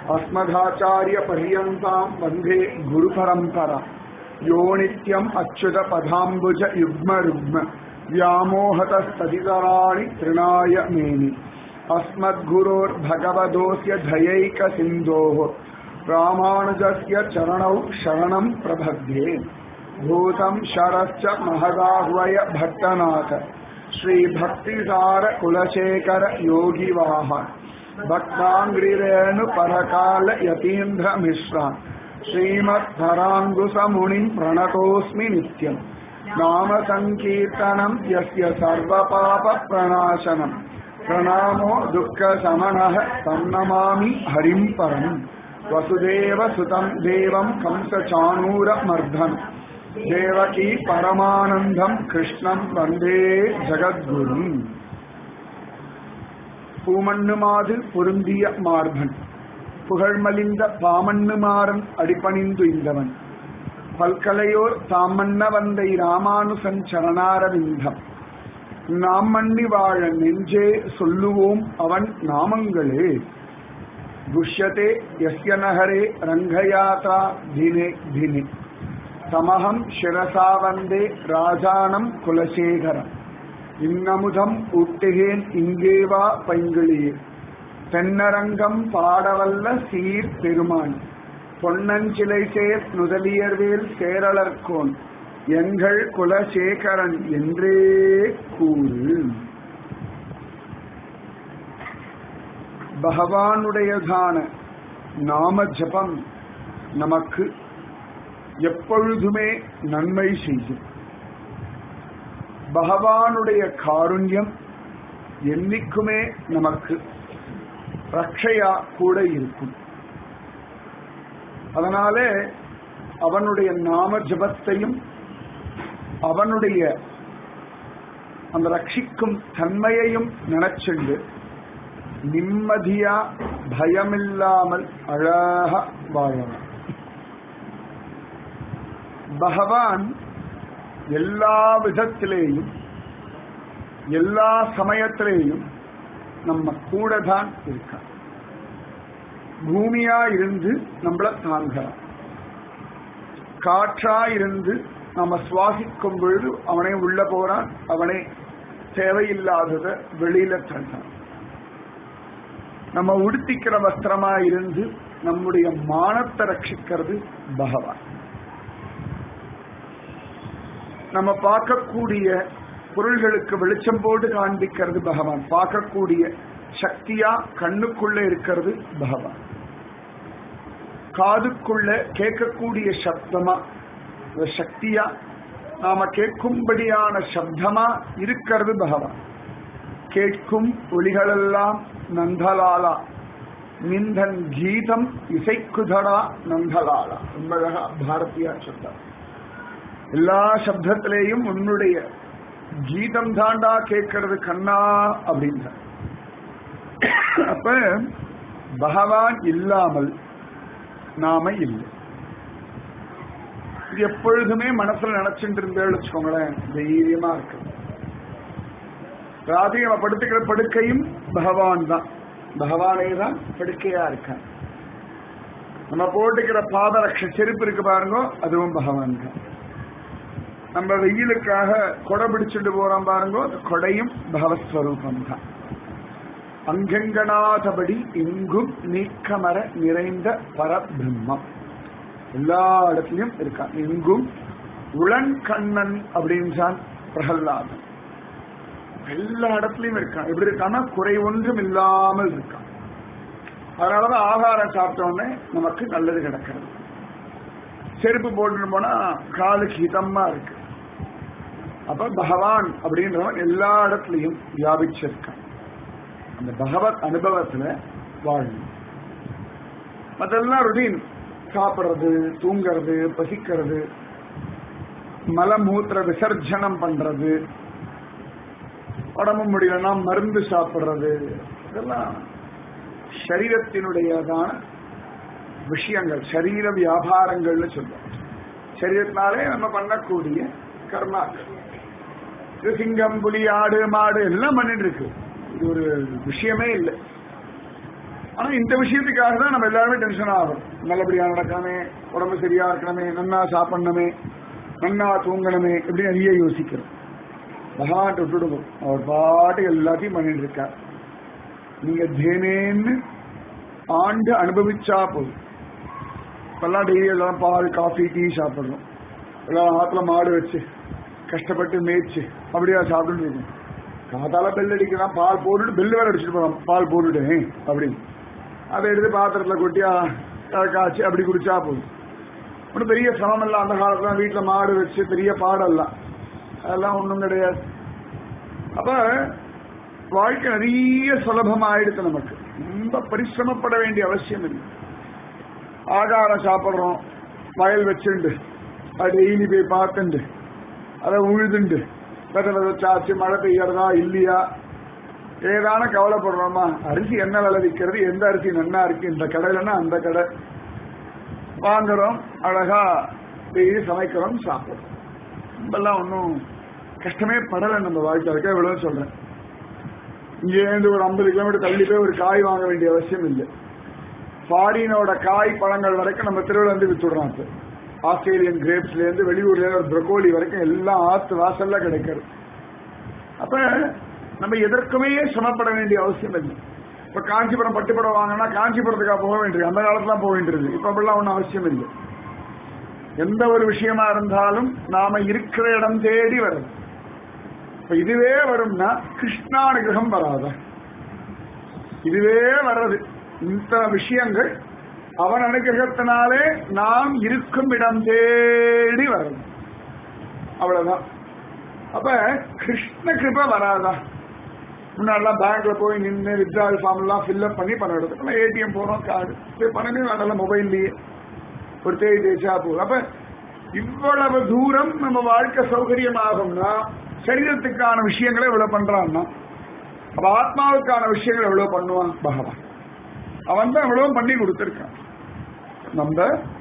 अस्मदाचार्यपर्यन्ताम् वन्दे गुरुपरम्परा यो नित्यम् अच्युतपदाम्बुज युग्मरुग्म व्यामोहतस्तदितराणि तृणाय मेनि अस्मद्गुरोर्भगवदोऽस्य धयैकसिन्धोः रामानुजस्य चरणौ शरणम् प्रपद्ये भूतम् शरश्च महदाह्वय भट्टनाथ श्रीभक्तिसार कुलशेखर योगिवाह भक्ताङ्ग्रिरेणु परकाल यतीन्द्रमिश्रान् श्रीमत्पराङ्गुसमुनिम् प्रणतोऽस्मि नित्यम् नाम सङ्कीर्तनम् यस्य सर्वपापप्रणाशनम् प्रणामो दुःखशमनः तन्नमामि हरिम् परम् वसुदेवसुतम् देवम् कंसचाणूरमर्धन् தேவகி பரமானந்தம் கிருஷ்ணம் வந்தே ஜகத்குரும் பூமண்ணுமாது பொருந்திய மார்பன் புகழ்மலிந்த பாமண்ணுமாறன் அடிபணிந்து இந்தவன் பல்கலையோர் தாமண்ண வந்தை ராமானுசன் சரணாரவிந்தம் நாம் மண்ணி வாழ நெஞ்சே சொல்லுவோம் அவன் நாமங்களே துஷ்யதே யஸ்ய நகரே ரங்கயாத்ரா தினே தினே தமகம் சிரசா வந்தே ராஜானம் குலசேகரம் இன்னமுதம் ஊட்டுகேன் இங்கேவா பைங்கிளியே தென்னரங்கம் பாடவல்ல சீர் பெருமான் பொன்னஞ்சிலை சேர் நுதலியர்வேல் சேரலர்கோன் எங்கள் குலசேகரன் என்றே கூறு பகவானுடையதான நாம ஜபம் நமக்கு எப்பொழுதுமே நன்மை செய்யும் பகவானுடைய காருண்யம் என்னைக்குமே நமக்கு ரட்சையா கூட இருக்கும் அதனாலே அவனுடைய நாம ஜபத்தையும் அவனுடைய அந்த ரட்சிக்கும் தன்மையையும் நினைச்சுண்டு நிம்மதியா பயமில்லாமல் அழகா வாழலாம் பகவான் எல்லா விதத்திலேயும் எல்லா சமயத்திலேயும் நம்ம கூட தான் இருக்கான் பூமியா இருந்து நம்மள தாங்குறான் காற்றா இருந்து நம்ம சுவாசிக்கும் பொழுது அவனே உள்ள போறான் அவனே தேவையில்லாதத வெளியில தள்ளான் நம்ம உடுத்திக்கிற வஸ்திரமா இருந்து நம்முடைய மானத்தை ரட்சிக்கிறது பகவான் நம்ம பார்க்கக்கூடிய பொருள்களுக்கு வெளிச்சம் போட்டு காண்பிக்கிறது பகவான் பார்க்கக்கூடிய சக்தியா கண்ணுக்குள்ள இருக்கிறது பகவான் காதுக்குள்ள கேட்கக்கூடிய சப்தமா சக்தியா நாம கேட்கும்படியான சப்தமா இருக்கிறது பகவான் கேட்கும் ஒளிகளெல்லாம் நந்தலாலா நிந்தன் கீதம் இசைக்குதடா நந்தலாலா ரொம்ப அழகா பாரதியா சொல்றார் எல்லா சப்தத்திலேயும் உன்னுடைய கீதம் தாண்டா கேட்கறது கண்ணா அப்படின்ற அப்ப பகவான் இல்லாமல் நாம இல்லை இது எப்பொழுதுமே மனசுல நினைச்சுட்டு இருந்தேன்னு வச்சுக்கோங்களேன் தைரியமா இருக்கு ராத்திரி நம்ம படுத்துக்கிற படுக்கையும் பகவான் தான் பகவானே தான் படுக்கையா இருக்கான் நம்ம போட்டுக்கிற பாதரட்ச செருப்பு இருக்கு பாருங்க அதுவும் பகவான் தான் நம்ம வெயிலுக்காக கொடை பிடிச்சிட்டு போறோம் பாருங்க கொடையும் பகவஸ்வரூபம் தான் அங்கங்கனாதபடி இங்கும் நீக்கமர நிறைந்த பரபிரம்மம் எல்லா இடத்துலயும் இருக்கான் எங்கும் உளன்கண்ணன் அப்படின்றான் பிரகல்லாதன் எல்லா இடத்துலயும் இருக்கான் எப்படி இருக்கான்னா குறை ஒன்றும் இல்லாமல் இருக்கான் அதனாலதான் ஆகாரம் சாப்பிட்டோடனே நமக்கு நல்லது கிடக்கிறது செருப்பு போட்டுட்டு போனா காலுக்கு ஹிதமா இருக்கு அப்ப பகவான் அப்படின்றவன் எல்லா இடத்துலயும் வியாபிச்சிருக்கான் அந்த பகவத் அனுபவத்துல வாழணும் மற்றெல்லாம் ருட்டீன் சாப்பிடுறது தூங்கிறது பசிக்கிறது மலமூத்திர விசர்ஜனம் பண்றது உடம்பு முடியலன்னா மருந்து சாப்பிடுறது இதெல்லாம் சரீரத்தினுடையதான விஷயங்கள் சரீர வியாபாரங்கள்னு சொல்றோம் சரீரத்தினாலே நம்ம பண்ணக்கூடிய கர்மாக்கள் இது சிங்கம் புலி ஆடு மாடு எல்லாம் பண்ணிட்டு இருக்கு இது ஒரு விஷயமே இல்லை ஆனா இந்த விஷயத்துக்காக தான் நம்ம எல்லாருமே டென்ஷன் ஆகும் நல்லபடியா நடக்கணுமே உடம்பு சரியா இருக்கணுமே நன்னா சாப்பிடணுமே நன்னா தூங்கணுமே இப்படி நிறைய யோசிக்கிறோம் பகவான் விட்டுடுவோம் அவர் பாட்டு எல்லாத்தையும் பண்ணிட்டு இருக்கார் நீங்க தேனேன்னு ஆண்டு அனுபவிச்சா போதும் இப்பெல்லாம் டெய்லி எல்லாம் பால் காஃபி டீ சாப்பிடுறோம் எல்லாம் ஆத்துல மாடு வச்சு கஷ்டப்பட்டு மேய்ச்சு அப்படியா சாப்பிட்டு இருக்கோம் காத்தால பெல் அடிக்கலாம் பால் போட்டுட்டு பெல் வேற அடிச்சுட்டு போறோம் பால் போட்டுட்டேன் அப்படின்னு அதை எடுத்து பாத்திரத்துல கொட்டி ஆ, காய்ச்சி அப்படி குடிச்சா போதும் ஒன்றும் பெரிய சிரமம் இல்லை அந்த காலத்துல வீட்டுல மாடு வச்சு பெரிய பாடெல்லாம் அதெல்லாம் ஒன்றும் கிடையாது அப்ப வாழ்க்கை நிறைய சுலபமாயிடுது நமக்கு ரொம்ப பரிசிரமப்பட வேண்டிய அவசியம் இல்லை ஆகாரம் சாப்பிடுறோம் வயல் வச்சுண்டு அது டெய்லி போய் பார்த்துண்டு அதை உழுதுண்டு வித விதைச்சாச்சு மழை பெய்யறதா இல்லையா ஏதான கவலைப்படுறோமா அரிசி என்ன விலை விற்கிறது எந்த அரிசி நன்னா இருக்கு இந்த கடையிலன்னா அந்த கடை வாங்குறோம் அழகா டெய்லி சமைக்கிறோம் சாப்பிடுறோம் ரொம்பலாம் ஒன்றும் கஷ்டமே படலை நம்ம வாழ்க்கை இருக்க இவ்வளவு சொல்றேன் இங்கேருந்து ஒரு ஐம்பது கிலோமீட்டர் தள்ளி போய் ஒரு காய் வாங்க வேண்டிய அவசியம் இல்லை ஃபாரினோட காய் பழங்கள் வரைக்கும் நம்ம திருவிழா வந்து வித்துடுறோம் இப்போ ஆஸ்திரேலியன் கிரேப்ஸ்ல இருந்து வெளியூர்ல இருந்து ப்ரொக்கோலி வரைக்கும் எல்லாம் ஆத்து வாசல்ல கிடைக்கிறது அப்ப நம்ம எதற்குமே சிரமப்பட வேண்டிய அவசியம் இல்லை இப்ப காஞ்சிபுரம் பட்டுப்படம் வாங்கினா காஞ்சிபுரத்துக்காக போக வேண்டியது அந்த காலத்துல போக வேண்டியது இப்ப அப்படிலாம் ஒன்றும் அவசியம் இல்லை எந்த ஒரு விஷயமா இருந்தாலும் நாம இருக்கிற இடம் தேடி வரும் இப்ப இதுவே வரும்னா கிருஷ்ணானுகிரகம் வராத இதுவே வர்றது இந்த விஷயங்கள் அவன் அனுகிரகத்தினாலே நாம் இருக்கும் இடம் தேடி வரும் அவ்வளவுதான் அப்ப கிருஷ்ண கிருப வராதா முன்னாடிலாம் பேங்க்ல போய் நின்று வித்ரால் ஃபார்ம் எல்லாம் ஃபில்அப் பண்ணி பணம் எடுத்துக்கலாம் ஏடிஎம் போறோம் கார்டு போய் பணமே வேண்டாம் மொபைல்லயே ஒரு தேதி தேய்ச்சா போதும் அப்ப இவ்வளவு தூரம் நம்ம வாழ்க்கை சௌகரியமாகும்னா சரீரத்துக்கான விஷயங்களை இவ்வளவு பண்றான்னா அப்ப ஆத்மாவுக்கான விஷயங்களை எவ்வளவு பண்ணுவான் பகவான் அவன் தான் எவ்வளவு பண்ணி கொடுத்திருக்கான் நம்ம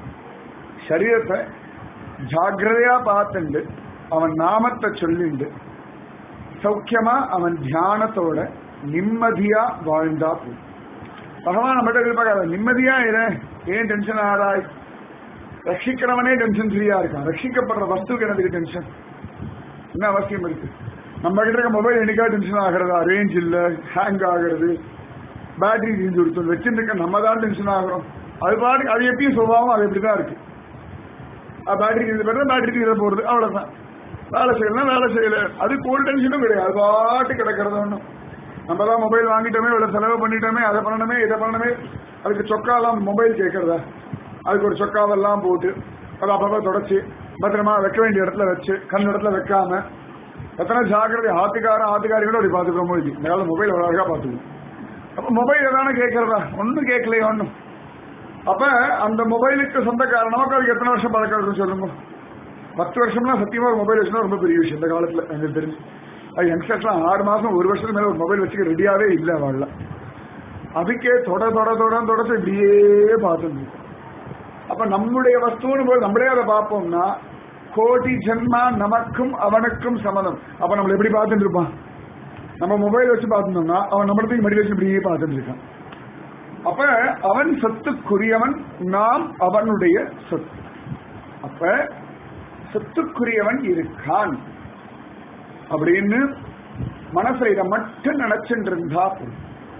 சரீரத்தை ஜாக்கிரதையா பார்த்துண்டு அவன் நாமத்தை சொல்லிண்டு சௌக்கியமா அவன் தியானத்தோட நிம்மதியா வாழ்ந்தா போதும் பகவான் நம்மகிட்ட எதிர்பார்க்காத நிம்மதியா இரு ஏன் டென்ஷன் ஆறாய் ரட்சிக்கிறவனே டென்ஷன் ஃப்ரீயா இருக்கான் ரட்சிக்கப்படுற வஸ்துக்கு எனக்கு டென்ஷன் என்ன அவசியம் இருக்கு நம்ம கிட்ட இருக்க மொபைல் என்னைக்கா டென்ஷன் ஆகிறதா ரேஞ்ச் இல்ல ஹேங் ஆகிறது பேட்டரி தீஞ்சு கொடுத்து வச்சிருக்க நம்ம தான் டென்ஷன் ஆகிறோம் அது பாட்டு அது எப்பயும் சுபாவம் அது எப்படிதான் இருக்கு பேட்டரி தீர்ந்து போறது பேட்டரி தீர போறது அவ்வளவுதான் வேலை செய்யலாம் வேலை செய்யல அதுக்கு ஒரு டென்ஷனும் கிடையாது அது பாட்டு கிடக்கிறது ஒண்ணும் நம்ம தான் மொபைல் வாங்கிட்டோமே இவ்வளவு செலவு பண்ணிட்டோமே அதை பண்ணணுமே இதை பண்ணணுமே அதுக்கு சொக்காலாம் மொபைல் கேட்கறதா அதுக்கு ஒரு சொக்காவெல்லாம் போட்டு அதை அப்பப்போ தொடச்சி பத்திரமா வைக்க வேண்டிய இடத்துல வச்சு கண் இடத்துல வைக்காம எத்தனை ஜாக்கிரதை ஆத்துக்காரன் ஆத்துக்காரிகளோட அப்படி பார்த்துக்கிறோமோ இது இந்த காலம் மொபைல் அவ்வளோ அழகா பார்த்துக்கணும் அப்ப மொபைல் எதானே கேட்கறதா ஒன்றும் கேட்கலையே ஒன்றும் அப்ப அந்த மொபைலுக்கு சொந்தக்காரன் நமக்கு அதுக்கு எத்தனை வருஷம் பழக்கம் இருக்குன்னு சொல்லுங்க பத்து வருஷம்னா சத்தியமா ஒரு மொபைல் வச்சுனா ரொம்ப பெரிய விஷயம் இந்த காலத்துல எனக்கு தெரிஞ்சு அது யங்ஸ்டர்ஸ்லாம் ஆறு மாசம் ஒரு வருஷத்துக்கு மேல ஒரு மொபைல் வச்சுக்க ரெடியாவே இல்லை வாழல அதுக்கே தொட தொட தொட தொடச்சு இப்படியே பார்த்துட்டு அப்ப நம்முடைய வஸ்துன்னு போது நம்மளே அதை பார்ப்போம்னா கோடி ஜென்மா நமக்கும் அவனுக்கும் சம்மதம் அப்ப நம்மள எப்படி பார்த்துட்டு இருப்பான் நம்ம மொபைல் வச்சு பார்த்துட்டோம்னா அவன் நம்மளத்தையும் மடி வச்சு இப்படியே பார்த்துட்டு இருக்கான் அப்ப அவன் சொத்துக்குரியவன் நாம் அவனுடைய சொத்து அப்ப சொத்துக்குரியவன் இருக்கான் அப்படின்னு மனசுல இதை மட்டும் நினைச்சுட்டு இருந்தா போதும்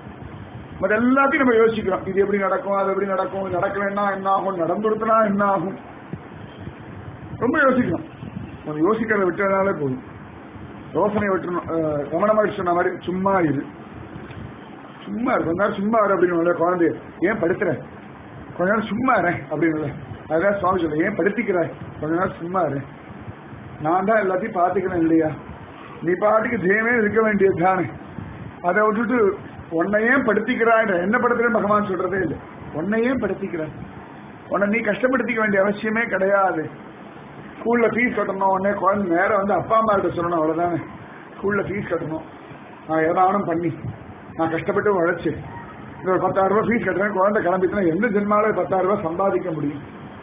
மற்ற எல்லாத்தையும் நம்ம யோசிக்கிறோம் இது எப்படி நடக்கும் அது எப்படி நடக்கும் இது நடக்கலைன்னா என்ன ஆகும் நடந்துடுத்துனா என்ன ஆகும் ரொம்ப யோசிக்கிறோம் நம்ம யோசிக்கிறத விட்டதுனாலே போதும் யோசனை விட்டுணும் கவனமாயிட்டு சொன்ன மாதிரி சும்மா இரு சும்மா இரு கொஞ்ச நேரம் சும்மா இரு அப்படின்னு குழந்தைய ஏன் படுத்துற கொஞ்ச நேரம் சும்மா இரு அப்படின்னு அதான் சுவாமி சொல்ல ஏன் படுத்திக்கிற கொஞ்ச நேரம் சும்மா இரு நான் தான் எல்லாத்தையும் பார்த்துக்கிறேன் இல்லையா நீ பாட்டுக்கு தேமே இருக்க வேண்டியது தானே அதை விட்டுட்டு உன்னையே படுத்திக்கிறாய் என்ன படுத்துறேன் பகவான் சொல்றதே இல்லை உன்னையே படுத்திக்கிறாய் உன்னை நீ கஷ்டப்படுத்திக்க வேண்டிய அவசியமே கிடையாது ஸ்கூல்ல ஃபீஸ் கட்டணும் உடனே குழந்தை நேரம் வந்து அப்பா அம்மா கிட்ட சொல்லணும் அவ்வளவுதானே ஸ்கூல்ல ஃபீஸ் கட்டணும் நான் ஏதானும் பண்ணி நான் கஷ்டப்பட்டு உழைச்சு இந்த ஒரு பத்தாயிரம் ரூபாய் ஃபீஸ் கட்டுறேன் குழந்தை கிளம்பிட்டுனா எந்த ஜென்மால பத்தாயிரம் ரூபாய் சம்பாதிக்க முடியும்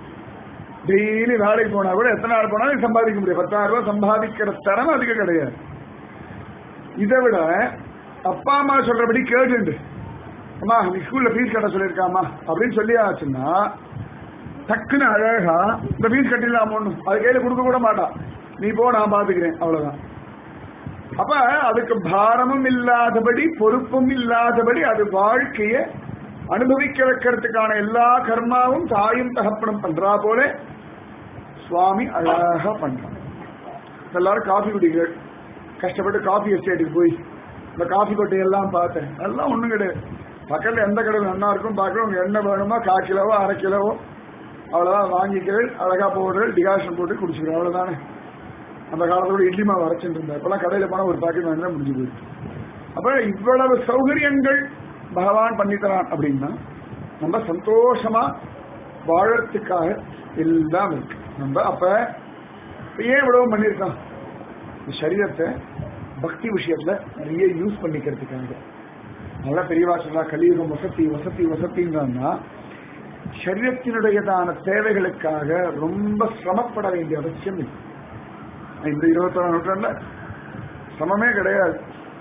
டெய்லி வேலைக்கு போனா கூட எத்தனை நாள் போனாலும் சம்பாதிக்க முடியும் பத்தாயிரம் ரூபாய் சம்பாதிக்கிற தரம் அதுக்கு கிடையாது இதை விட அப்பா அம்மா சொல்றபடி கேட்டு அம்மா நீ ஸ்கூல்ல ஃபீஸ் கட்ட சொல்லியிருக்காமா அப்படின்னு சொல்லி ஆச்சுன்னா டக்குன்னு அழகா இந்த ஃபீஸ் கட்டிடலாம் ஒண்ணு அது கையில கொடுக்க கூட மாட்டா நீ போ நான் பாத்துக்கிறேன் அவ்வளவுதான் அப்ப அதுக்கு பாரமும் இல்லாதபடி பொறுப்பும் இல்லாதபடி அது வாழ்க்கைய அனுபவிக்க வைக்கிறதுக்கான எல்லா கர்மாவும் தாயும் தகப்பனும் பண்றா போல சுவாமி அழகா பண்றான் எல்லாரும் காஃபி குடிங்கள் கஷ்டப்பட்டு காஃபி எஸ்டேட்டுக்கு போய் இந்த காஃபி கொட்டையெல்லாம் பார்த்தேன் அதெல்லாம் ஒண்ணும் கிடையாது பக்கத்துல எந்த கடையில் நல்லா இருக்கும் பார்க்கணும் உங்க என்ன வேணுமோ கால் கிலோவோ அரை கிலோவோ அவ்வளவுதான் வாங்கிக்கிறேன் அழகா போடுறேன் டிகாஷன் போட்டு குடிச்சுக்கிறேன் அவ்வளவுதானே அந்த காலத்தோட இட்லி மாவு அரைச்சிட்டு இருந்தா இப்பெல்லாம் கடையில போனா ஒரு பாக்கெட் வாங்கினா முடிஞ்சு போயிடுச்சு அப்ப இவ்வளவு சௌகரியங்கள் பகவான் பண்ணித்தரான் அப்படின்னா நம்ம சந்தோஷமா வாழறதுக்காக எல்லாம் இருக்கு நம்ம அப்ப ஏன் இவ்வளவு பண்ணிருக்கான் இந்த சரீரத்தை பக்தி விஷயத்துல நிறைய யூஸ் பண்ணிக்கிறதுக்காக நல்லா பெரியவா சொல்லா கலியுகம் வசதி வசதி வசதிங்கன்னா சரீரத்தினுடையதான தேவைகளுக்காக ரொம்ப சிரமப்பட வேண்டிய அவசியம் இல்லை இந்த இருபத்தொரு நூற்றாண்டுல சமமே கிடையாது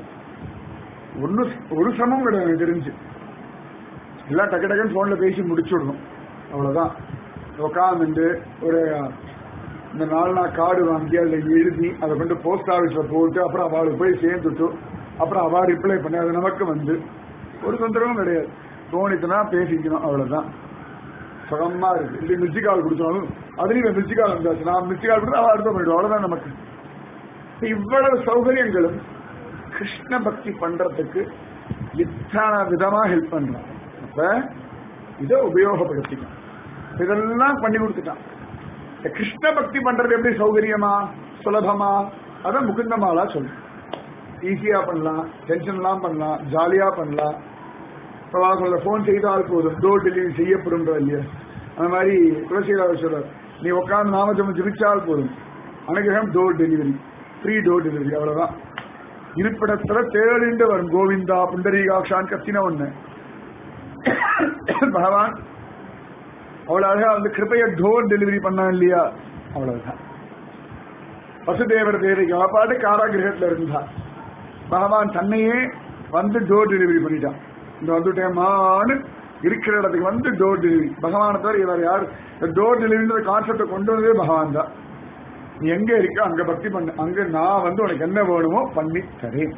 ஒன்னு ஒரு சமம் கிடையாது எனக்கு தெரிஞ்சு எல்லாம் டக்கு டக்குன்னு போன்ல பேசி முடிச்சுடணும் அவ்வளவுதான் உட்காந்துட்டு ஒரு இந்த நாலு நாள் கார்டு வாங்கி அதில் எழுதி அதை கொண்டு போஸ்ட் ஆஃபீஸ்ல போட்டு அப்புறம் அவளுக்கு போய் சேர்ந்துட்டு அப்புறம் அவ ரிப்ளை பண்ணி அது நமக்கு வந்து ஒரு தொந்தரவும் கிடையாது தோணித்துனா பேசிக்கணும் அவ்வளவுதான் சுகமா இருக்கு இல்லை மிஸ்டி கால் கொடுத்தாலும் அதுலயும் மிஸ்டி கால் வந்தாச்சு நான் மிஸ்டி கால் கொடுத்தா அவ அடுத்த பண்ணிடுவோம் அவ்வளவுதான் நமக்கு இவ்வளவு சௌகரியங்களும் கிருஷ்ண பக்தி பண்றதுக்கு இத்தனை விதமா ஹெல்ப் பண்றான் அப்ப இதை உபயோகப்படுத்திக்கணும் இதெல்லாம் பண்ணி கொடுத்துட்டான் இந்த கிருஷ்ண பக்தி பண்றது எப்படி சௌகரியமா சுலபமா அதான் முகுந்தமாலா சொல்லு ஈஸியா பண்ணலாம் டென்ஷன் எல்லாம் பண்ணலாம் ஜாலியா பண்ணலாம் சொல்ல போன் செய்தால் போதும் டோர் டெலிவரி செய்யப்படும் இல்லையா அந்த மாதிரி துளசிராஜ் சொல்றார் நீ உட்காந்து நாமஜம் ஜபிச்சால் போதும் அனுகிரகம் door delivery free door delivery அவ்வளவுதான் இருப்பிடத்துல தேடிண்டு வரும் கோவிந்தா புண்டரீகாட்சான் கத்தின ஒண்ணு பகவான் அவ்வளவு அழகா வந்து கிருப்பைய டோர் டெலிவரி பண்ணான் இல்லையா அவ்வளவுதான் வசுதேவர் தேவிக்கு அவ பாட்டு காராகிரகத்துல இருந்தா பகவான் தன்னையே வந்து டோர் டெலிவரி பண்ணிட்டான் இந்த வந்துட்டேமான்னு இருக்கிற இடத்துக்கு வந்து டோர் டெலிவரி பகவானை தவிர இவர் யார் டோர் டெலிவரின்ற கான்செப்டை கொண்டு வந்ததே பகவான் தான் நீ எங்க இருக்க அங்க பக்தி பண்ணு அங்க நான் வந்து உனக்கு என்ன வேணுமோ பண்ணி தரேன்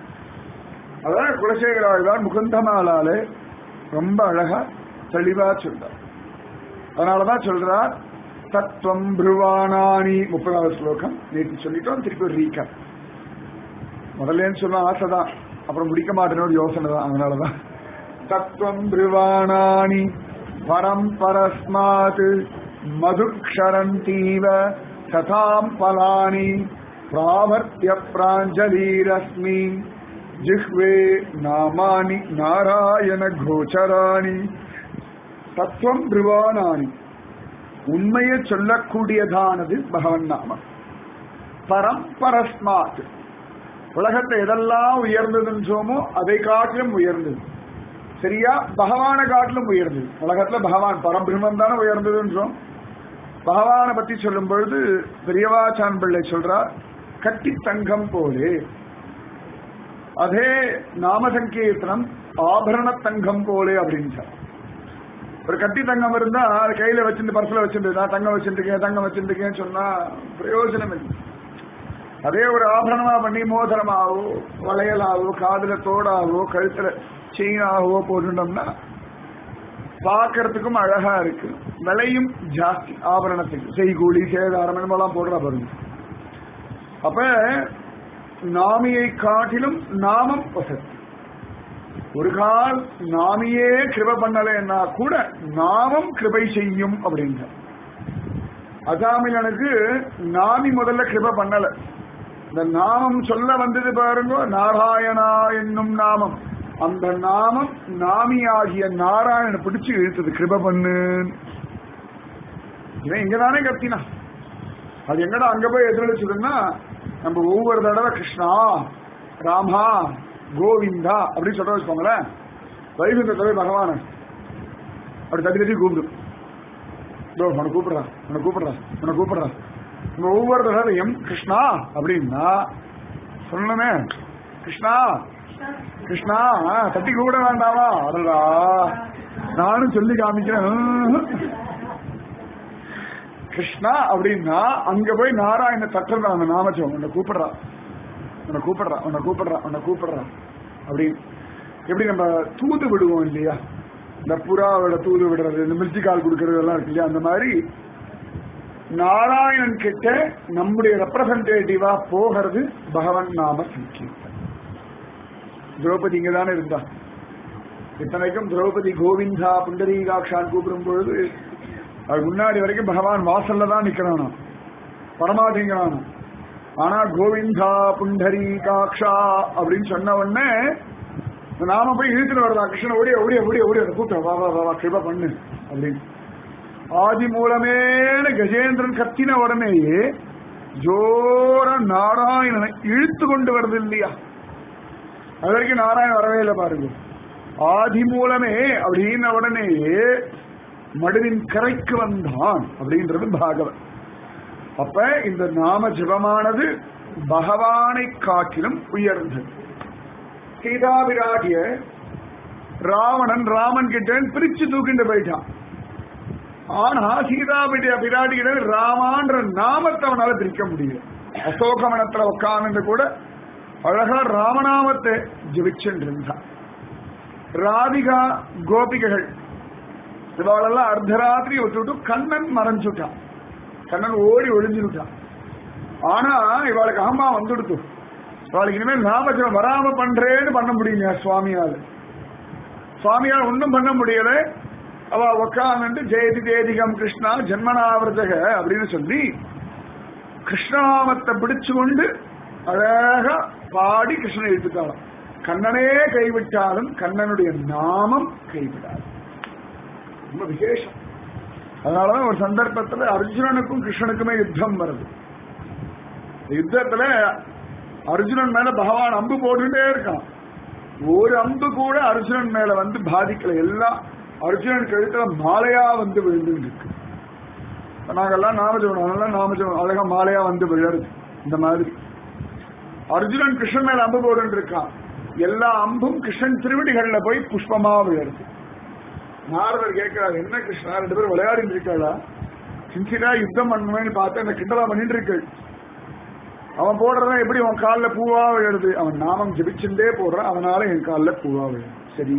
அதான் குலசேகர ஆழ்வார் முகுந்தமாலால ரொம்ப அழகா தெளிவா சொல்றார் அதனாலதான் சொல்றார் தத்துவம் பிருவானானி முப்பதாவது ஸ்லோகம் நேற்று சொல்லிட்டோம் திருப்பி ஒரு ரீக்கா முதல்ல சொல்ல ஆசைதான் அப்புறம் முடிக்க மாட்டேன்னு ஒரு யோசனை தான் அதனாலதான் தத்துவம் பிருவானானி பரம் பரஸ்மாத் மதுக்ஷரந்தீவ கதாம் பலானி பிராவர்த்திய பிராஞ்சலீரஸ்மி ஜிஹ்வே நாமானி நாராயண கோச்சராணி தத்துவம் பிருவானானி உண்மையை சொல்லக்கூடியதானது பகவன் நாமம் பரம் பரஸ்மாத் உலகத்தை எதெல்லாம் உயர்ந்ததுன்றோமோ அதை காட்டிலும் உயர்ந்தது சரியா பகவான காட்டிலும் உயர்ந்தது உலகத்துல பகவான் பரபிரம்மம் தானே உயர்ந்ததுன்றோம் பகவானை பத்தி சொல்லும் பொழுது பெரியவாச்சான் பிள்ளை சொல்றார் கட்டி தங்கம் போலே அதே நாம சங்கீர்த்தனம் ஆபரண தங்கம் போலே அப்படின்றார் ஒரு கட்டி தங்கம் இருந்தா அது கையில வச்சிருந்து பர்சல வச்சிருந்து நான் தங்கம் வச்சிருக்கேன் தங்கம் வச்சிருக்கேன்னு சொன்னா பிரயோஜனம் இல்லை அதே ஒரு ஆபரணமா பண்ணி மோதிரமாவோ வளையலாவோ காதுல தோடாவோ கழுத்துல செயினாகவோ போட்டுட்டோம்னா பார்க்கறதுக்கும் அழகா இருக்கு விலையும் ஜாஸ்தி ஆபரணத்துக்கு செய்கூலி சேதாரம் எல்லாம் போடுறா பாருங்க அப்ப நாமியை காட்டிலும் நாமம் வசதி ஒரு கால் நாமியே கிருப பண்ணலைன்னா கூட நாமம் கிருபை செய்யும் அப்படிங்க அசாமிலனுக்கு நாமி முதல்ல கிருப பண்ணல இந்த நாமம் சொல்ல வந்தது பாருங்க நாராயணா என்னும் நாமம் அந்த நாமம் நாமியாகிய நாராயணனை பிடிச்சு இழுத்தது கிருப பண்ணு இவன் இங்கதானே கத்தினா அது எங்கடா அங்க போய் எதிரொலிச்சதுன்னா நம்ம ஒவ்வொரு தடவை கிருஷ்ணா ராமா கோவிந்தா அப்படின்னு சொல்ற வச்சுக்கோங்களேன் வைகுந்த தவிர பகவான அப்படி தட்டி தட்டி கூப்பிடும் இதோ உன கூப்பிடுறான் உன கூப்பிடுறான் உன கூப்பிடுறான் நம்ம ஒவ்வொரு தடவையும் கிருஷ்ணா அப்படின்னா சொல்லணுமே கிருஷ்ணா கிருஷ்ணா தட்டி கூட வேண்டாமா அடடா நானும் சொல்லி காமிக்கிறேன் கிருஷ்ணா அப்படின்னா அங்க போய் நாராயண தட்டுறா அந்த நாமச்சம் உன்னை கூப்பிடுறா உன்னை கூப்பிடுறா உன்னை கூப்பிடுறா உன்னை கூப்பிடுறா அப்படின்னு எப்படி நம்ம தூது விடுவோம் இல்லையா இந்த புறாவோட தூது விடுறது இந்த மிர்ச்சி கால் கொடுக்கறது எல்லாம் இருக்கு இல்லையா அந்த மாதிரி நாராயணன் கிட்ட நம்முடைய ரெப்ரசன்டேட்டிவா போகிறது பகவன் நாம சங்கீர்த்தன் திரௌபதி இங்க தானே இருந்தா இத்தனைக்கும் திரௌபதி கோவிந்தா புண்டரீகாட்சான் கூப்பிடும் பொழுது அது முன்னாடி வரைக்கும் பகவான் வாசல்ல தான் நிக்கிறானா பரமாதிங்கிறானா ஆனா கோவிந்தா புண்டரீகாட்சா அப்படின்னு சொன்ன உடனே நாம போய் இழுத்துட்டு வரலாம் கிருஷ்ணன் ஓடிய ஓடிய ஓடிய ஓடிய கூப்பிட்ட வா வா வா வா கிருபா பண்ணு அப்படின்னு ஆதி மூலமேன கஜேந்திரன் கத்தின உடனேயே ஜோர நாராயணனை இழுத்து கொண்டு வருது இல்லையா அது வரைக்கும் நாராயணன் வரவே இல்லை பாருங்க ஆதி மூலமே அப்படின்ன உடனேயே மடுவின் கரைக்கு வந்தான் அப்படின்றது பாகவன் அப்ப இந்த நாம ஜபமானது பகவானை காட்டிலும் உயர்ந்தது சீதா விராட்டிய ராவணன் ராமன் கிட்ட பிரிச்சு தூக்கிட்டு போயிட்டான் ஆனா சீதா பிராட்டியிட ராமான்ற நாமத்தை அவனால பிரிக்க முடியும் அசோகமனத்துல உட்கார்ந்து கூட அழகா ராமநாமத்தை ஜபிச்சுட்டு இருந்தான் ராதிகா கோபிகைகள் இவாளெல்லாம் அர்த்தராத்திரி விட்டுவிட்டு கண்ணன் மறைஞ்சுட்டான் கண்ணன் ஓடி ஒளிஞ்சுட்டான் ஆனா இவாளுக்கு அம்மா வந்துடுத்து இவாளுக்கு இனிமேல் நாமஜம் வராம பண்றேன்னு பண்ண முடியுங்க சுவாமியால் சுவாமியால் ஒன்றும் பண்ண முடியல அவ உக்காந்து ஜெயதி தேதிகம் கிருஷ்ணா ஜென்மனாவர்த்தக அப்படின்னு சொல்லி கிருஷ்ணநாமத்தை பிடிச்சு கொண்டு அழகா பாடி கிருஷ்ணனை எழுத்துட்டாளாம் கண்ணனே கைவிட்டாலும் கண்ணனுடைய நாமம் கைவிடாது ரொம்ப விசேஷம் அதனாலதான் ஒரு சந்தர்ப்பத்துல அர்ஜுனனுக்கும் கிருஷ்ணனுக்குமே யுத்தம் வருது யுத்தத்துல அர்ஜுனன் மேல பகவான் அம்பு போட்டுட்டே இருக்கான் ஒரு அம்பு கூட அர்ஜுனன் மேல வந்து பாதிக்கல எல்லாம் அர்ஜுனன் கழுத்துல மாலையா வந்து விழுந்து இருக்கு நாங்கெல்லாம் நாமஜம் அதெல்லாம் நாமஜம் அழகா மாலையா வந்து விழுறது இந்த மாதிரி அர்ஜுனன் கிருஷ்ணன் மேல அம்பு போட்டு இருக்கான் எல்லா அம்பும் கிருஷ்ணன் திருவடிகள்ல போய் புஷ்பமா விழுறது நாரதர் கேட்கிறார் என்ன கிருஷ்ணா ரெண்டு பேரும் விளையாடிட்டு இருக்காளா சின்சியரா யுத்தம் பண்ணுவேன்னு பார்த்து அந்த கிண்டலா பண்ணிட்டு இருக்கு அவன் போடுறதா எப்படி அவன் காலில் பூவா விழுது அவன் நாமம் ஜபிச்சுட்டே போடுறான் அதனால என் காலில் பூவா விழுது சரி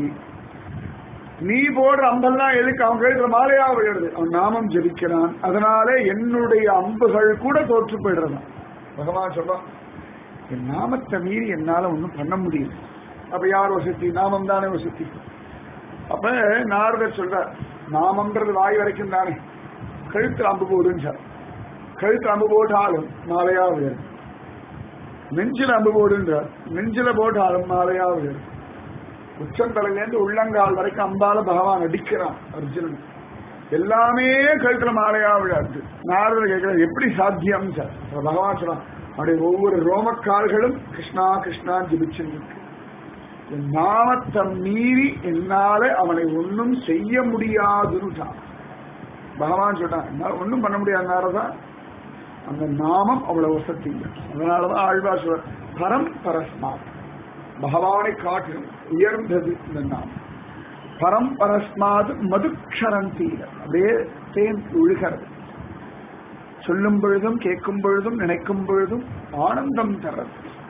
நீ போடுற அம்பெல்லாம் எதுக்கு அவன் கழுத்துல மாலையா விழுது அவன் நாமம் ஜபிக்கிறான் அதனால என்னுடைய அம்புகள் கூட தோற்று போயிடுறதான் பகவான் சொல்றான் என் நாமத்தை மீறி என்னால ஒன்றும் பண்ண முடியல அப்ப யார் வசதி நாமம் தானே வசதி அப்ப நாரதர் சொல்றார் நாமம்ன்றது வாய் வரைக்கும் தானே கழுத்தில் அம்பு போடுன்னு சார் கழுத்தில் அம்பு போட்டாலும் மாலையா விழுது நெஞ்சில் அம்பு போடுன்றார் நெஞ்சில போட்டாலும் மாலையா விழுது உச்சந்தலையிலேருந்து உள்ளங்கால் வரைக்கும் அம்பால பகவான் அடிக்கிறான் அர்ஜுனன் எல்லாமே கழுத்துல மாலையா விழாது நாரதர் கேட்கிறார் எப்படி சாத்தியம் சார் பகவான் சொல்றான் அவருடைய ஒவ்வொரு ரோமக்கால்களும் கிருஷ்ணா கிருஷ்ணா ஜபிச்சிருக்கு நாமத்தை மீறி என்னால அவனை ஒன்னும் செய்ய முடியாதுன்னுட்டான் பகவான் சொல்றான் என்னால ஒன்னும் பண்ண முடியாது நாரதா அந்த நாமம் அவ்வளவு வசதி அதனாலதான் ஆழ்வார் சொல்ற பரம் பரஸ்மாத் பகவானை காட்டிலும் உயர்ந்தது இந்த நாமம் பரம் பரஸ்மாத் மதுக்ஷரந்தீர அப்படியே தேன் ஒழுகிறது சொல்லும் பொழுதும் கேட்கும் பொழுதும் நினைக்கும் பொழுதும் ஆனந்தம் தர்றது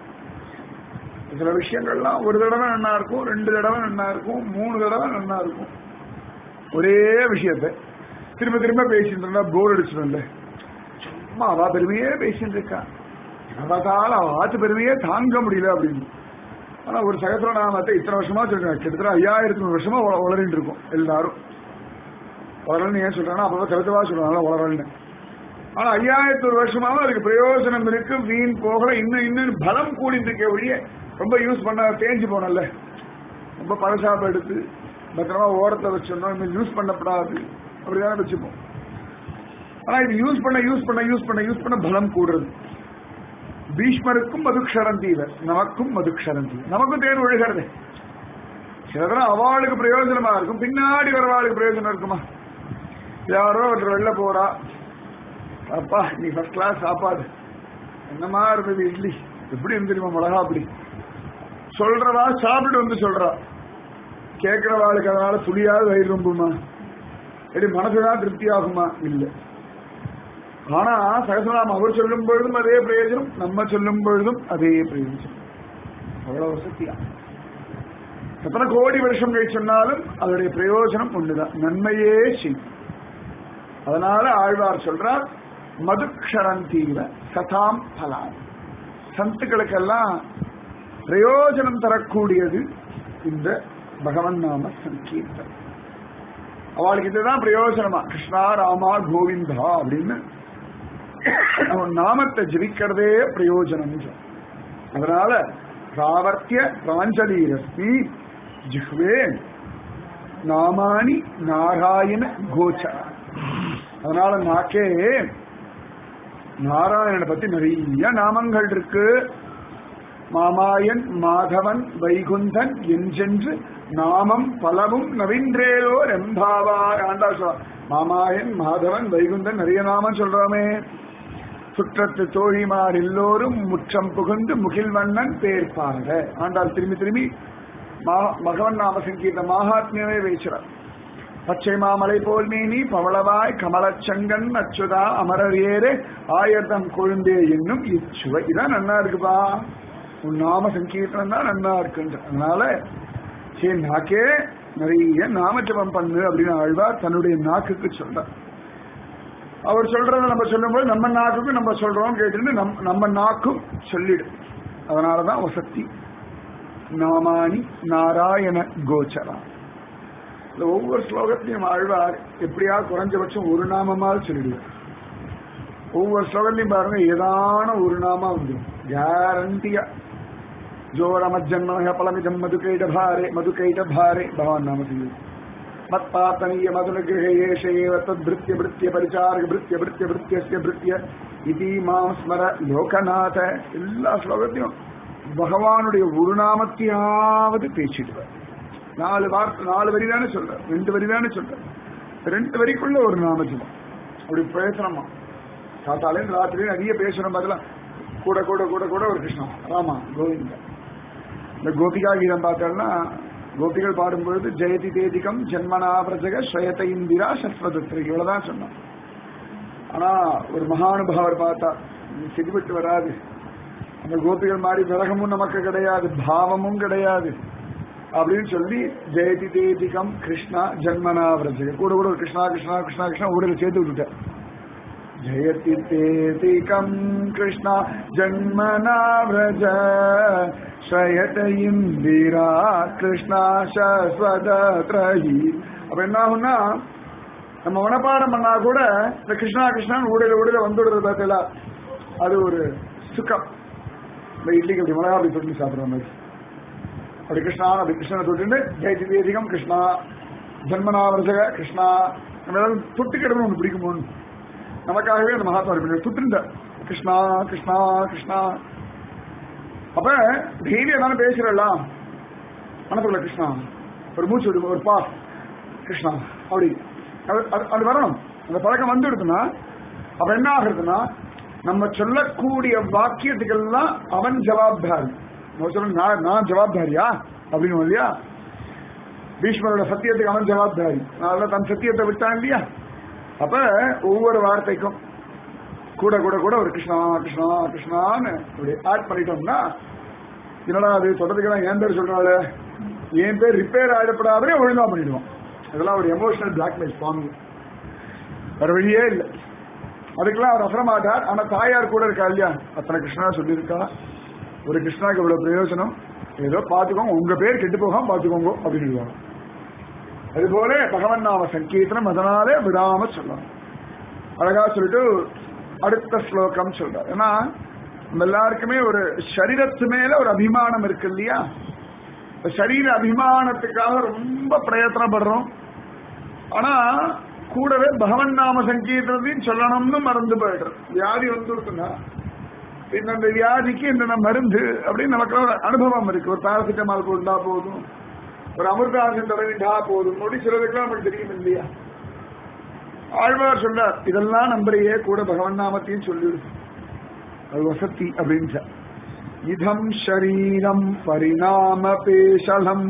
சில விஷயங்கள்லாம் ஒரு தடவை நல்லா இருக்கும் ரெண்டு தடவை நல்லா இருக்கும் மூணு தடவை நல்லா இருக்கும் ஒரே விஷயத்த திரும்ப திரும்ப பேசிட்டு இருந்தா போர் அடிச்சிடும்ல சும்மா அவ பெருமையே பேசிட்டு இருக்கா பார்த்தாலும் அவ ஆத்து பெருமையே தாங்க முடியல அப்படின்னு ஆனா ஒரு சகத்திர நாமத்தை இத்தனை வருஷமா சொல்றாங்க கிட்டத்தட்ட ஐயாயிரத்தி வருஷமா வளரிட்டு இருக்கும் எல்லாரும் வளரன்னு ஏன் சொல்றாங்கன்னா அப்பதான் கருத்துவா சொல்றாங்க வளரன்னு ஆனா ஐயாயிரத்தி ஒரு வருஷமாவும் அதுக்கு பிரயோஜனம் இருக்கு வீண் போகல இன்னும் இன்னும் பலம் கூடிட்டு இருக்க ஒழிய ரொம்ப யூஸ் பண்ண தேஞ்சு போனல ரொம்ப பழசாப்ப எடுத்து பத்திரமா ஓரத்தை வச்சிடணும் இன்னும் யூஸ் பண்ணப்படாது அப்படிதானே வச்சுப்போம் ஆனா இது யூஸ் பண்ண யூஸ் பண்ண யூஸ் பண்ண யூஸ் பண்ண பலம் கூடுறது பீஷ்மருக்கும் மதுக்ஷரந்தீவ நமக்கும் மதுக்ஷரந்தி நமக்கும் தேன் ஒழுகிறது சிலதெல்லாம் அவளுக்கு பிரயோஜனமா இருக்கும் பின்னாடி வரவாளுக்கு பிரயோஜனம் இருக்குமா யாரோ ஒருத்தர் வெளில போறா அப்பா நீ ஃபர்ஸ்ட் கிளாஸ் சாப்பாடு என்னமா இருந்தது இட்லி எப்படி இருந்துருமா மிளகா அப்படி சொல்றவா சாப்பிட்டு வந்து சொல்றா கேட்கிறவாளுக்கு அதனால துளியாவது வயிறு ரொம்புமா எப்படி மனசுதான் திருப்தி ஆகுமா இல்லை ஆனா சகசநாமம் அவர் சொல்லும் பொழுதும் அதே பிரயோஜனம் நம்ம சொல்லும் பொழுதும் அதே பிரயோஜனம் அவ்வளவு வசதியா எத்தனை கோடி வருஷம் கழிச்சு சொன்னாலும் அதனுடைய பிரயோஜனம் ஒண்ணுதான் நன்மையே செய்யும் அதனால ஆழ்வார் சொல்றார் மதுக்ஷரந்தீவ சதாம் பலான் சத்துக்களுக்கெல்லாம் பிரயோஜனம் தரக்கூடியது இந்த பகவன் நாம சங்கீர்த்தம் அவளுக்கு இதுதான் பிரயோஜனமா கிருஷ்ணா ராமா கோவிந்தா அப்படின்னு அவன் நாமத்தை ஜபிக்கிறதே பிரயோஜனம் அதனால பிராவர்த்திய பிராஞ்சலீரஸ்மி ஜிஹ்வே நாமானி நாராயண கோச்சர அதனால நாக்கே நாராயணனை பத்தி நிறைய நாமங்கள் இருக்கு மாமாயன் மாதவன் வைகுந்தன் என்றென்று நாமம் பலவும் நவீன்றேலோ ரெம்பாவா ஆண்டா சொல்ல மாமாயன் மாதவன் வைகுந்தன் நிறைய நாமம் சொல்றோமே சுற்றத்து தோழிமார் எல்லோரும் முற்றம் புகுந்து முகில்வண்ணன் பேர் பாருங்க ஆண்டாள் திரும்பி திரும்பி மகவன் நாம சங்கீத மகாத்மியமே பேசுறார் பச்சை மாமலை போல் மேனி பவளவாய் கமலச்சங்கன் அச்சுதா அமரர் ஏறு ஆயர்தம் கொழுந்தே என்னும் இச்சுவை இதான் நன்னா இருக்குப்பா உன் நாம சங்கீர்த்தனம் தான் நன்னா இருக்குன்ற அதனால சரி நாக்கே நிறைய நாமஜபம் பண்ணு அப்படின்னு ஆழ்வார் தன்னுடைய நாக்குக்கு சொல்றார் அவர் சொல்றத நம்ம சொல்லும்போது நம்ம நாக்குக்கும் நம்ம சொல்றோம் கேட்டு நம் நம்ம நாக்கும் சொல்லிடு அதனாலதான் வசத்தி நாமானி நாராயண கோச்சரா இந்த ஒவ்வொரு ஸ்லோகத்தையும் ஆழ்வார் எப்படியா குறைஞ்சபட்சம் ஒரு நாமமாவது சொல்லிடுவார் ஒவ்வொரு ஸ்லோகத்தையும் பாருங்க ஏதான ஒரு நாமா வந்து கேரண்டியா ஜோரமஜன்மன பலமிதம் மதுகைட பாரே மதுகைட பாரே பகவான் நாம செய்யும் மத்பாத்தனீய மதுனகிரகேஷேவ தத்பிருத்திய பிருத்திய பரிச்சாரக பிருத்திய பிருத்திய பிருத்தியஸ்ய பிருத்திய இதி மாம் ஸ்மர லோகநாத எல்லா ஸ்லோகத்தையும் பகவானுடைய ஒரு நாமத்தையாவது பேசிடுவார் நாலு வார்த்தை நாலு வரி தானே சொல்ற ரெண்டு வரி தானே சொல்ற ரெண்டு வரிக்குள்ள ஒரு நாமஜபம் அப்படி பேசுறோமா காத்தாலேயும் ராத்திரியும் நிறைய பேசுறோம் அதெல்லாம் கூட கூட கூட கூட ஒரு கிருஷ்ணா ராமா கோவிந்தா இந்த கோபிகா கீதம் பார்த்தோம்னா கோபிகள் பாடும்பொழுது ஜெயதி தேதிகம் ஜென்மனாபிரஜக ஸ்வயத இந்திரா சஸ்வதத்ரி இவ்வளவுதான் சொன்னான் ஆனா ஒரு மகானுபாவர் பார்த்தா செடிபட்டு வராது அந்த கோபிகள் மாதிரி விரகமும் நமக்கு கிடையாது பாவமும் கிடையாது அப்படின்னு சொல்லி ஜெயதி தேதிகம் கிருஷ்ணா ஜன்மனாவிரஜக கூட கூட ஒரு கிருஷ்ணா கிருஷ்ணா கிருஷ்ணா கிருஷ்ணா ஊரில் சேர்த்து விட்டுட்டேன் ஜெயதி தேதிகம் கிருஷ்ணா ஜன்மனாவிரஜ ஸ்வயத இந்திரா கிருஷ்ணா சஸ்வதத்ரஹி அப்ப என்ன ஆகும்னா நம்ம மனப்பாடம் பண்ணா கூட இந்த கிருஷ்ணா கிருஷ்ணான்னு ஊடையில ஊடையில வந்துடுறது பார்த்தீங்களா அது ஒரு சுகம் இந்த இட்லிக்கு அப்படி மிளகா அப்படி தொட்டு சாப்பிடுற மாதிரி அப்படி கிருஷ்ணா அப்படி கிருஷ்ணனை தொட்டு ஜெயதி தேதிகம் கிருஷ்ணா ஜன்மனாவரசக கிருஷ்ணா நம்ம ஏதாவது தொட்டுக்கிடணும் ஒன்று பிடிக்குமோன்னு நமக்காகவே அந்த மகாத்மா இருப்பாங்க தொட்டுருந்த கிருஷ்ணா கிருஷ்ணா கிருஷ்ணா அப்ப டெய்லி என்னாலும் பேசுறலாம் மனசுக்குள்ள கிருஷ்ணா ஒரு மூச்சு விடு ஒரு பாஸ் கிருஷ்ணா அப்படி அது- அது- அது வரணும் அந்த பழக்கம் வந்து எடுத்துனா அப்ப என்ன ஆகுறதுன்னா நம்ம சொல்லக்கூடிய வாக்கியத்துக்கெல்லாம் அவன் ஜவாப்தாரி நம்ம சொல்ல நான் நான் ஜவாப்தாரியா அப்படின்னு இல்லையா பீஷ்மரோட சத்தியத்துக்கு அவன் ஜவாப்தாரி அதனால தன் சத்தியத்தை விட்டான் இல்லையா அப்ப ஒவ்வொரு வார்த்தைக்கும் கூட கூட கூட ஒரு கிருஷ்ணா கிருஷ்ணா கிருஷ்ணான்னு இப்படி ஆட் பண்ணிட்டோம்னா என்னடா அது சொல்றதுக்கு என் பேர் சொல்றாள் என் பேர் ரிப்பேர் ஆயிடப்படாதே ஒழுங்கா பண்ணிடுவோம் இதெல்லாம் ஒரு எமோஷனல் பிளாக்மெயில் சுவாமி வேற வழியே இல்லை அதுக்கெல்லாம் அவர் அசர மாட்டார் ஆனா தாயார் கூட இருக்கா இல்லையா அத்தனை கிருஷ்ணா சொல்லியிருக்கா ஒரு கிருஷ்ணாக்கு இவ்வளவு பிரயோஜனம் ஏதோ பாத்துக்கோங்க உங்க பேர் கெட்டு போகாம பாத்துக்கோங்க அப்படின்னு அதுபோல பகவன் நாம சங்கீர்த்தனம் அதனாலே விடாம சொல்லணும் அழகா சொல்லிட்டு அடுத்த ஸ்லோகம் சொல்றார் ஏன்னா நம்ம எல்லாருக்குமே ஒரு சரீரத்து மேல ஒரு அபிமானம் இருக்கு இல்லையா இந்த சரீர அபிமானத்துக்காக ரொம்ப பிரயத்தனப்படுறோம் ஆனா கூடவே பகவன் நாம சங்கீர்த்தனத்தையும் சொல்லணும்னு மறந்து போயிடுறோம் வியாதி வந்துருக்குன்னா இந்த அந்த வியாதிக்கு இந்த மருந்து அப்படின்னு நமக்கு ஒரு அனுபவம் இருக்கு ஒரு பாராசிட்டமால் கொண்டா போதும் ஒரு அமிர்தாசன் தடவிண்டா போதும் அப்படி சிலதுக்கெல்லாம் நமக்கு தெரியும் இல்லையா ஆழ்வார் சொன்னார் இதெல்லாம் நம்பரையே கூட பகவன் நாமத்தையும் சொல்லிவிடு அது வசதி அப்படின்னு இதம் ஷரீரம் பரிணாமபேஷலம்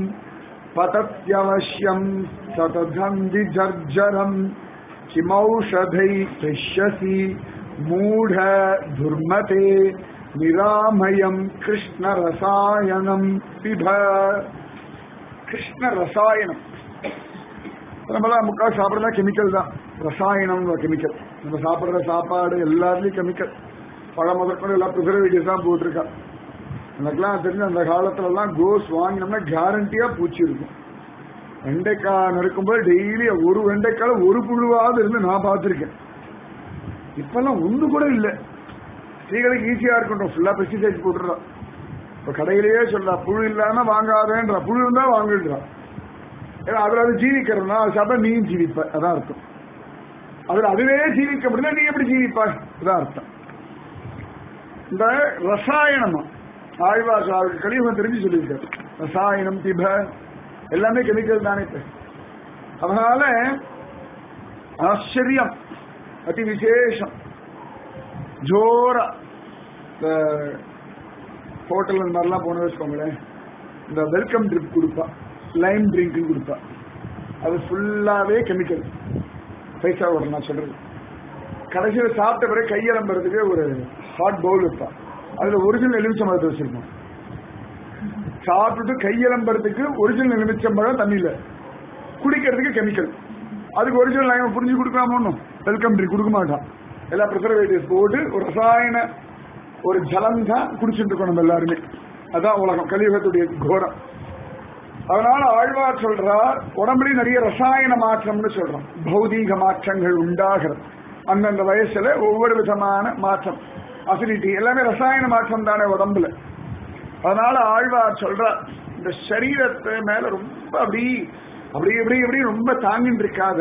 பதத்யவசியம் சததம் விஜர்ஜரம் கிமௌஷதை பிஷ்யசி மூட துர்மதே நிராமயம் கிருஷ்ண ரசாயனம் பிப கிருஷ்ண ரசாயனம் நம்மளாம் முக்கால் சாப்பிட்றதா கெமிக்கல் தான் ரசாயனம் கெமிக்கல் நம்ம சாப்பிட்ற சாப்பாடு எல்லாத்துலயும் கெமிக்கல் பழம் முதற்கொண்டு எல்லாம் ப்ரிசர்வேட்டிவ்ஸ் தான் போட்டிருக்கா எனக்குலாம் தெரிஞ்ச அந்த காலத்துல எல்லாம் கோஸ் வாங்கினோம்னா கேரண்டியா பூச்சி இருக்கும் வெண்டைக்காய் நறுக்கும்போது டெய்லி ஒரு வெண்டைக்கால ஒரு புழுவாவது இருந்து நான் பார்த்துருக்கேன் இப்பெல்லாம் ஒன்று கூட இல்லை ஸ்திரீகளுக்கு ஈஸியா இருக்கட்டும் ஃபுல்லா பெஸ்டிசைட்ஸ் போட்டுறா இப்ப கடையிலேயே சொல்றா புழு இல்லாம வாங்காதேன்றா புழு இருந்தா வாங்கிடுறா ஏன்னா அதுல அது ஜீவிக்கிறதுனா அது சாப்பிட்டா நீயும் ஜீவிப்ப அதான் அர்த்தம் அதுல அதுவே ஜீவிக்க முடியல நீ எப்படி ஜீவிப்ப அதான் அர்த்தம் இந்த ரசாயனமா ஆழ்வார் அவருக்கு கலியுகம் தெரிஞ்சு சொல்லியிருக்காரு ரசாயனம் திப எல்லாமே கெமிக்கல் தானே இப்ப அதனால ஆச்சரியம் அதி விசேஷம் ஜோரா இந்த ஹோட்டல் இந்த மாதிரிலாம் போன வச்சுக்கோங்களேன் இந்த வெல்கம் ட்ரிப் கொடுப்பா லைம் ட்ரிங்க் கொடுப்பா அது ஃபுல்லாவே கெமிக்கல் பைசா ஓட நான் சொல்றது கடைசியில் சாப்பிட்ட பிறகு கையலம்புறதுக்கு ஒரு ஹாட் பவுல் வைப்பா அதுல ஒரிஜினல் எலுமிச்சம்பழத்தை வச்சிருப்போம் சாப்பிட்டுட்டு கையலம்புறதுக்கு ஒரிஜினல் எலுமிச்சம்பழம் தண்ணியில குடிக்கிறதுக்கு கெமிக்கல் அதுக்கு ஒரிஜினல் லைம் புரிஞ்சு கொடுக்கலாமோ ஒன்றும் வெல்கம் ட்ரிங்க் கொடுக்க மாட்டான் எல்லா ப்ரிசர்வேட்டிவ்ஸ் போட்டு ஒரு ரசாயன ஒரு ஜலம் தான் குடிச்சுட்டு இருக்கோம் நம்ம எல்லாருமே அதான் உலகம் கலியுகத்துடைய கோரம் அதனால ஆழ்வார் சொல்றார் உடம்புலயும் நிறைய ரசாயன மாற்றம்னு சொல்றோம் பௌதீக மாற்றங்கள் உண்டாகிறது அந்தந்த வயசுல ஒவ்வொரு விதமான மாற்றம் அசிடிட்டி எல்லாமே ரசாயன மாற்றம் தானே உடம்புல அதனால ஆழ்வார் சொல்றார் இந்த சரீரத்தை மேல ரொம்ப அப்படி அப்படி இப்படி இப்படி ரொம்ப தாங்கிட்டு இருக்காத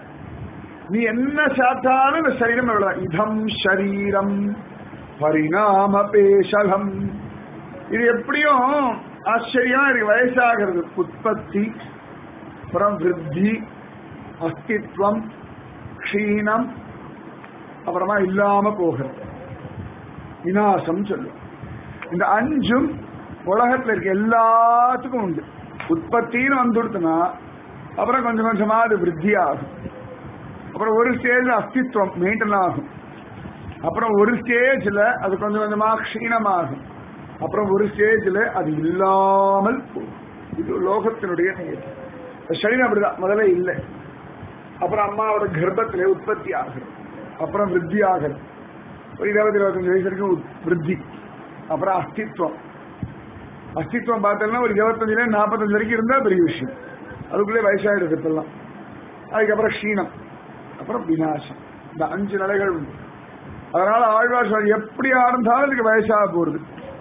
நீ என்ன சாப்பிட்டாலும் இந்த சரீரம் எவ்வளவு இதம் சரீரம் பரிணாம பேசலம் இது எப்படியும் ஆச்சரியம் இருக்கு வயசாகிறது உற்பத்தி அப்புறம் விருத்தி அஸ்தித்வம் க்ஷீணம் அப்புறமா இல்லாம போகிறது விநாசம் சொல்லும் இந்த அஞ்சும் உலகத்துல இருக்க எல்லாத்துக்கும் உண்டு உற்பத்தின்னு வந்துடுத்துனா அப்புறம் கொஞ்சம் கொஞ்சமா அது விருத்தி ஆகும் அப்புறம் ஒரு ஸ்டேஜ் அஸ்தித்வம் மெயின்டைன் ஆகும் அப்புறம் ஒரு ஸ்டேஜ்ல அது கொஞ்சம் கொஞ்சமா க்ஷீணமாகும் அப்புறம் ஒரு ஸ்டேஜ்ல அது இல்லாமல் போகும் இது லோகத்தினுடைய நியதி சரீரம் அப்படிதான் முதல்ல இல்லை அப்புறம் அம்மாவோட கர்ப்பத்திலே உற்பத்தி ஆகுது அப்புறம் விருத்தி ஆகுது ஒரு இருபது இருபத்தஞ்சு வயசு வரைக்கும் உத்- விருத்தி அப்புறம் அஸ்தித்வம் அஸ்தித்வம் பார்த்தோம்னா ஒரு இருபத்தஞ்சுல நாற்பத்தஞ்சு வரைக்கும் இருந்தா பெரிய விஷயம் அதுக்குள்ளே வயசாயிடுது இப்பெல்லாம் அதுக்கப்புறம் க்ஷீணம் அப்புறம் விநாசம் இந்த அஞ்சு நிலைகள் உண்டு அதனால ஆழ்வார் சொல்றார், எப்படி ஆழ்ந்தாலும் இதுக்கு வயசாக போறது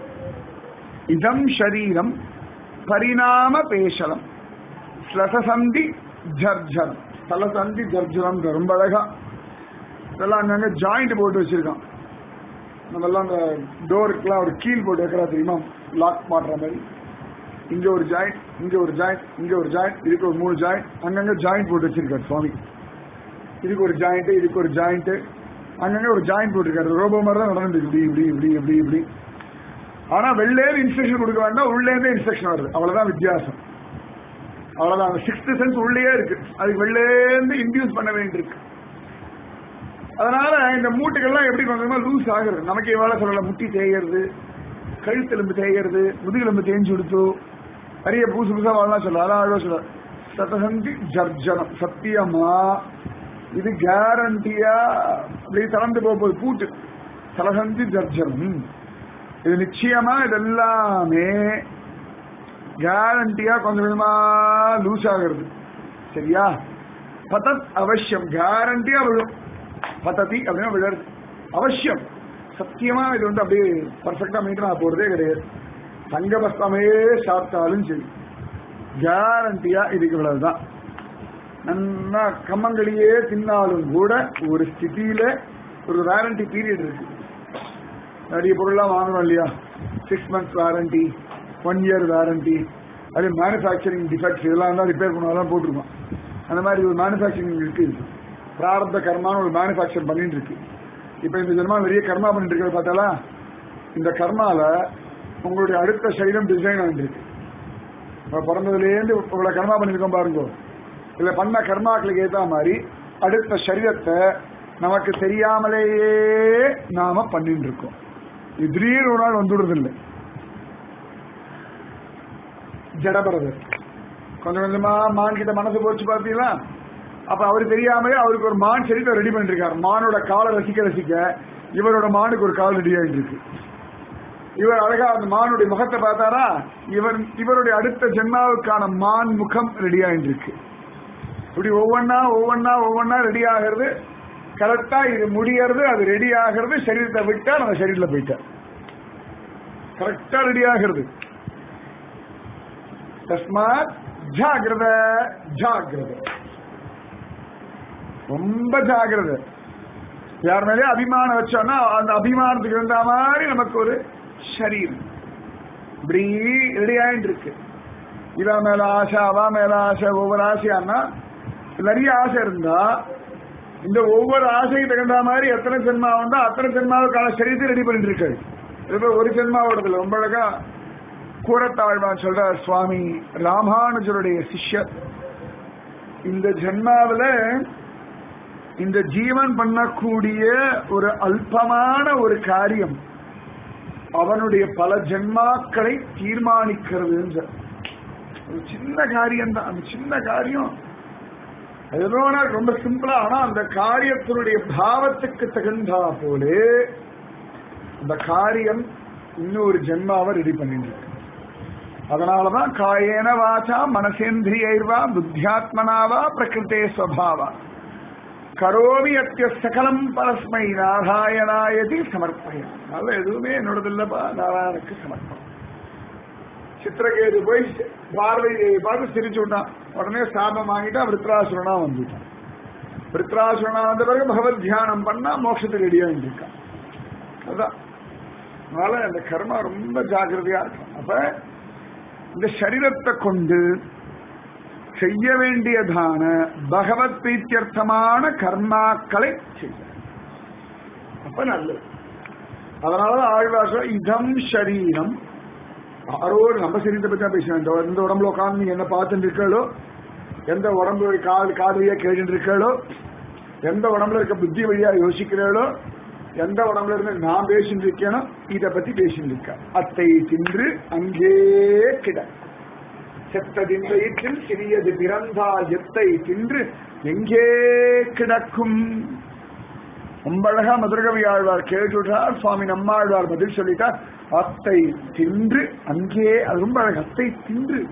இதம் ஷரீரம் பரிணாம பேசலம் ஸ்லசசந்தி ஜர்ஜரம் ஸ்தலசந்தி ஜர்ஜரம் ரொம்ப அழகா இதெல்லாம் அங்கங்க ஜாயிண்ட் போட்டு வச்சிருக்கான் நம்ம எல்லாம் அந்த டோருக்குலாம் ஒரு கீல் போட்டு வைக்கிறா தெரியுமா லாக் மாட்டுற மாதிரி இங்க ஒரு ஜாயிண்ட் இங்க ஒரு ஜாயிண்ட் இங்க ஒரு ஜாயிண்ட் இதுக்கு ஒரு மூணு ஜாயிண்ட் அங்கங்க ஜாயிண்ட் போட்டு வச்சிருக்காரு சுவாமி இதுக்கு ஒரு ஜாயிண்ட் இதுக்கு ஒரு ஜாயிண்ட் அங்கங்க ஒரு ஜாயிண்ட் போட்டிருக்காரு ரோபோ மாதிரி தான் நடந்து இப்படி இப்படி இப்படி இப்படி இப்படி ஆனா வெளிலேருந்து இன்ஸ்ட்ரக்ஷன் கொடுக்க வேண்டாம் உள்ளே இருந்து இன்ஸ்ட்ரக்ஷன் வருது அவ்வளவுதான் வித்தியாசம் அவ்வளவுதான் அந்த சிக்ஸ்த் சென்ஸ் உள்ளேயே இருக்கு அதுக்கு வெளிலேருந்து இன்டியூஸ் பண்ண வேண்டியிருக்கு அதனால இந்த மூட்டுகள்லாம் எப்படி கொஞ்சமா லூஸ் ஆகுறது நமக்கு எவ்வளவு சொல்லல முட்டி தேய்கிறது கழுத்தெலும்பு தேய்கிறது முதுகெலும்பு தேஞ்சு கொடுத்து நிறைய புதுசு புதுசா வரலாம் சொல்ல அதான் அழகா சொல்ல சதசந்தி ஜர்ஜனம் சத்தியமா இது கேரண்டியா அப்படி திறந்து போக போகுது பூட்டு சலசந்தி ஜர்ஜனம் இது நிச்சயமா இதெல்லாமே கேரண்டியா கொஞ்சம் கொஞ்சமா லூஸ் ஆகுறது சரியா பதத் அவசியம் கேரண்டியா விழும் பததி அப்படின்னா விழருது அவசியம் சத்தியமா இது வந்து அப்படியே பர்ஃபெக்டா மெயின்டைன் ஆக போறதே கிடையாது தங்க பஸ்தமே சாப்பிட்டாலும் சரி கேரண்டியா இதுக்கு இவ்வளவுதான் நல்லா கம்மங்கடியே தின்னாலும் கூட ஒரு ஸ்திதியில ஒரு வாரண்டி பீரியட் இருக்கு நிறைய பொருள்லாம் வாங்குறோம் இல்லையா six months warranty one year warranty அது மேனுஃபேக்சரிங் டிஃபெக்ட்ஸ் இதெல்லாம் தான் ரிப்பேர் பண்ணாதான் போட்டிருக்கோம் அந்த மாதிரி ஒரு மேனுஃபேக்சரிங் இருக்கு பிராரப்த கர்மான்னு ஒரு மேனுஃபேக்சர் பண்ணிட்டு இருக்கு இப்ப இந்த ஜென்மா நிறைய கர்மா பண்ணிட்டு இருக்கிறத பார்த்தாலா இந்த கர்மால உங்களுடைய அடுத்த சரீரம் டிசைன் ஆகிருக்கு நம்ம பிறந்ததுலேருந்து உங்களை கர்மா பண்ணியிருக்கோம் பாருங்க இல்லை பண்ண கர்மாக்களுக்கு ஏற்ற மாதிரி அடுத்த சரீரத்தை நமக்கு தெரியாமலேயே நாம பண்ணிட்டு இருக்கோம் இது திடீர்னு ஒரு நாள் வந்துடுறது இல்லை ஜடபரதர் கொஞ்சம் கொஞ்சமா மான் கிட்ட மனசு போச்சு பார்த்தீங்களா அப்ப அவரு தெரியாமலே அவருக்கு ஒரு மான் சரீரத்தை ரெடி பண்ணிருக்காரு மானோட காலை ரசிக்க ரசிக்க இவரோட மானுக்கு ஒரு கால் ரெடி ஆகிட்டு இருக்கு இவர் அழகா அந்த மானுடைய முகத்தை பார்த்தாரா இவர் இவருடைய அடுத்த ஜென்மாவுக்கான மான் முகம் ரெடி ஆகிட்டு இருக்கு இப்படி ஒவ்வொன்னா ஒவ்வொன்னா ஒவ்வொன்னா ரெடி ஆகிறது கரெக்டா இது முடியறது அது ரெடி ஆகிறது சரீரத்தை விட்டா நம்ம சரீரத்துல போயிட்டார் கரெக்டா ரெடி ஆகிறது தஸ்மாத் ஜாகிரத ஜாகிரத ரொம்ப ஜாகிரத யார் மேலே அபிமானம் வச்சோம்னா அந்த அபிமானத்துக்கு இருந்த மாதிரி நமக்கு ஒரு சரீரம் இப்படி ரெடி ஆயிட்டு இருக்கு இவ மேல ஆசை அவ மேல ஆசை ஒவ்வொரு ஆசையானா நிறைய ஆசை இருந்தா இந்த ஒவ்வொரு ஆசைக்கு தகுந்த மாதிரி எத்தனை ஜென்மா வந்தா அத்தனை ஜென்மாவுக்கான சரீரத்தை ரெடி பண்ணிட்டு இருக்காரு இது ஒரு ஜென்மாவோடதுல ரொம்ப அழகா கூறத்தாழ்வான் சொல்ற சுவாமி ராமானுஜருடைய சிஷ்யர் இந்த ஜென்மாவில இந்த ஜீவன் பண்ணக்கூடிய ஒரு அல்பமான ஒரு காரியம் அவனுடைய பல ஜென்மாக்களை தீர்மானிக்கிறது ஒரு சின்ன காரியம் தான் அந்த சின்ன காரியம் ஏதோ ரொம்ப சிம்பிளா ஆனா அந்த காரியத்தினுடைய பாவத்துக்கு தகுந்தா போலே அந்த காரியம் இன்னொரு ஜென்மாவை ரெடி பண்ணிட்டு இருக்கு அதனாலதான் காயேன வாச்சா மனசேந்திரியைர்வா புத்தியாத்மனாவா பிரகிருத்தே ஸ்வபாவா கரோமி அத்திய சகலம் பரஸ்மை நாராயணாயதி சமர்ப்பய அதனால எதுவுமே என்னோடது இல்லப்பா நாராயணனுக்கு சமர்ப்பணம் சித்திரகேது போய் பார்வை பார்த்து சிரிச்சு விட்டான் உடனே சாபம் வாங்கிட்டா விருத்ராசுரனா வந்துட்டான் விருத்ராசுரனா வந்த பிறகு பகவத் தியானம் பண்ணா மோட்சத்துக்கு ரெடியா இருக்கான் அதான் அதனால அந்த கர்மா ரொம்ப ஜாகிரதையா இருக்கும் அப்ப இந்த சரீரத்தை கொண்டு செய்ய வேண்டியதான பகவத் பிரீத்தியர்த்தமான கர்மாக்களை செய்ய அப்ப நல்லது அதனால ஆழ்வாச இதம் சரீரம் யாரோ நம்ம சரீரத்தை பத்தி தான் பேசுவேன் இந்த எந்த உடம்புல உட்காந்து நீங்க என்ன பார்த்துட்டு இருக்கீங்களோ எந்த உடம்பு கால் காதலியா கேட்டு இருக்கீங்களோ எந்த உடம்புல இருக்க புத்தி வழியா யோசிக்கிறீங்களோ எந்த உடம்புல இருந்து நான் பேசிட்டு இருக்கேனோ இத பத்தி பேசிட்டு இருக்க அத்தை தின்று அங்கே கிட செத்ததின் வயிற்றில் சிறியது பிறந்தால் எத்தை தின்று எங்கே கிடக்கும் ரொம்ப அழகா மதுரகவி ஆழ்வார் கேட்டுட்டார் சுவாமி நம்மாழ்வார் பதில் சொல்லிட்டார் அத்தை தின்று அங்கே அது ரொம்ப அழகு அத்தை தின்று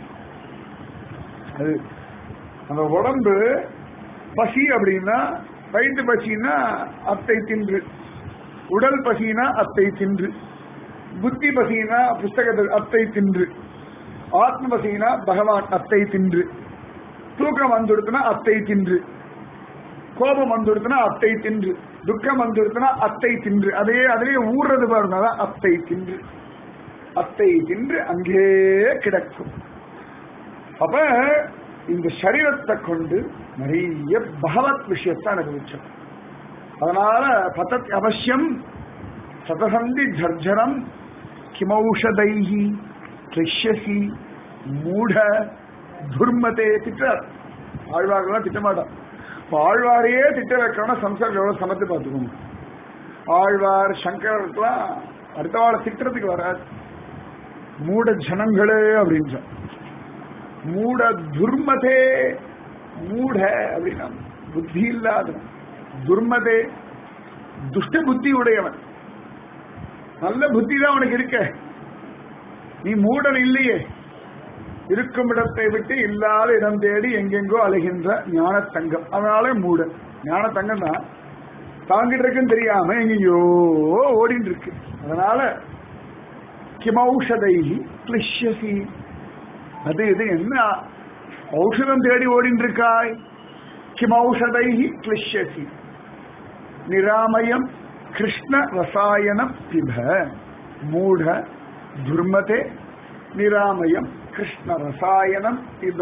அது அந்த உடம்பு பசி அப்படின்னா வயிற்று பசின்னா அத்தை தின்று உடல் பசினா அத்தை தின்று புத்தி பசினா புஸ்தகத்தில் அத்தை தின்று ஆத்ம பசினா பகவான் அத்தை தின்று தூக்கம் வந்துடுத்துனா அத்தை தின்று கோபம் வந்துடுத்துனா அத்தை தின்று துக்கம் வந்துடுத்துனா அத்தை தின்று அதே அதிலே ஊறுறது பாருங்க அதான் அத்தை தின்று அத்தை தின்று அங்கே கிடக்கும் அப்ப இந்த சரீரத்தை கொண்டு நிறைய பகவத் விஷயத்தை அனுபவிச்சோம் அதனால பதத் அவசியம் சதசந்தி ஜர்ஜரம் கிமௌஷதைஹி கிருஷ்யசி மூட துர்மதே திட்டார் ஆழ்வார்கள்லாம் திட்டமாட்டார் இப்போ ஆழ்வாரையே திட்ட வைக்கணும்னா சம்சாரம் எவ்வளவு சமத்து பார்த்துக்கோங்க ஆழ்வார் சங்கரருக்கெல்லாம் அடுத்த வாழ திட்டத்துக்கு வராது மூட ஜனங்களே அப்படின்னு மூட துர்மதே மூட அப்படின்னா புத்தி இல்லாதவன் துர்மதே துஷ்ட புத்தி உடையவன் நல்ல புத்தி தான் உனக்கு இருக்க நீ மூடன் இல்லையே இருக்கும் இடத்தை விட்டு இல்லாத இடம் தேடி எங்கெங்கோ அலைகின்ற ஞான தங்கம் அதனால மூடன் ஞான தங்கம் தான் தாங்கிட்டு இருக்குன்னு தெரியாம எங்கேயோ ஓடிட்டு இருக்கு அதனால கிமௌஷதை கிளிஷ்யசி அது இது என்ன ஔஷதம் தேடி ஓடிட்டு இருக்காய் கிமௌஷதை கிளிஷ்யசி நிராமயம் கிருஷ்ண ரசாயனம் பிப மூட துர்மதே நிராமயம் கிருஷ்ண ரசாயனம் பிப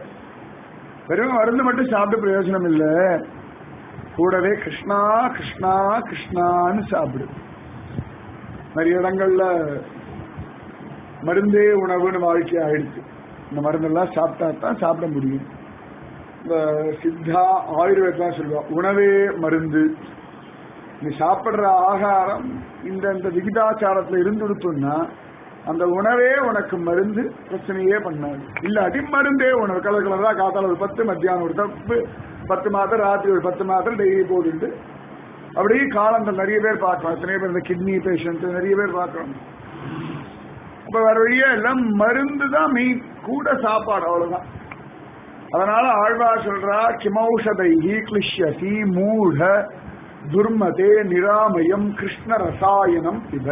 வெறும் மருந்து மட்டும் சாப்பிட்டு பிரயோஜனம் இல்லை கூடவே கிருஷ்ணா கிருஷ்ணா கிருஷ்ணான்னு சாப்பிடு நிறைய இடங்கள்ல மருந்தே உணவுன்னு வாழ்க்கை ஆயிடுச்சு இந்த மருந்தெல்லாம் சாப்பிட்டா தான் சாப்பிட முடியும் இந்த சித்தா ஆயுர்வேதம் சொல்லுவா உணவே மருந்து நீ சாப்பிடுற ஆகாரம் இந்த இந்த விகிதாச்சாரத்துல இருந்துடுத்துன்னா அந்த உணவே உனக்கு மருந்து பிரச்சனையே பண்ணாது இல்லாட்டி மருந்தே உணவு கலர் கலரா காத்தால ஒரு பத்து மத்தியானம் ஒரு தப்பு பத்து மாத்திரம் ராத்திரி ஒரு பத்து மாத்திரம் டெய்லி போட்டுட்டு அப்படியே காலங்கள் நிறைய பேர் பார்க்கலாம் எத்தனையோ பேர் இந்த கிட்னி பேஷண்ட் நிறைய பேர் பார்க்கிறோம் அப்ப வேற வழியா எல்லாம் மருந்து தான் மெயின் கூட சாப்பாடு அவ்வளவுதான் அதனால ஆழ்வார் சொல்றா கிமௌஷதைஹி கிளிஷ்யசி மூட துர்மதே நிராமயம் கிருஷ்ண ரசாயனம் இவ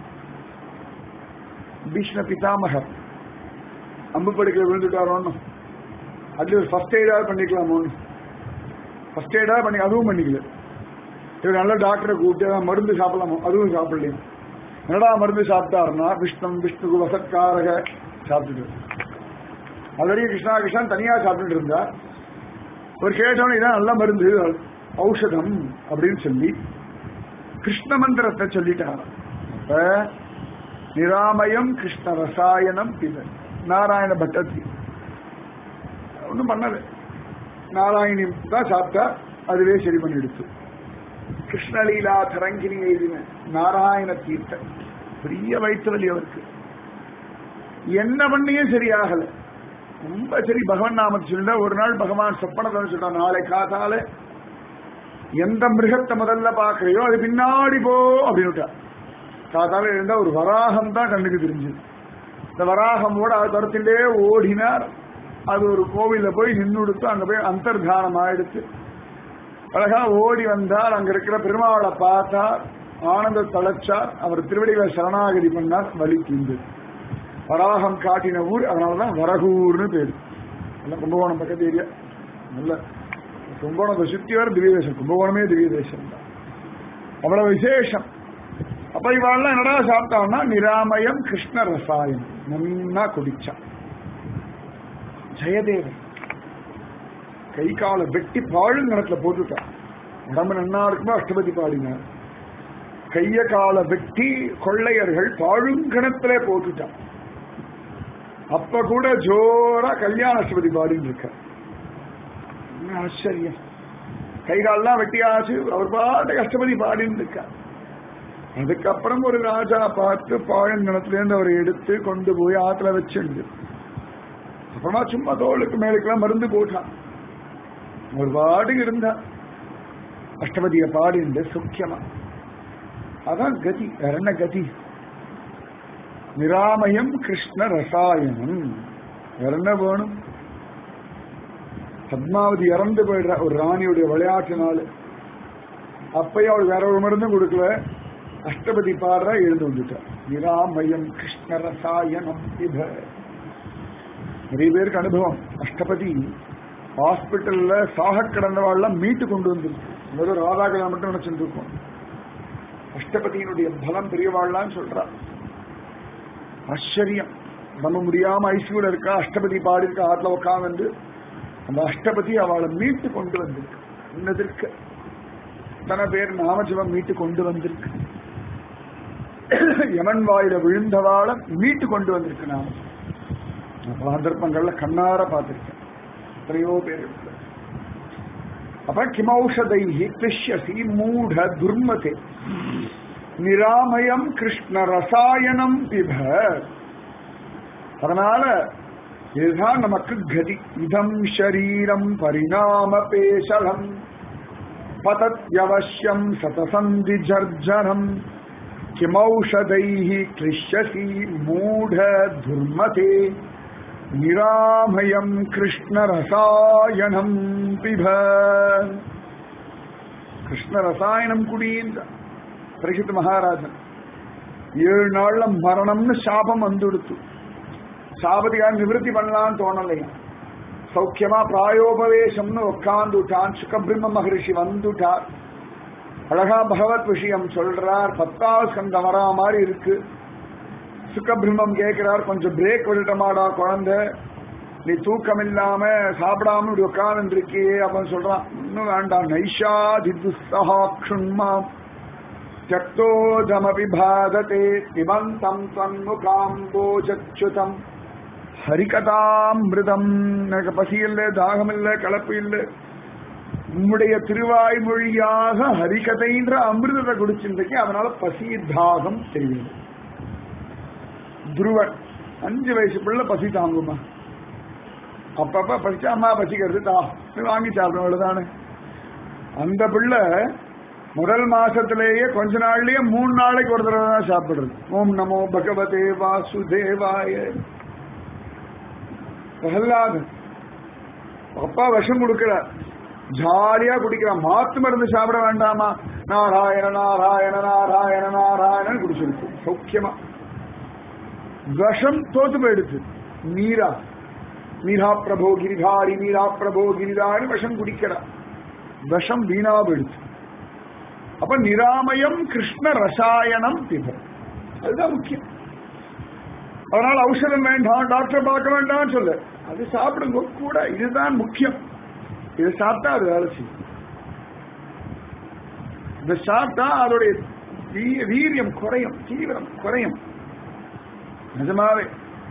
பீஷ்ம பிதாமகர் அம்பு படுக்கையில் விழுந்துட்டாரோன்னு அதுல ஒரு ஃபர்ஸ்ட் எய்டாவது பண்ணிக்கலாமோன்னு ஃபர்ஸ்ட் எய்டாவது பண்ணி அதுவும் பண்ணிக்கல இவர் நல்ல டாக்டரை கூப்பிட்டு ஏதாவது மருந்து சாப்பிடலாமோ அதுவும் சாப்பிடலையும் என்னடா மருந்து சாப்பிட்டாருன்னா விஷ்ணம் விஷ்ணுகு வசத்காரக சாப்பிட்டுட்டு ஆல்ரெடி கிருஷ்ணா கிருஷ்ணா தனியா சாப்பிட்டுட்டு இருந்தா ஒரு கேட்டவன இதான் நல்ல மருந்து ஔஷதம் அப்படின்னு சொல்லி கிருஷ்ண மந்திரத்தை சொல்லிட்டார் அப்ப நிராமயம் கிருஷ்ண ரசாயனம் இது நாராயண பட்டத்தி ஒன்றும் பண்ணல நாராயணி தான் சாப்பிட்டா அதுவே சரி பண்ணிடுச்சு கிருஷ்ணலீலா தரங்கினி எழுதின நாராயண தீர்த்த பெரிய வயிற்று வலி அவருக்கு என்ன பண்ணியும் சரியாகல ரொம்ப சரி பகவான் நாமத்தை சொல்லிட்டா ஒரு நாள் பகவான் சொப்பனத்தை சொல்றான் நாளை காத்தால எந்த மிருகத்தை முதல்ல பாக்குறையோ அது பின்னாடி போ அப்படின்னு காத்தால இருந்தா ஒரு வராகம் தான் கண்ணுக்கு தெரிஞ்சது இந்த வராகமோட அது தரத்திலே ஓடினார் அது ஒரு கோவில்ல போய் நின்னுடுத்து அங்க போய் அந்தர்தானம் ஆயிடுச்சு அழகா ஓடி வந்தார் அங்க இருக்கிற பெருமாளை பார்த்தார் ஆனந்த தளச்சார் அவர் திருவடிகளை சரணாகதி பண்ணார் வலி தீர்ந்தது வராகம் காட்டின ஊர் அதனாலதான் வரகூர்னு பேரு நல்ல கும்பகோணம் பக்கத்து ஏரியா நல்ல கும்பகோணத்தை சுத்தி வர திவ்ய தேசம் கும்பகோணமே திவ்ய தேசம் தான் அவ்வளவு விசேஷம் அப்ப இவாள்லாம் என்னடா சாப்பிட்டான்னா நிராமயம் கிருஷ்ண ரசாயனம் நன்னா குடிச்சான் ஜெயதேவன் கை காலை வெட்டி பாழுங்கணத்துல போட்டுட்டான் உடம்பு நன்னா இருக்குமோ அஷ்டபதி பாடினார் கைய காலை வெட்டி கொள்ளையர்கள் பாழுங்கணத்திலே போட்டுட்டான் அப்ப கூட ஜோரா கல்யாண அஷ்டபதி பாடின்னு இருக்க என்ன ஆச்சரியம் கை கால்லாம் வெட்டியாச்சு அவர் பாட்டு அஷ்டபதி பாடின்னு இருக்கார் அதுக்கப்புறம் ஒரு ராஜா பார்த்து பாழங்கணத்திலேருந்து அவரை எடுத்து கொண்டு போய் ஆத்துல வச்சுண்டு அப்புறமா சும்மா தோளுக்கு மேலுக்கெல்லாம் மருந்து போட்டான் ஒரு பாடு இருந்தா அஷ்டபதிய பாடிண்டு சுக்கியமா அதான் கதி வேற என்ன கதி நிராமயம் கிருஷ்ண ரசாயனம் வேற என்ன வேணும் பத்மாவதி இறந்து போயிடுற ஒரு ராணியுடைய விளையாட்டுனால அப்பயும் அவள் வேற ஒரு மருந்தும் கொடுக்கல அஷ்டபதி பாடுற எழுந்து வந்துட்டார் நிராமயம் கிருஷ்ண ரசாயனம் இத நிறைய பேருக்கு அனுபவம் அஷ்டபதி ஹாஸ்பிட்டல்ல சாக கிடந்தவாள்லாம் மீட்டு கொண்டு வந்திருக்கு வெறும் ராதாகலா மட்டும் நினைச்சுட்டு இருக்கோம் அஷ்டபதியினுடைய பலம் பெரியவாள்லாம் சொல்றா ஆச்சரியம் நம்ம முடியாம ஐசியூல இருக்கா அஷ்டபதி பாடி இருக்கா ஆத்துல உட்காந்து அந்த அஷ்டபதி அவளை மீட்டு கொண்டு வந்திருக்கு இன்னதற்கு இத்தனை பேர் நாமஜபம் மீட்டு கொண்டு வந்திருக்கு யமன் வாயில விழுந்தவாளை மீட்டு கொண்டு வந்திருக்கு நாம பல சந்தர்ப்பங்கள்ல கண்ணார பார்த்திருக்கேன் எத்தனையோ பேர் இருக்கு அப்ப கிமௌஷதைஹி கிருஷ்யசி மூட துர்மதே நிராமயம் கிருஷ்ண ரசாயனம் பிப அதனால இதுதான் நமக்கு கதி இதம் ஷரீரம் பரிணாம பேசலம் பதத்யவசியம் சதசந்தி ஜர்ஜனம் கிமௌஷதைः கிளிஷ்யசி மூட துர்மதே நிராமயம் கிருஷ்ண ரசாயனம் பிப கிருஷ்ண ரசாயனம் குடின்ற பரிசுத்த மகாராஜன் ஏழு நாள்ல மரணம்னு சாபம் வந்துடுத்து சாபதிகார நிவர்த்தி பண்ணலாம்னு தோணலையா சௌக்கியமா பிராயோபவேசம்னு உட்காந்துட்டான் சுகபிரம்ம மகரிஷி வந்துட்டார் அழகா பகவத் விஷயம் சொல்றார் பத்தாவது ஸ்கந்தம் வரா மாதிரி இருக்கு சுகபிரம்மம் கேட்கிறார் கொஞ்சம் பிரேக் விடட்டமாடா குழந்தை நீ தூக்கம் இல்லாம சாப்பிடாம இப்படி உட்கார்ந்து இருக்கியே அப்படின்னு சொல்றான் இன்னும் வேண்டாம் நைஷா திதுஸ்தகா க்ஷுண்மாம் त्यक्तोजमपि बाधते निबन्तं त्वन्मुखाम्बोजच्युतम् ஹரிகதாமிருதம் எனக்கு பசி இல்லை தாகம் இல்லை கலப்பு இல்லை உம்முடைய திருவாய்மொழியாக ஹரிகதைன்ற அமிர்தத்தை குடிச்சிருந்தேன் அதனால பசி தாகம் தெரியும் துருவன் அஞ்சு வயசு பிள்ளை பசி தாங்குமா அப்பப்ப பசிச்சா அம்மா பசிக்கிறது தா வாங்கி சாப்பிடும் அவ்வளவுதானே அந்த பிள்ளை முதல் மாசத்திலேயே கொஞ்ச நாள்லயே மூணு நாளைக்கு ஒரு தடவை தான் சாப்பிடுறது ஓம் நமோ பகவதே வாசுதேவாய பிரகலாதன் அப்பா விஷம் கொடுக்கிறார் ஜாலியா குடிக்கிறான் மாத்து மருந்து சாப்பிட வேண்டாமா நாராயண நாராயண நாராயண நாராயணன் குடிச்சிருக்கு சௌக்கியமா விஷம் தோத்து போயிடுச்சு நீரா மீரா பிரபோ கிரிதாரி மீரா பிரபோ கிரிதாரி விஷம் குடிக்கிறா விஷம் வீணா போயிடுச்சு அப்ப நிராமயம் கிருஷ்ண ரசாயனம் பிப அதுதான் முக்கியம் அதனால ஔஷதம் வேண்டாம் டாக்டர் பார்க்க வேண்டாம் சொல்ல அது சாப்பிடுங்க கூட இதுதான் முக்கியம் இது சாப்பிட்டா அது வேலை செய்யும் இதை சாப்பிட்டா அதோடைய வீ- வீரியம் குறையும் தீவிரம் குறையும் நிஜமாவே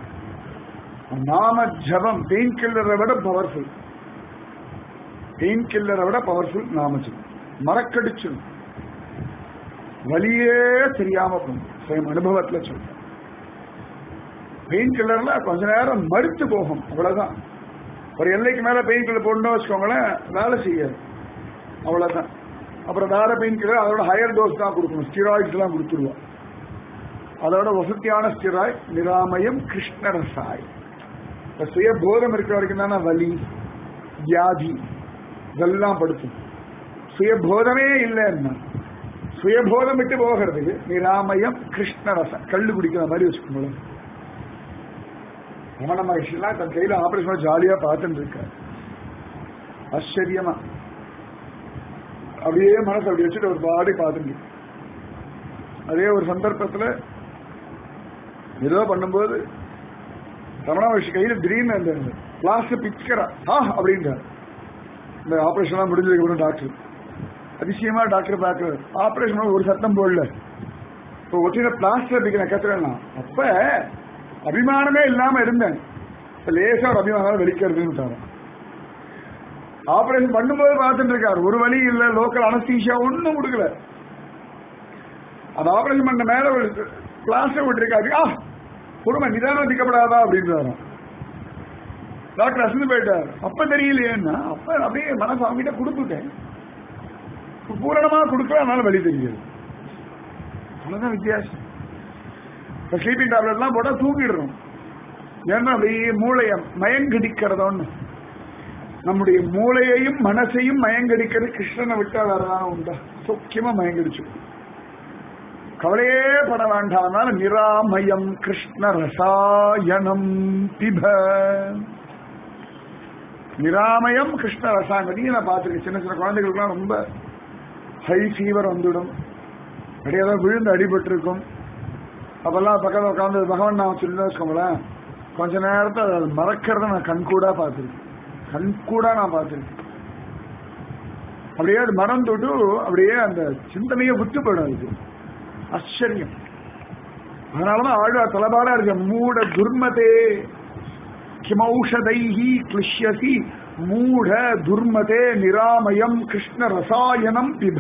நாம ஜபம் பெயின் கில்லரை விட பவர்ஃபுல் பெயின் கில்லரை விட பவர்ஃபுல் நாம ஜபம் மறக்கடிச்சிடும் வலியே தெரியாம போகும் சுயம் அனுபவத்துல சொல்றேன் பெயின் கில்லர்ல கொஞ்ச நேரம் மறுத்து போகும் அவ்வளவுதான் ஒரு எல்லைக்கு மேல பெயின் கில்லர் போடணும் வச்சுக்கோங்களேன் வேலை செய்யாது அவ்வளவுதான் அப்புறம் வேற பெயின் கில்லர் அதோட ஹையர் டோஸ் தான் கொடுக்கணும் ஸ்டிராய்ட்ஸ் எல்லாம் கொடுத்துருவோம் அதோட வசதியான ஸ்டிராய்ட் நிராமயம் கிருஷ்ணரசாய் இப்ப சுய போதம் இருக்கிற வரைக்கும் தானே வலி வியாதி இதெல்லாம் படுத்தும் சுய போதமே இல்லைன்னா சுயபோதம் விட்டு போகிறதுக்கு நிராமயம் கிருஷ்ணரசம் கள்ளு குடிக்கிற மாதிரி வச்சுக்கோங்களேன் ரமண மகர்ஷிலாம் தன் கையில ஆபரேஷன் ஜாலியா பார்த்துட்டு இருக்காரு ஆச்சரியமா அப்படியே மனசு அப்படி வச்சுட்டு ஒரு பாடி பார்த்துட்டு அதே ஒரு சந்தர்ப்பத்துல ஏதோ பண்ணும்போது ரமண மகர்ஷி கையில திடீர்னு அந்த கிளாஸ் பிச்சுக்கிறா ஆ அப்படின்றார் இந்த ஆபரேஷன்லாம் முடிஞ்சதுக்கு அப்புறம் டாக்டர் அதிசயமா டாக்டர் பார்க்கிறார் ஆபரேஷன் ஒரு சத்தம் போடல இப்போ ஒட்டின பிளாஸ்டர் பிக்கிற கத்துறேன்னா அப்ப அபிமானமே இல்லாம இருந்தேன் இப்ப லேசா ஒரு அபிமானம் வெளிக்கிறதுன்னு ஆபரேஷன் பண்ணும்போது பார்த்துட்டு இருக்காரு ஒரு வழி இல்ல லோக்கல் அனஸ்தீஷியா ஒண்ணும் கொடுக்கல அந்த ஆபரேஷன் பண்ண மேல ஒரு பிளாஸ்டர் விட்டுருக்காரு ஆ பொறுமை நிதானம் திக்கப்படாதா அப்படின்றாரு டாக்டர் அசந்து போயிட்டார் அப்ப தெரியலையேன்னா அப்ப அப்படியே மனசு அவங்ககிட்ட கொடுத்துட்டேன் பூரணமா கொடுக்கல அதனால வழி தெரியாது அவ்வளவுதான் வித்தியாசம் இப்ப ஸ்லீப்பிங் டேப்லெட் எல்லாம் போட்டா தூங்கிடுறோம் ஏன்னா அப்படியே மூளைய மயங்கடிக்கிறதோன்னு நம்முடைய மூளையையும் மனசையும் மயங்கடிக்கிறது கிருஷ்ணனை விட்டா வேறதான உண்டா சௌக்கியமா மயங்கடிச்சு கவலையே பட வேண்டாம் நிராமயம் கிருஷ்ண ரசாயனம் பிப நிராமயம் கிருஷ்ண ரசாயனம் நான் பார்த்திருக்கேன் சின்ன சின்ன குழந்தைகளுக்குலாம் ரொம்ப ஹை ஃபீவர் வந்துடும் அப்படியே ஏதாவது விழுந்து அடிபட்டு இருக்கும் அப்பெல்லாம் பக்கத்தில் உட்காந்து பகவான் நான் சொல்லி வச்சுக்கோங்களேன் கொஞ்ச நேரத்தை அதை மறக்கிறத நான் கண்கூடா பார்த்துருக்கேன் கண்கூடா நான் பார்த்துருக்கேன் அப்படியே அது மறந்துட்டு அப்படியே அந்த சிந்தனையை விட்டு போயிடும் அதுக்கு ஆச்சரியம் அதனாலதான் ஆழ்வார் தலபாடா இருக்க மூட துர்மதே கிமௌஷதைஹி கிளிஷ்யசி மூட துர்மதே நிராமயம் கிருஷ்ண ரசாயனம் பிப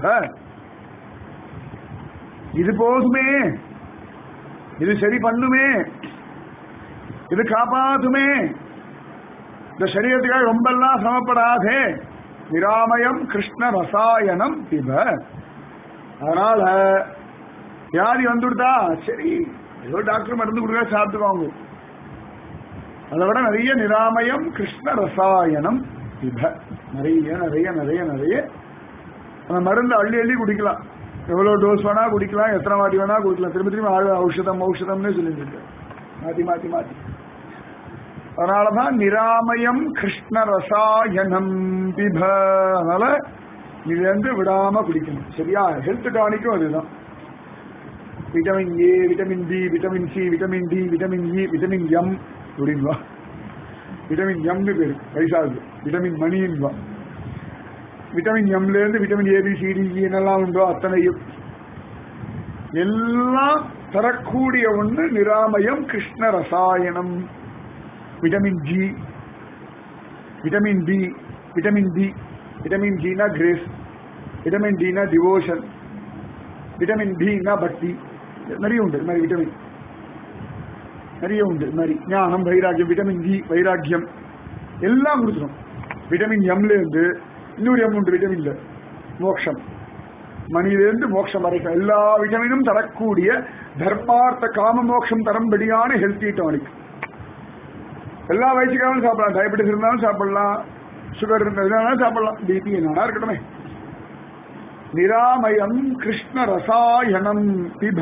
இது போதுமே இது சரி பண்ணுமே இது காப்பாத்துமே இந்த சரீரத்துக்காக ரொம்ப எல்லாம் சிரமப்படாதே நிராமயம் கிருஷ்ண ரசாயனம் பிப அதனால வியாதி வந்துடுதா சரி ஏதோ டாக்டர் மருந்து கொடுக்க சாப்பிட்டுக்கோங்க அதை விட நிறைய நிராமயம் கிருஷ்ண ரசாயனம் பிப நிறைய நிறைய நிறைய நிறைய அந்த மருந்து அள்ளி அள்ளி குடிக்கலாம் எவ்வளவு டோஸ் வேணா குடிக்கலாம் எத்தனை வாட்டி வேணா குடிக்கலாம் திரும்ப திரும்ப ஆழ ஔஷதம் ஔஷதம்னு சொல்லிட்டு இருக்காரு மாத்தி மாத்தி மாத்தி அதனாலதான் நிராமயம் கிருஷ்ண ரசாயனம் பிப அதனால இதுல இருந்து விடாம குடிக்கணும் சரியா ஹெல்த் டானிக்கும் அதுதான் vitamin A vitamin B vitamin C vitamin D vitamin E vitamin M அப்படின்வா விட்டமின் எம்னு பேரு வயசாகுது விட்டமின் மணின்வா விட்டமின் எம்ல இருந்து விட்டமின் ஏபி சிடி என்னெல்லாம் உண்டோ அத்தனையும் எல்லாம் தரக்கூடிய ஒண்ணு நிராமயம் கிருஷ்ண ரசாயனம் vitamin G vitamin D vitamin D vitamin ஜினா கிரேஸ் விட்டமின் டினா டிவோஷன் விட்டமின் டினா பக்தி நிறைய உண்டு இது மாதிரி விட்டமின் நிறைய உண்டு இது மாதிரி ஞானம் வைராக்கியம் விட்டமின் ஜி வைராக்கியம் எல்லாம் கொடுத்துரும் விட்டமின் எம்ல இருந்து இன்னொரு எம் உண்டு விட்டமின்ல மோக்ஷம் மணியிலிருந்து மோட்சம் வரைக்கும் எல்லா விட்டமினும் தரக்கூடிய தர்மார்த்த காம மோட்சம் தரும்படியான ஹெல்த்தி டானிக் எல்லா வயசுக்காரும் சாப்பிடலாம் டயபெட்டிஸ் இருந்தாலும் சாப்பிடலாம் சுகர் இருந்தாலும் சாப்பிடலாம் பிபி என்னன்னா இருக்கட்டுமே நிராமயம் கிருஷ்ண ரசாயனம் பிப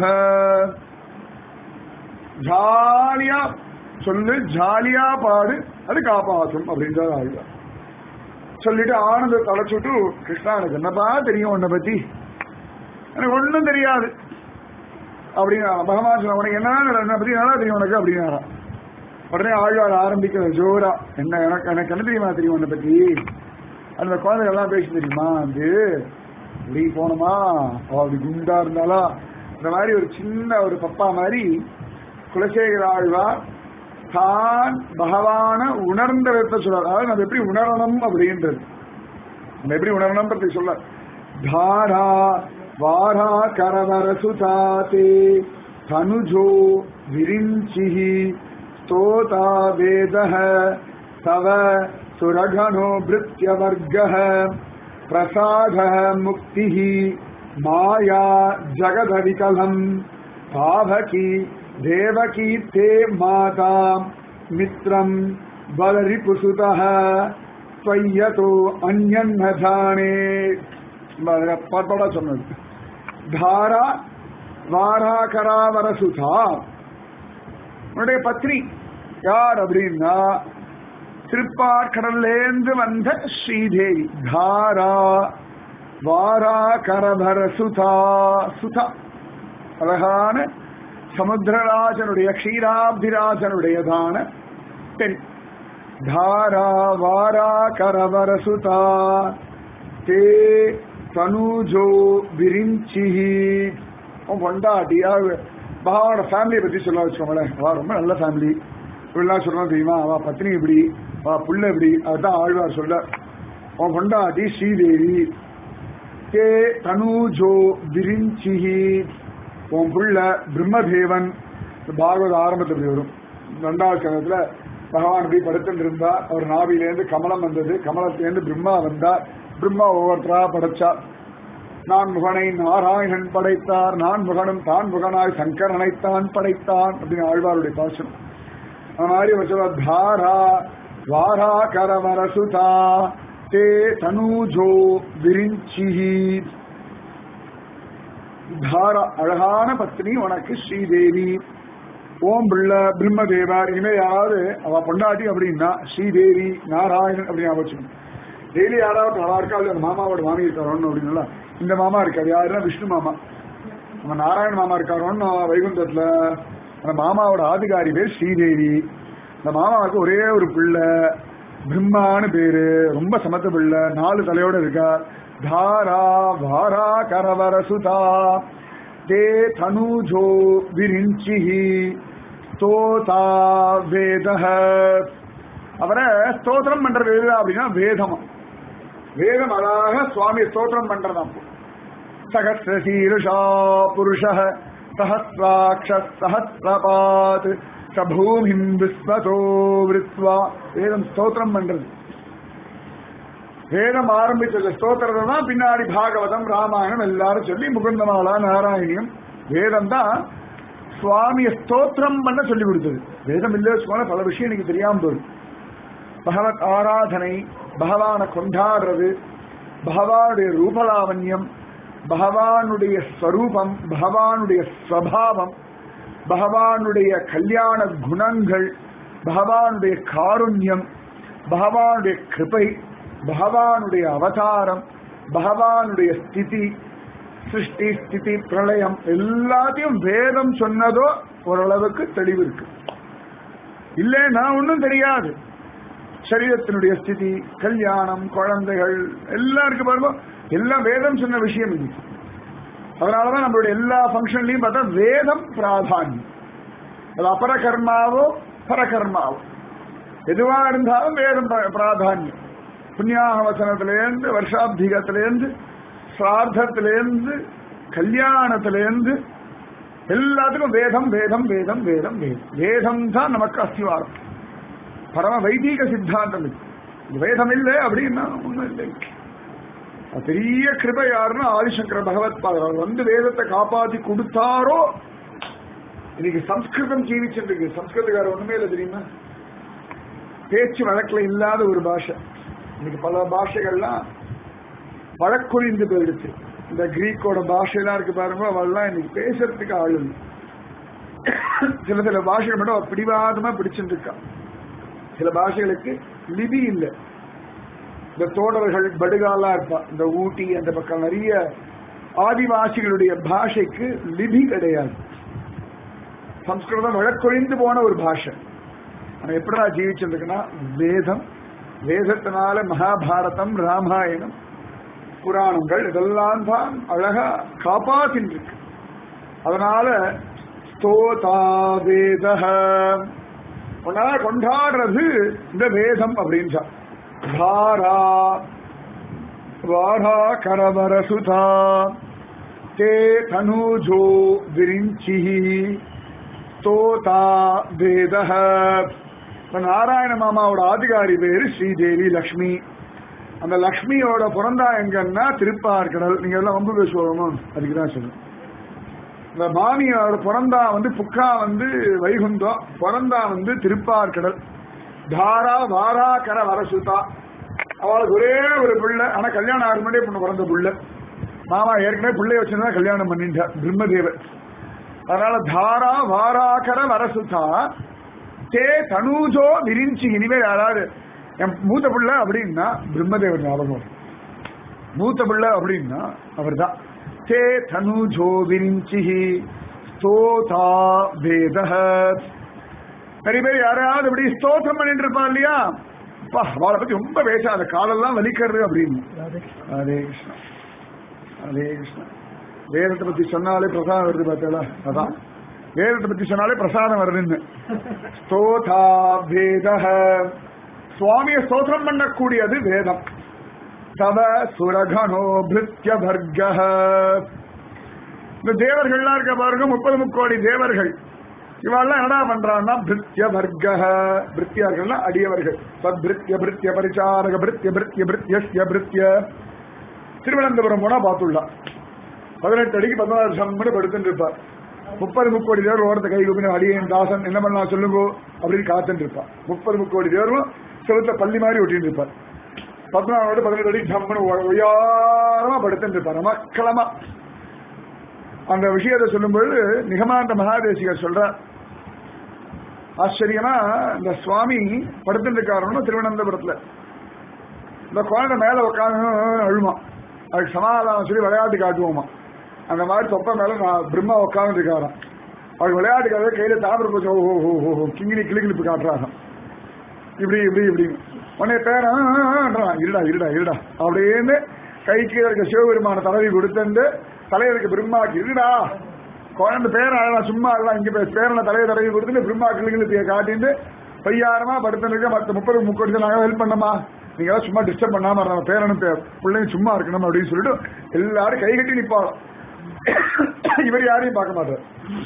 ஜாலியா சொல்லு ஜாலியா பாடு அது காப்பாற்றும் அப்படின்றது ஆழ்வார் சொல்லிட்டு ஆனந்த தலைச்சுட்டு கிருஷ்ணா எனக்கு என்னப்பா தெரியும் உன்னை பத்தி எனக்கு ஒண்ணும் தெரியாது அப்படின்னா பகவான் சொன்ன உனக்கு என்ன என்ன பத்தி நல்லா தெரியும் உனக்கு அப்படின்னாரா உடனே ஆழ்வார் ஆரம்பிக்கிற ஜோரா என்ன எனக்கு எனக்கு என்ன தெரியுமா தெரியும் உன்னை பத்தி அந்த குழந்தைகள் எல்லாம் பேசி தெரியுமா அது இப்படி போனோமா அவ அப்படி குண்டா இருந்தாலா இந்த மாதிரி ஒரு சின்ன ஒரு பப்பா மாதிரி குலசேகர ஆழ்வார் தான் பகவான உணர்ந்த விதத்தை சொல்றார் அதாவது நம்ம எப்படி உணரணும் அப்படின்றது நம்ம எப்படி உணரணும்ன்றது சொல்ல தாரா வாரா கரவர சுதாதே தனுஜோ விரிஞ்சிஹி ஸ்தோதா வேதः தவ சுரகணோ பிருத்யவர்கः பிரசாதः முக்திः மாயா ஜகதவிகலம் பாவகி தேவகி தே மாதா மித்ரம் பலரிபுசுதः त्वय्यतो अन्यन्नधाने பாட்டோட சொன்னது தாரா வாராகராவரசுதா உன்னுடைய பத்னி யார் அப்படின்னா திருப்பார்கடல்லேந்து வந்த ஸ்ரீதேவி தாரா வாராகரபர சுதா சுதா அழகான சமுத்திரராஜனுடைய க்ஷீராபிராஜனுடையதான பெண் தாரா வாரா கரவர சுதா தே தனுஜோ விரிஞ்சிஹி அவன் பொண்டாட்டி பகவானோட ஃபேமிலியை பத்தி சொல்ல வச்சோங்களேன் அவ ரொம்ப நல்ல ஃபேமிலி இப்படிலாம் சொல்லணும் தெரியுமா அவ பத்னி இப்படி அவ புள்ள இப்படி அதுதான் ஆழ்வார் சொல்ல அவன் பொண்டாட்டி ஸ்ரீதேவி தே தனுஜோ விரிஞ்சிஹி உன் புள்ள பிரம்மதேவன் பாகவத ஆரம்பத்தில் இப்படி வரும் ரெண்டாவது கணத்துல பகவான் போய் படுத்துட்டு இருந்தா அவர் நாவிலேருந்து கமலம் வந்தது கமலத்திலேருந்து பிரம்மா வந்தார் பிரம்மா ஒவ்வொருத்தரா படைச்சா நான் முகனை நாராயணன் படைத்தார் நான் முகனும் தான் முகனாய் சங்கரனை தான் படைத்தான் அப்படின்னு ஆழ்வாருடைய பாசனம் அந்த மாதிரி வச்சதா தாரா வாரா கரவர சுதா தே தனுஜோ விரிஞ்சிஹி தாரா அழகான பத்னி உனக்கு ஸ்ரீதேவி ஓம் பிள்ள பிரம்மதேவர் இனிமே யாராவது அவ பொண்டாட்டி அப்படின்னா ஸ்ரீதேவி நாராயணன் அப்படின்னு வச்சுக்கணும் டெய்லி யாராவது அவா இருக்கா இல்ல மாமாவோட மாமி இருக்காரோன்னு அப்படின்னா இந்த மாமா இருக்காரு யாருன்னா விஷ்ணு மாமா நம்ம நாராயண மாமா இருக்காரோன்னு வைகுந்தத்துல அந்த மாமாவோட ஆதிகாரி பேர் ஸ்ரீதேவி இந்த மாமாவுக்கு ஒரே ஒரு பிள்ளை பிரம்மான்னு பேரு ரொம்ப சமத்த பிள்ளை நாலு தலையோட இருக்கா தாரா வாரா கரவர சுதா தே தனுஜோ விரிஞ்சிஹி ஸ்தோதா வேதஹ அவரை ஸ்தோத்திரம் பண்றது எது அப்படின்னா வேதம் வேதம் அழகாக சுவாமி ஸ்தோத்திரம் பண்றதாம் சகசிரசீருஷா புருஷ சஹசிராட்ச சஹசிரபாத் சபூமிம் விஸ்வதோ விருத்வா வேதம் ஸ்தோத்திரம் பண்றது வேதம் ஆரம்பிச்சது ஸ்தோத்திரத்தை தான் பின்னாடி பாகவதம் ராமாயணம் எல்லாரும் சொல்லி முகுந்தமாலா நாராயணியம் வேதம் தான் சுவாமிய ஸ்தோத்திரம் பண்ண சொல்லி கொடுத்தது வேதம் இல்லையே சுவாமி பல விஷயம் எனக்கு தெரியாம போகுது பகவத் ஆராதனை பகவானை கொண்டாடுறது பகவானுடைய ரூபலாவண்யம் பகவானுடைய ஸ்வரூபம் பகவானுடைய ஸ்வபாவம் பகவானுடைய கல்யாண குணங்கள் பகவானுடைய காருண்யம் பகவானுடைய கிருபை பகவானுடைய அவதாரம் பகவானுடைய ஸ்திதி சிருஷ்டி ஸ்திதி பிரளயம் எல்லாத்தையும் வேதம் சொன்னதோ ஓரளவுக்கு தெளிவு இருக்கு இல்லைன்னா ஒன்றும் தெரியாது சரீரத்தினுடைய ஸ்திதி கல்யாணம் குழந்தைகள் எல்லாம் இருக்கு பாருங்க எல்லாம் வேதம் சொன்ன விஷயம் இது அதனாலதான் நம்மளுடைய எல்லா ஃபங்க்ஷன்லயும் பார்த்தா வேதம் பிராதானியம் அது அபரகர்மாவோ பரகர்மாவோ எதுவா இருந்தாலும் வேதம் பிர- பிராதானியம் புண்ணியாகவசனத்திலேருந்து வருஷாப்திகத்திலேருந்து சிரார்த்தத்திலேருந்து கல்யாணத்திலேருந்து எல்லாத்துக்கும் வேதம் வேதம் வேதம் வேதம் வேதம் வேதம் தான் நமக்கு அஸ்திவாரம் பரம வைதீக சித்தாந்தம் இது இது வேதம் இல்லை அப்படின்னா ஒண்ணும் இல்லை அது பெரிய கிருபை யாருன்னா ஆதிசங்கர பகவத் பாதர் அவர் வந்து வேதத்தை காப்பாத்தி கொடுத்தாரோ இன்னைக்கு சம்ஸ்கிருதம் ஜீவிச்சுருக்கு சம்ஸ்கிருதக்கார ஒண்ணுமே இல்லை தெரியுமா பேச்சு வழக்குல இல்லாத ஒரு பாஷை இன்னைக்கு பல பாஷைகள்லாம் வழக்கொழிந்து போயிடுச்சு இந்த கிரீக்கோட பாஷையெல்லாம் இருக்கு பாருங்க அவெல்லாம் இன்னைக்கு பேசுறதுக்கு ஆள் இல்லை சில சில பாஷைகள் மட்டும் அவ பிடிவாதமா பிடிச்சிட்டு இருக்கா சில பாஷைகளுக்கு லிபி இல்லை இந்த தோடர்கள் படுகாலா இருப்பா இந்த ஊட்டி அந்த பக்கம் நிறைய ஆதிவாசிகளுடைய பாஷைக்கு லிபி கிடையாது சம்ஸ்கிருதம் வழக்கொழிந்து போன ஒரு பாஷை ஆனா எப்படிடா ஜீவிச்சிருக்குன்னா வேதம் வேதத்தினால மகாபாரதம் ராமாயணம் புராணங்கள் இதெல்லாம் தான் அழகா காப்பாத்தின்னு இருக்கு அதனால ஸ்தோதா வேத உன்னால கொண்டாடுறது இந்த வேதம் அப்படின்னு தாரா வாரா கரவரசுதா தே தனுஜோ விரிஞ்சி ஸ்தோதா வேத நாராயண மாமாவோட ஆதிகாரி பேரு ஸ்ரீதேவி லக்ஷ்மி அந்த லக்ஷ்மியோட பிறந்தா எங்கன்னா திருப்பார்கடல் நீங்க எல்லாம் ரொம்ப பேசுவோமோ அதுக்கு தான் சொல்லுங்க இந்த மாமியோட பிறந்தா வந்து புக்கா வந்து வைகுந்தம் பிறந்தா வந்து திருப்பார்கடல் தாரா வாரா கர வரசுதா அவளுக்கு ஒரே ஒரு பிள்ளை ஆனா கல்யாணம் ஆறு மணியே பொண்ணு பிறந்த பிள்ளை மாமா ஏற்கனவே பிள்ளைய வச்சிருந்தா கல்யாணம் பண்ணிட்டார் பிரம்மதேவர் அதனால தாரா வாராகர வரசுதா தே தனூஜோ விரிஞ்சி இனிமேல் யாராவது என் மூத்த பிள்ளை அப்படின்னா பிரம்மதேவர் ஞாபகம் வரும். மூத்த பிள்ளை அப்படின்னா அவர்தான் தே தனுஜோ விரிஞ்சி ஸ்தோதா வேத நிறைய பேர் யாராவது இப்படி ஸ்தோத்திரம் பண்ணிட்டு இருப்பான் இல்லையா அப்பா அவளை பத்தி ரொம்ப பேசாத காலெல்லாம் வலிக்கிறது அப்படின்னு ஹரே கிருஷ்ணா ஹரே கிருஷ்ணா வேதத்தை பத்தி சொன்னாலே பிரசாதம் வருது பார்த்தா அதான் வேதத்தை பத்தி சொன்னாலே பிரசாதம் வருதுன்னு ஸ்தோதா வேத சுவாமிய ஸ்தோத்திரம் பண்ணக்கூடியது வேதம் தவ சுரகனோ பிருத்ய வர்க்க இந்த தேவர்கள்லாம் இருக்க பாருங்க முப்பது முக்கோடி தேவர்கள் இவெல்லாம் என்னடா பண்றான்னா பிருத்ய வர்க்க பிருத்தியார்கள்னா அடியவர்கள் பிருத்ய பிருத்ய பரிசாரக பிருத்ய பிருத்ய பிருத்யஸ்ய பிருத்ய திருவனந்தபுரம் போனா பாத்துள்ளா பதினெட்டு அடிக்கு பதினாறு சம்மனு படுத்துட்டு இருப்பார் முப்பது முக்கோடி தேவர் ஓரத்தை கை குப்பின அடியன் தாசன் என்ன பண்ணலாம் சொல்லுங்க அப்படின்னு காத்துட்டு இருப்பார் முப்பது முக்கோடி தேவரும் செலுத்த பள்ளி மாதிரி ஒட்டிட்டு இருப்பார் பதினாலோட பதினெட்டு அடி ஜம்முன்னு உயாரமா படுத்துட்டு இருப்பார் மக்களமா அந்த விஷயத்தை சொல்லும்போது நிகமாந்த மகாதேசிகர் சொல்றார் ஆச்சரியமா இந்த சுவாமி படுத்துட்டு இருக்காருன்னு திருவனந்தபுரத்துல இந்த குழந்தை மேல உட்காந்து அழுமா அதுக்கு சமாதானம் சொல்லி விளையாட்டு காட்டுவோமா அந்த மாதிரி தொப்பை மேல நான் பிரம்மா உட்காந்து இருக்காராம் அவருக்கு விளையாட்டுக்காக கையில தாமரை பூச்சி ஓ ஓ ஓ ஓ கிங்கினி கிளிகிழிப்பு காட்டுறாங்க இப்படி இப்படி இப்படி உடனே பேரன் இருடா இருடா இருடா அப்படின்னு கைக்கு இருக்க சிவபெருமான தலைவி கொடுத்துட்டு தலைவருக்கு பிரம்மாக்கு இருடா குழந்தை பேரன் அழகா சும்மா எல்லாம் இங்க போய் பேரனை தலையை தடவி கொடுத்துட்டு பிரம்மா கிளிகிழிப்பிய காட்டிட்டு பையாரமா படுத்துருக்க மற்ற முப்பது முக்கோடி நாங்க ஹெல்ப் பண்ணமா நீங்க எல்லாம் சும்மா டிஸ்டர்ப் பண்ணாம நம்ம பேரனும் பே- பிள்ளையும் சும்மா இருக்கணும் அப்படின்னு சொல்லிட்டு எல்லாரும் கை கட்டி நிப்பாங்க இவர் யாரையும் பார்க்க மாட்டார்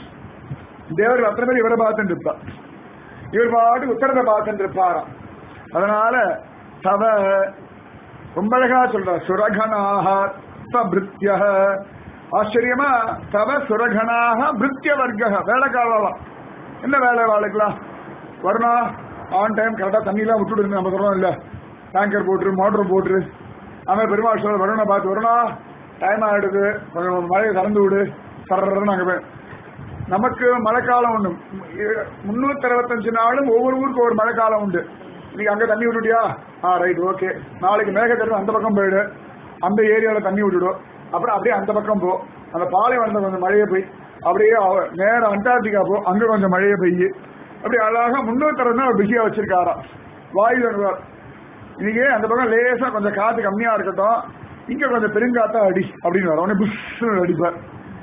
தேவர் அத்தனை பேர் இவரை பார்த்துட்டு இருப்பா இவர் பாட்டு உத்தரத்தை பார்த்துட்டு இருப்பாராம் அதனால தவ ரொம்ப அழகா சொல்ற சுரகனாக பிருத்திய ஆச்சரியமா தவ சுரகனாக பிருத்திய வர்க்க வேலைக்காரலாம் என்ன வேலை வாழைக்கலாம் வரணும் ஆன் டைம் கரெக்டா தண்ணிலாம் விட்டுடுங்க நம்ம சொல்றோம் இல்ல டேங்கர் போட்டுரு மோட்டர் போட்டுரு அவன் பெருமாள் சொல்ற வரணும் பார்த்து வரணும் டைம் ஆயிடுது கொஞ்சம் மழையை திறந்து விடு சர்றன்னு அங்க போய் நமக்கு மழைக்காலம் உண்டு முன்னூத்தி அறுபத்தஞ்சு நாளும் ஒவ்வொரு ஊருக்கு ஒரு மழைக்காலம் உண்டு இன்னைக்கு அங்க தண்ணி விட்டுட்டியா ஆ ரைட் ஓகே நாளைக்கு மேகத்திலிருந்து அந்த பக்கம் போயிடு அந்த ஏரியால தண்ணி விட்டுடும் அப்புறம் அப்படியே அந்த பக்கம் போ அந்த பாலைவனத்தை கொஞ்சம் மழையை போய் அப்படியே அவ- நேரா அண்டார்டிகா போ அங்க கொஞ்சம் மழையை பெய்யு அப்படி அழகா முன்னூத்தி அறுபது நாள் பிஸியா வச்சிருக்காராம் வாயு அனுவார் இன்னைக்கு அந்த பக்கம் லேசா கொஞ்சம் காத்து கம்மியா இருக்கட்டும் இங்க கொஞ்சம் பெருங்காத்தா அடி அப்படின்னு வர உடனே புஷ் அடிப்பார்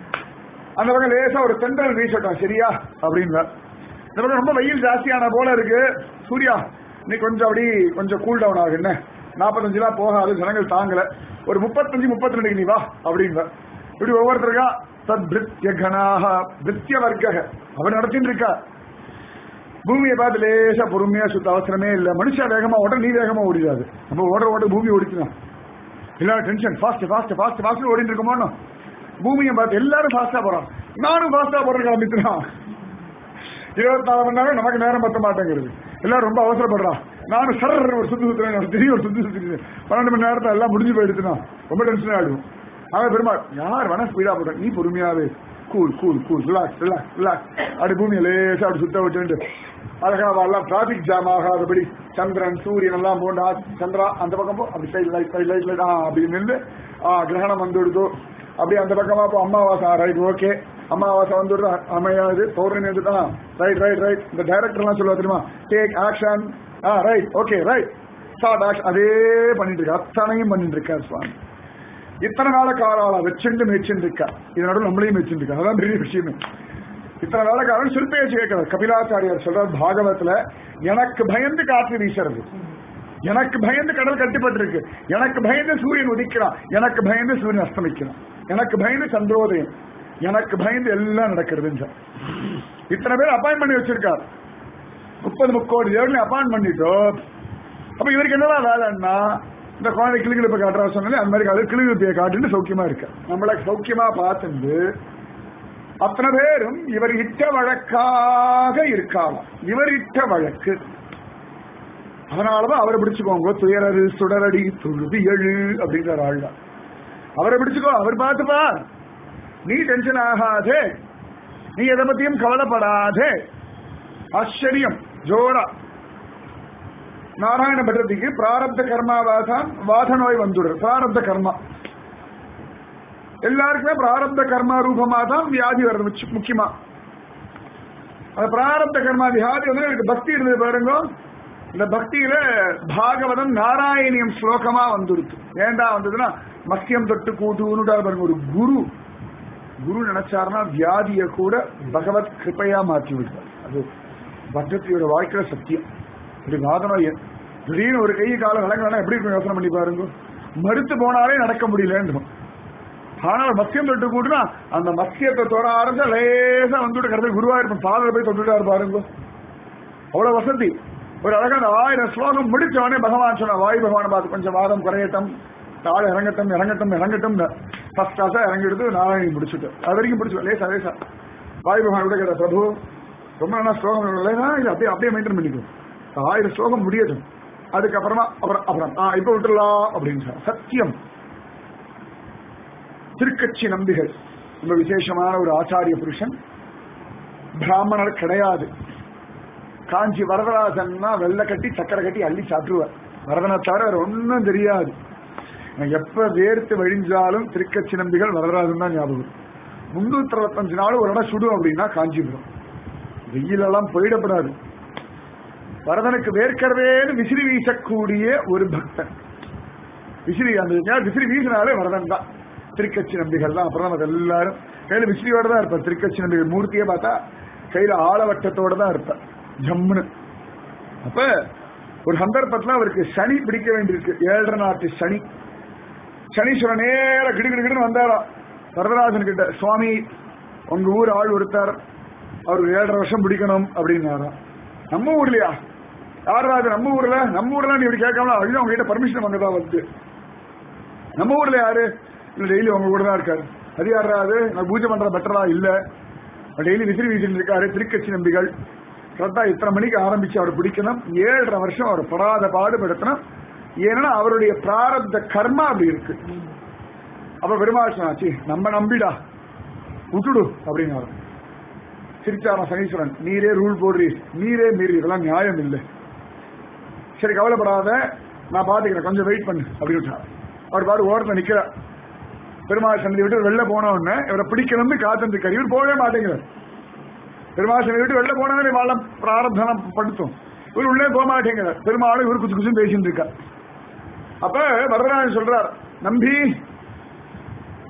அந்த பக்கம் லேசா ஒரு தென்றல் வீசட்டும் சரியா அப்படின்னா இந்த பக்கம் ரொம்ப வெயில் ஜாஸ்தியான போல இருக்கு சூர்யா நீ கொஞ்சம் அப்படி கொஞ்சம் கூல் டவுன் ஆகுது என்ன நாற்பத்தஞ்சுலாம் போகாது ஜனங்கள் தாங்கல ஒரு முப்பத்தஞ்சு முப்பத்தி ரெண்டுக்கு நீ வா அப்படிங்க இப்படி ஒவ்வொருத்தருக்கா தத் பிரித்ய கணாக பிரித்ய வர்க்க அவர் நடத்திட்டு இருக்கா பூமியை பார்த்து லேசா பொறுமையா சுத்த அவசரமே இல்ல மனுஷா வேகமா ஓட நீ வேகமா ஓடிடாது நம்ம ஓடுற ஓட பூமி ஓடிக்கலாம் எல்லாரும் tension fast fast fast fast ஓடிட்டு இருக்கோமோ பூமியை பார்த்து எல்லாரும் ஃபாஸ்டா போறான் நானும் ஃபாஸ்டா போறேன் கிளம்பிட்டுறான் இருபத்தி நாலு மணி நேரம் நமக்கு நேரம் பத்த மாட்டேங்கிறது எல்லாரும் ரொம்ப அவசரப்படுறான் நானும் சர் ஒரு சுத்து சுத்துறேன் திடீர் ஒரு சுத்து சுத்து பன்னெண்டு மணி நேரத்துல எல்லாம் முடிஞ்சு போயிடுச்சுன்னா ரொம்ப டென்ஷன் ஆயிடும் அவன் பெருமாள் யார் வேணா ஸ்பீடா போடுறேன் நீ பொறுமையாவே cool cool cool relax relax relax அப்படி பூமியை லேசா அப்படி சுத்த விட்டு அழகா எல்லாம் டிராபிக் ஜாம் ஆகாதபடி சந்திரன் சூரியன் எல்லாம் போண்டா சந்திரா அந்த பக்கம் போ அப்படி side light side light light ஆ அப்படி நின்று ஆ கிரகணம் வந்து விடுதோ அப்படி அந்த பக்கமா போ அமாவாசை ரைட் ஓகே அமாவாசை வந்துடுறா அமையாது பௌர்ணமி வந்துட்டான் ரைட் ரைட் ரைட் இந்த டைரக்டர் எல்லாம் சொல்லுவா தெரியுமா டேக் ஆக்ஷன் ஆ right okay right start action அதே பண்ணிட்டு இருக்கா அத்தனையும் பண்ணிட்டு இருக்கார் சுவாமி இத்தனை நாள காலால வச்சுண்டு மேய்ச்சிட்டு இருக்கா இது நடுவில் நம்மளையும் மேய்ச்சிட்டு இருக்கா அதான் பெரிய விஷயமே இத்தனை நாள காலம் சிற்பேச்சு கேட்கிறார் கபிலாச்சாரியார் சொல்றார் பாகவத்துல எனக்கு பயந்து காற்று வீசுறது எனக்கு பயந்து கடல் கட்டுப்பட்டிருக்கு எனக்கு பயந்து சூரியன் உதிக்கிறான் எனக்கு பயந்து சூரியன் அஸ்தமிக்கிறான் எனக்கு பயந்து சந்திரோதயம் எனக்கு பயந்து எல்லாம் நடக்கிறது இத்தனை பேர் அப்பாயின் பண்ணி வச்சிருக்கார் முப்பது முக்கோடி தேவர்களையும் அப்பாயின் பண்ணிட்டோம் அப்ப இவருக்கு என்னதான் வேலைன்னா இந்த குழந்தை கிளிகிழப்பை காட்டுறா சொன்னாலே அந்த மாதிரி காட்டு கிளிகிழப்பையை காட்டுன்னு சௌக்கியமா இருக்க நம்மள சௌக்கியமா பார்த்துட்டு அத்தனை பேரும் இவர் இட்ட வழக்காக இருக்கலாம் இவர் இட்ட வழக்கு அதனாலதான் அவரை பிடிச்சுக்கோங்க துயரரு சுடரடி துழுது எழு அப்படிங்கிற ஆள் தான் அவரை பிடிச்சுக்கோ அவர் பார்த்துப்பா நீ டென்ஷன் ஆகாதே நீ எதை பத்தியும் கவலைப்படாதே ஆச்சரியம் ஜோரா நாராயண பட்டத்துக்கு பிராரப்த கர்மாவாதான் வாத நோய் வந்துடுற பிராரப்த கர்மா எல்லாருக்குமே பிராரப்த கர்மா ரூபமா தான் வியாதி வருது முச்சு- முக்கியமா அந்த பிராரப்த கர்மா வியாதி வந்து எனக்கு பக்தி இருந்தது பாருங்க இந்த பக்தியில பாகவதம் நாராயணியம் ஸ்லோகமா வந்துருச்சு ஏண்டா வந்ததுன்னா மத்தியம் தொட்டு கூட்டுன்னு பாருங்க ஒரு குரு குரு நினைச்சாருன்னா வியாதிய கூட பகவத் கிருப்பையா மாற்றி விடுவார் அது பக்தத்தியோட வாழ்க்கையில சத்தியம் இப்படி வாதனம் எ- திடீர்னு ஒரு கை கால விளங்கலாம் எப்படி இருக்கும் யோசனை பண்ணி பாருங்க மறுத்து போனாலே நடக்க முடியலன்றோம் ஆனால் மத்தியம் தொட்டு கூட்டுனா அந்த மத்தியத்தை தொட ஆரம்பிச்சா லேசா வந்துட்டு கடைசி குருவாயிருப்போம் பாதல போய் தொட்டுட்டாரு பாருங்க அவ்வளவு வசதி ஒரு அழகான ஆயிரம் ஸ்லோகம் முடிச்சவனே பகவான் சொன்ன வாயு பகவான் பார்த்து கொஞ்சம் வாதம் குறையட்டும் தாழ இறங்கட்டும் இறங்கட்டும் இறங்கட்டும் ஃபர்ஸ்ட் கிளாஸா இறங்கி எடுத்து நாராயணி முடிச்சுட்டு அது வரைக்கும் முடிச்சு லேசா லேசா வாயு பகவான் கூட கேட்ட பிரபு ரொம்ப நல்லா ஸ்லோகம் இல்லைன்னா இது அப்படியே அப்படியே மெயின்டைன் பண்ணிக்கும் ஆயிரம் ஸ்லோகம் முடியட்டும் அதுக்கப்புறமா அப்புறம் அப்புறம் ஆ இப்ப விட்டுடலாம் அப்படின்னு சொன்னார். சத்தியம் திருக்கட்சி நம்பிகள் ரொம்ப விசேஷமான ஒரு ஆச்சாரிய புருஷன் பிராமணர் கிடையாது காஞ்சி வரதராஜன்னா வெள்ளை கட்டி சக்கரை கட்டி அள்ளி சாப்பிடுவார் வரதனை தவிர வேற ஒன்றும் தெரியாது எனக்கு எப்ப வேர்த்து வழிஞ்சாலும் திருக்கட்சி நம்பிகள் வரதராஜன் தான் ஞாபகம் முன்னூத்தி அறுபத்தஞ்சு நாள் ஒரு இடம் சுடும் அப்படின்னா காஞ்சிபுரம் வெயிலெல்லாம் போயிடப்படாது வரதனுக்கு வேர்க்கிறதேன்னு விசிறி வீசக்கூடிய ஒரு பக்தன் விசிறி அந்த நேரம் விசிறி வீசினாலே வரதன் தான் திருக்கட்சி நம்பிகள் தான் அப்புறம் நமக்கு எல்லாரும் கையில விசிறியோட தான் இருப்பார் திருக்கட்சி நம்பிகள் மூர்த்தியை பார்த்தா கையில ஆளவட்டத்தோட தான் இருப்பார் ஜம்முன்னு அப்ப ஒரு சந்தர்ப்பத்துல அவருக்கு சனி பிடிக்க வேண்டியிருக்கு ஏழரை நாட்டு சனி சனீஸ்வரன் நேர கிடுகிடுகிடுன்னு வந்தாராம் வரதராஜன் கிட்ட சுவாமி உங்க ஊர் ஆள் ஒருத்தர் அவருக்கு ஏழரை வருஷம் பிடிக்கணும் அப்படின்னாராம் நம்ம ஊர்லயா யாரா அது நம்ம ஊர்ல நம்ம ஊர்ல நீ இப்படி கேட்காம ஐயோ அவங்க கிட்ட பர்மிஷன் வாங்கதா வந்து நம்ம ஊர்ல யாரு இல்ல டெய்லி உங்க கூட தான் இருக்காரு அது யாரா அது நான் பூஜை பண்ற பெட்டரா இல்ல டெய்லி விசிறி வீசிட்டு இருக்காரு திருக்கட்சி நம்பிகள் கரெக்டா இத்தனை மணிக்கு ஆரம்பிச்சு அவர் பிடிக்கணும் ஏழரை வருஷம் அவர் படாத பாடுபடுத்தணும் ஏன்னா அவருடைய பிராரப்த கர்மா அப்படி இருக்கு அப்ப பெருமாள் சொன்னாச்சு நம்ம நம்பிடா விட்டுடு அப்படின்னு சிரிச்சாராம் சனீஸ்வரன் நீரே ரூல் போடுறீ நீரே மீறி இதெல்லாம் நியாயம் இல்லை சரி கவலைப்படாத நான் பாத்துக்கிறேன் கொஞ்சம் வெயிட் பண்ணு அப்படின்னு விட்டார் அவர் பாரு ஓரத்தில் நிக்கிறார் பெருமாள் சன்னதி விட்டு வெளில போன உடனே இவரை பிடிக்கணும்னு காத்திருக்காரு இவர் போகவே மாட்டேங்கிறார் பெருமாள் சன்னதி விட்டு வெளில போனவனே வாழ பிராரப்தனம் படுத்தும் இவர் உள்ளே போக மாட்டேங்கிறார் பெருமாளும் இவர் குச்சு குச்சுன்னு பேசிட்டு இருக்கார் அப்ப வரதராஜன் சொல்றார் நம்பி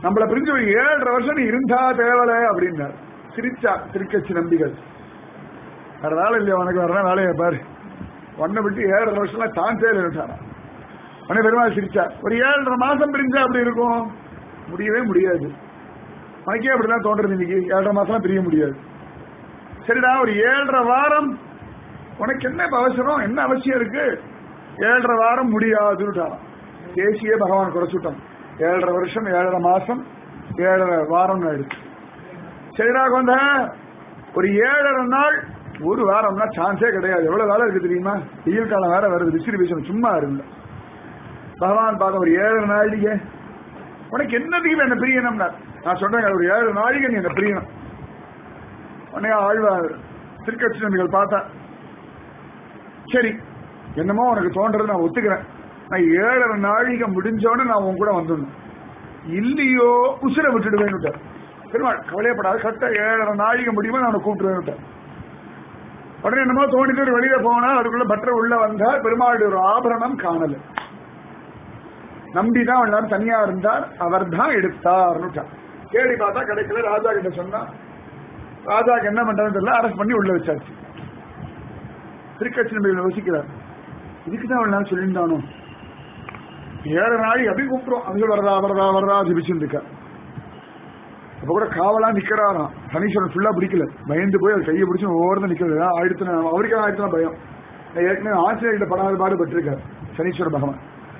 நம்மள பிரிஞ்சு ஒரு ஏழரை வருஷம் நீ இருந்தா தேவலை அப்படின்னார் சிரிச்சா திருக்கட்சி நம்பிகள் வேற வேலை இல்லையா உனக்கு வர வேலையை பாரு ஒன்னை விட்டு ஏழரை வருஷம்லாம் சான்ஸே இல்லைட்டாரா உடனே பெருமாள் சிரிச்சா ஒரு ஏழரை மாசம் பிரிஞ்சா அப்படி இருக்கும் முடியவே முடியாது உனக்கே அப்படிதான் தோன்றது இன்னைக்கு ஏழரை மாசம் பிரிய முடியாது சரிடா ஒரு ஏழரை வாரம் உனக்கு என்ன இப்ப அவசரம் என்ன அவசியம் இருக்கு ஏழரை வாரம் முடியாதுட்டாராம் தேசிய பகவான் குறைச்சுட்டான் ஏழரை வருஷம் ஏழரை மாசம் ஏழரை வாரம் ஆயிடுச்சு சரிடா கொண்ட ஒரு ஏழரை நாள் ஒரு வாரம்னா சான்ஸே கிடையாது எவ்வளவு வேலை இருக்கு தெரியுமா வெயில் காலம் வேற வருது விசிறி வீசணும் சும்மா இருந்த பகவான் பார்த்த ஒரு ஏழு நாளிகை உனக்கு என்னதுக்கு என்ன பிரியணும்னா நான் சொல்றேன் ஒரு ஏழு நாளிகை நீ என்ன பிரியணும் உடனே ஆழ்வார் திருக்கட்சி நம்பிகள் பார்த்தா சரி என்னமோ உனக்கு தோன்றது நான் ஒத்துக்கிறேன் நான் ஏழரை நாழிகை முடிஞ்சோன்னு நான் உன் கூட வந்துடணும் இல்லையோ உசுரை விட்டுடுவேன் பெருமாள் கவலையப்படாது கரெக்டா ஏழரை நாழிகை முடியுமோ நான் உன்னை கூப்பிட்டுவேன் உடனே என்னமோ தோணிட்டு ஒரு வெளியில போனா அதுக்குள்ள பற்ற உள்ள வந்தார் பெருமாளுடைய ஒரு ஆபரணம் காணல நம்பிதான் எல்லாரும் தனியா இருந்தார் அவர் தான் எடுத்தார் தேடி பார்த்தா கிடைக்கல ராஜா கிட்ட சொன்னா ராஜாக்கு என்ன பண்றதுன்னு தெரியல அரெஸ்ட் பண்ணி உள்ள வச்சாச்சு திருக்கட்சி நம்பிகள் யோசிக்கிறார் இதுக்கு தான் அவள் நாள் சொல்லியிருந்தானோ ஏழு நாளை அப்படி கூப்பிடுறோம் அவங்க வரதா வரதா வரதா ஜிபிச்சுட்டு இருக்கா அப்ப கூட காவலா நிக்கிறாராம் சனீஸ்வரன் ஃபுல்லா பிடிக்கல பயந்து போய் அவர் கையை பிடிச்சு ஒவ்வொரு நிக்கிறது ஆயிடுத்து அவருக்கு ஆயிடுத்து பயம் நான் ஏற்கனவே ஆசிரியர்கிட்ட படாத பாடுபட்டிருக்கார் சனீஸ்வர பகவான்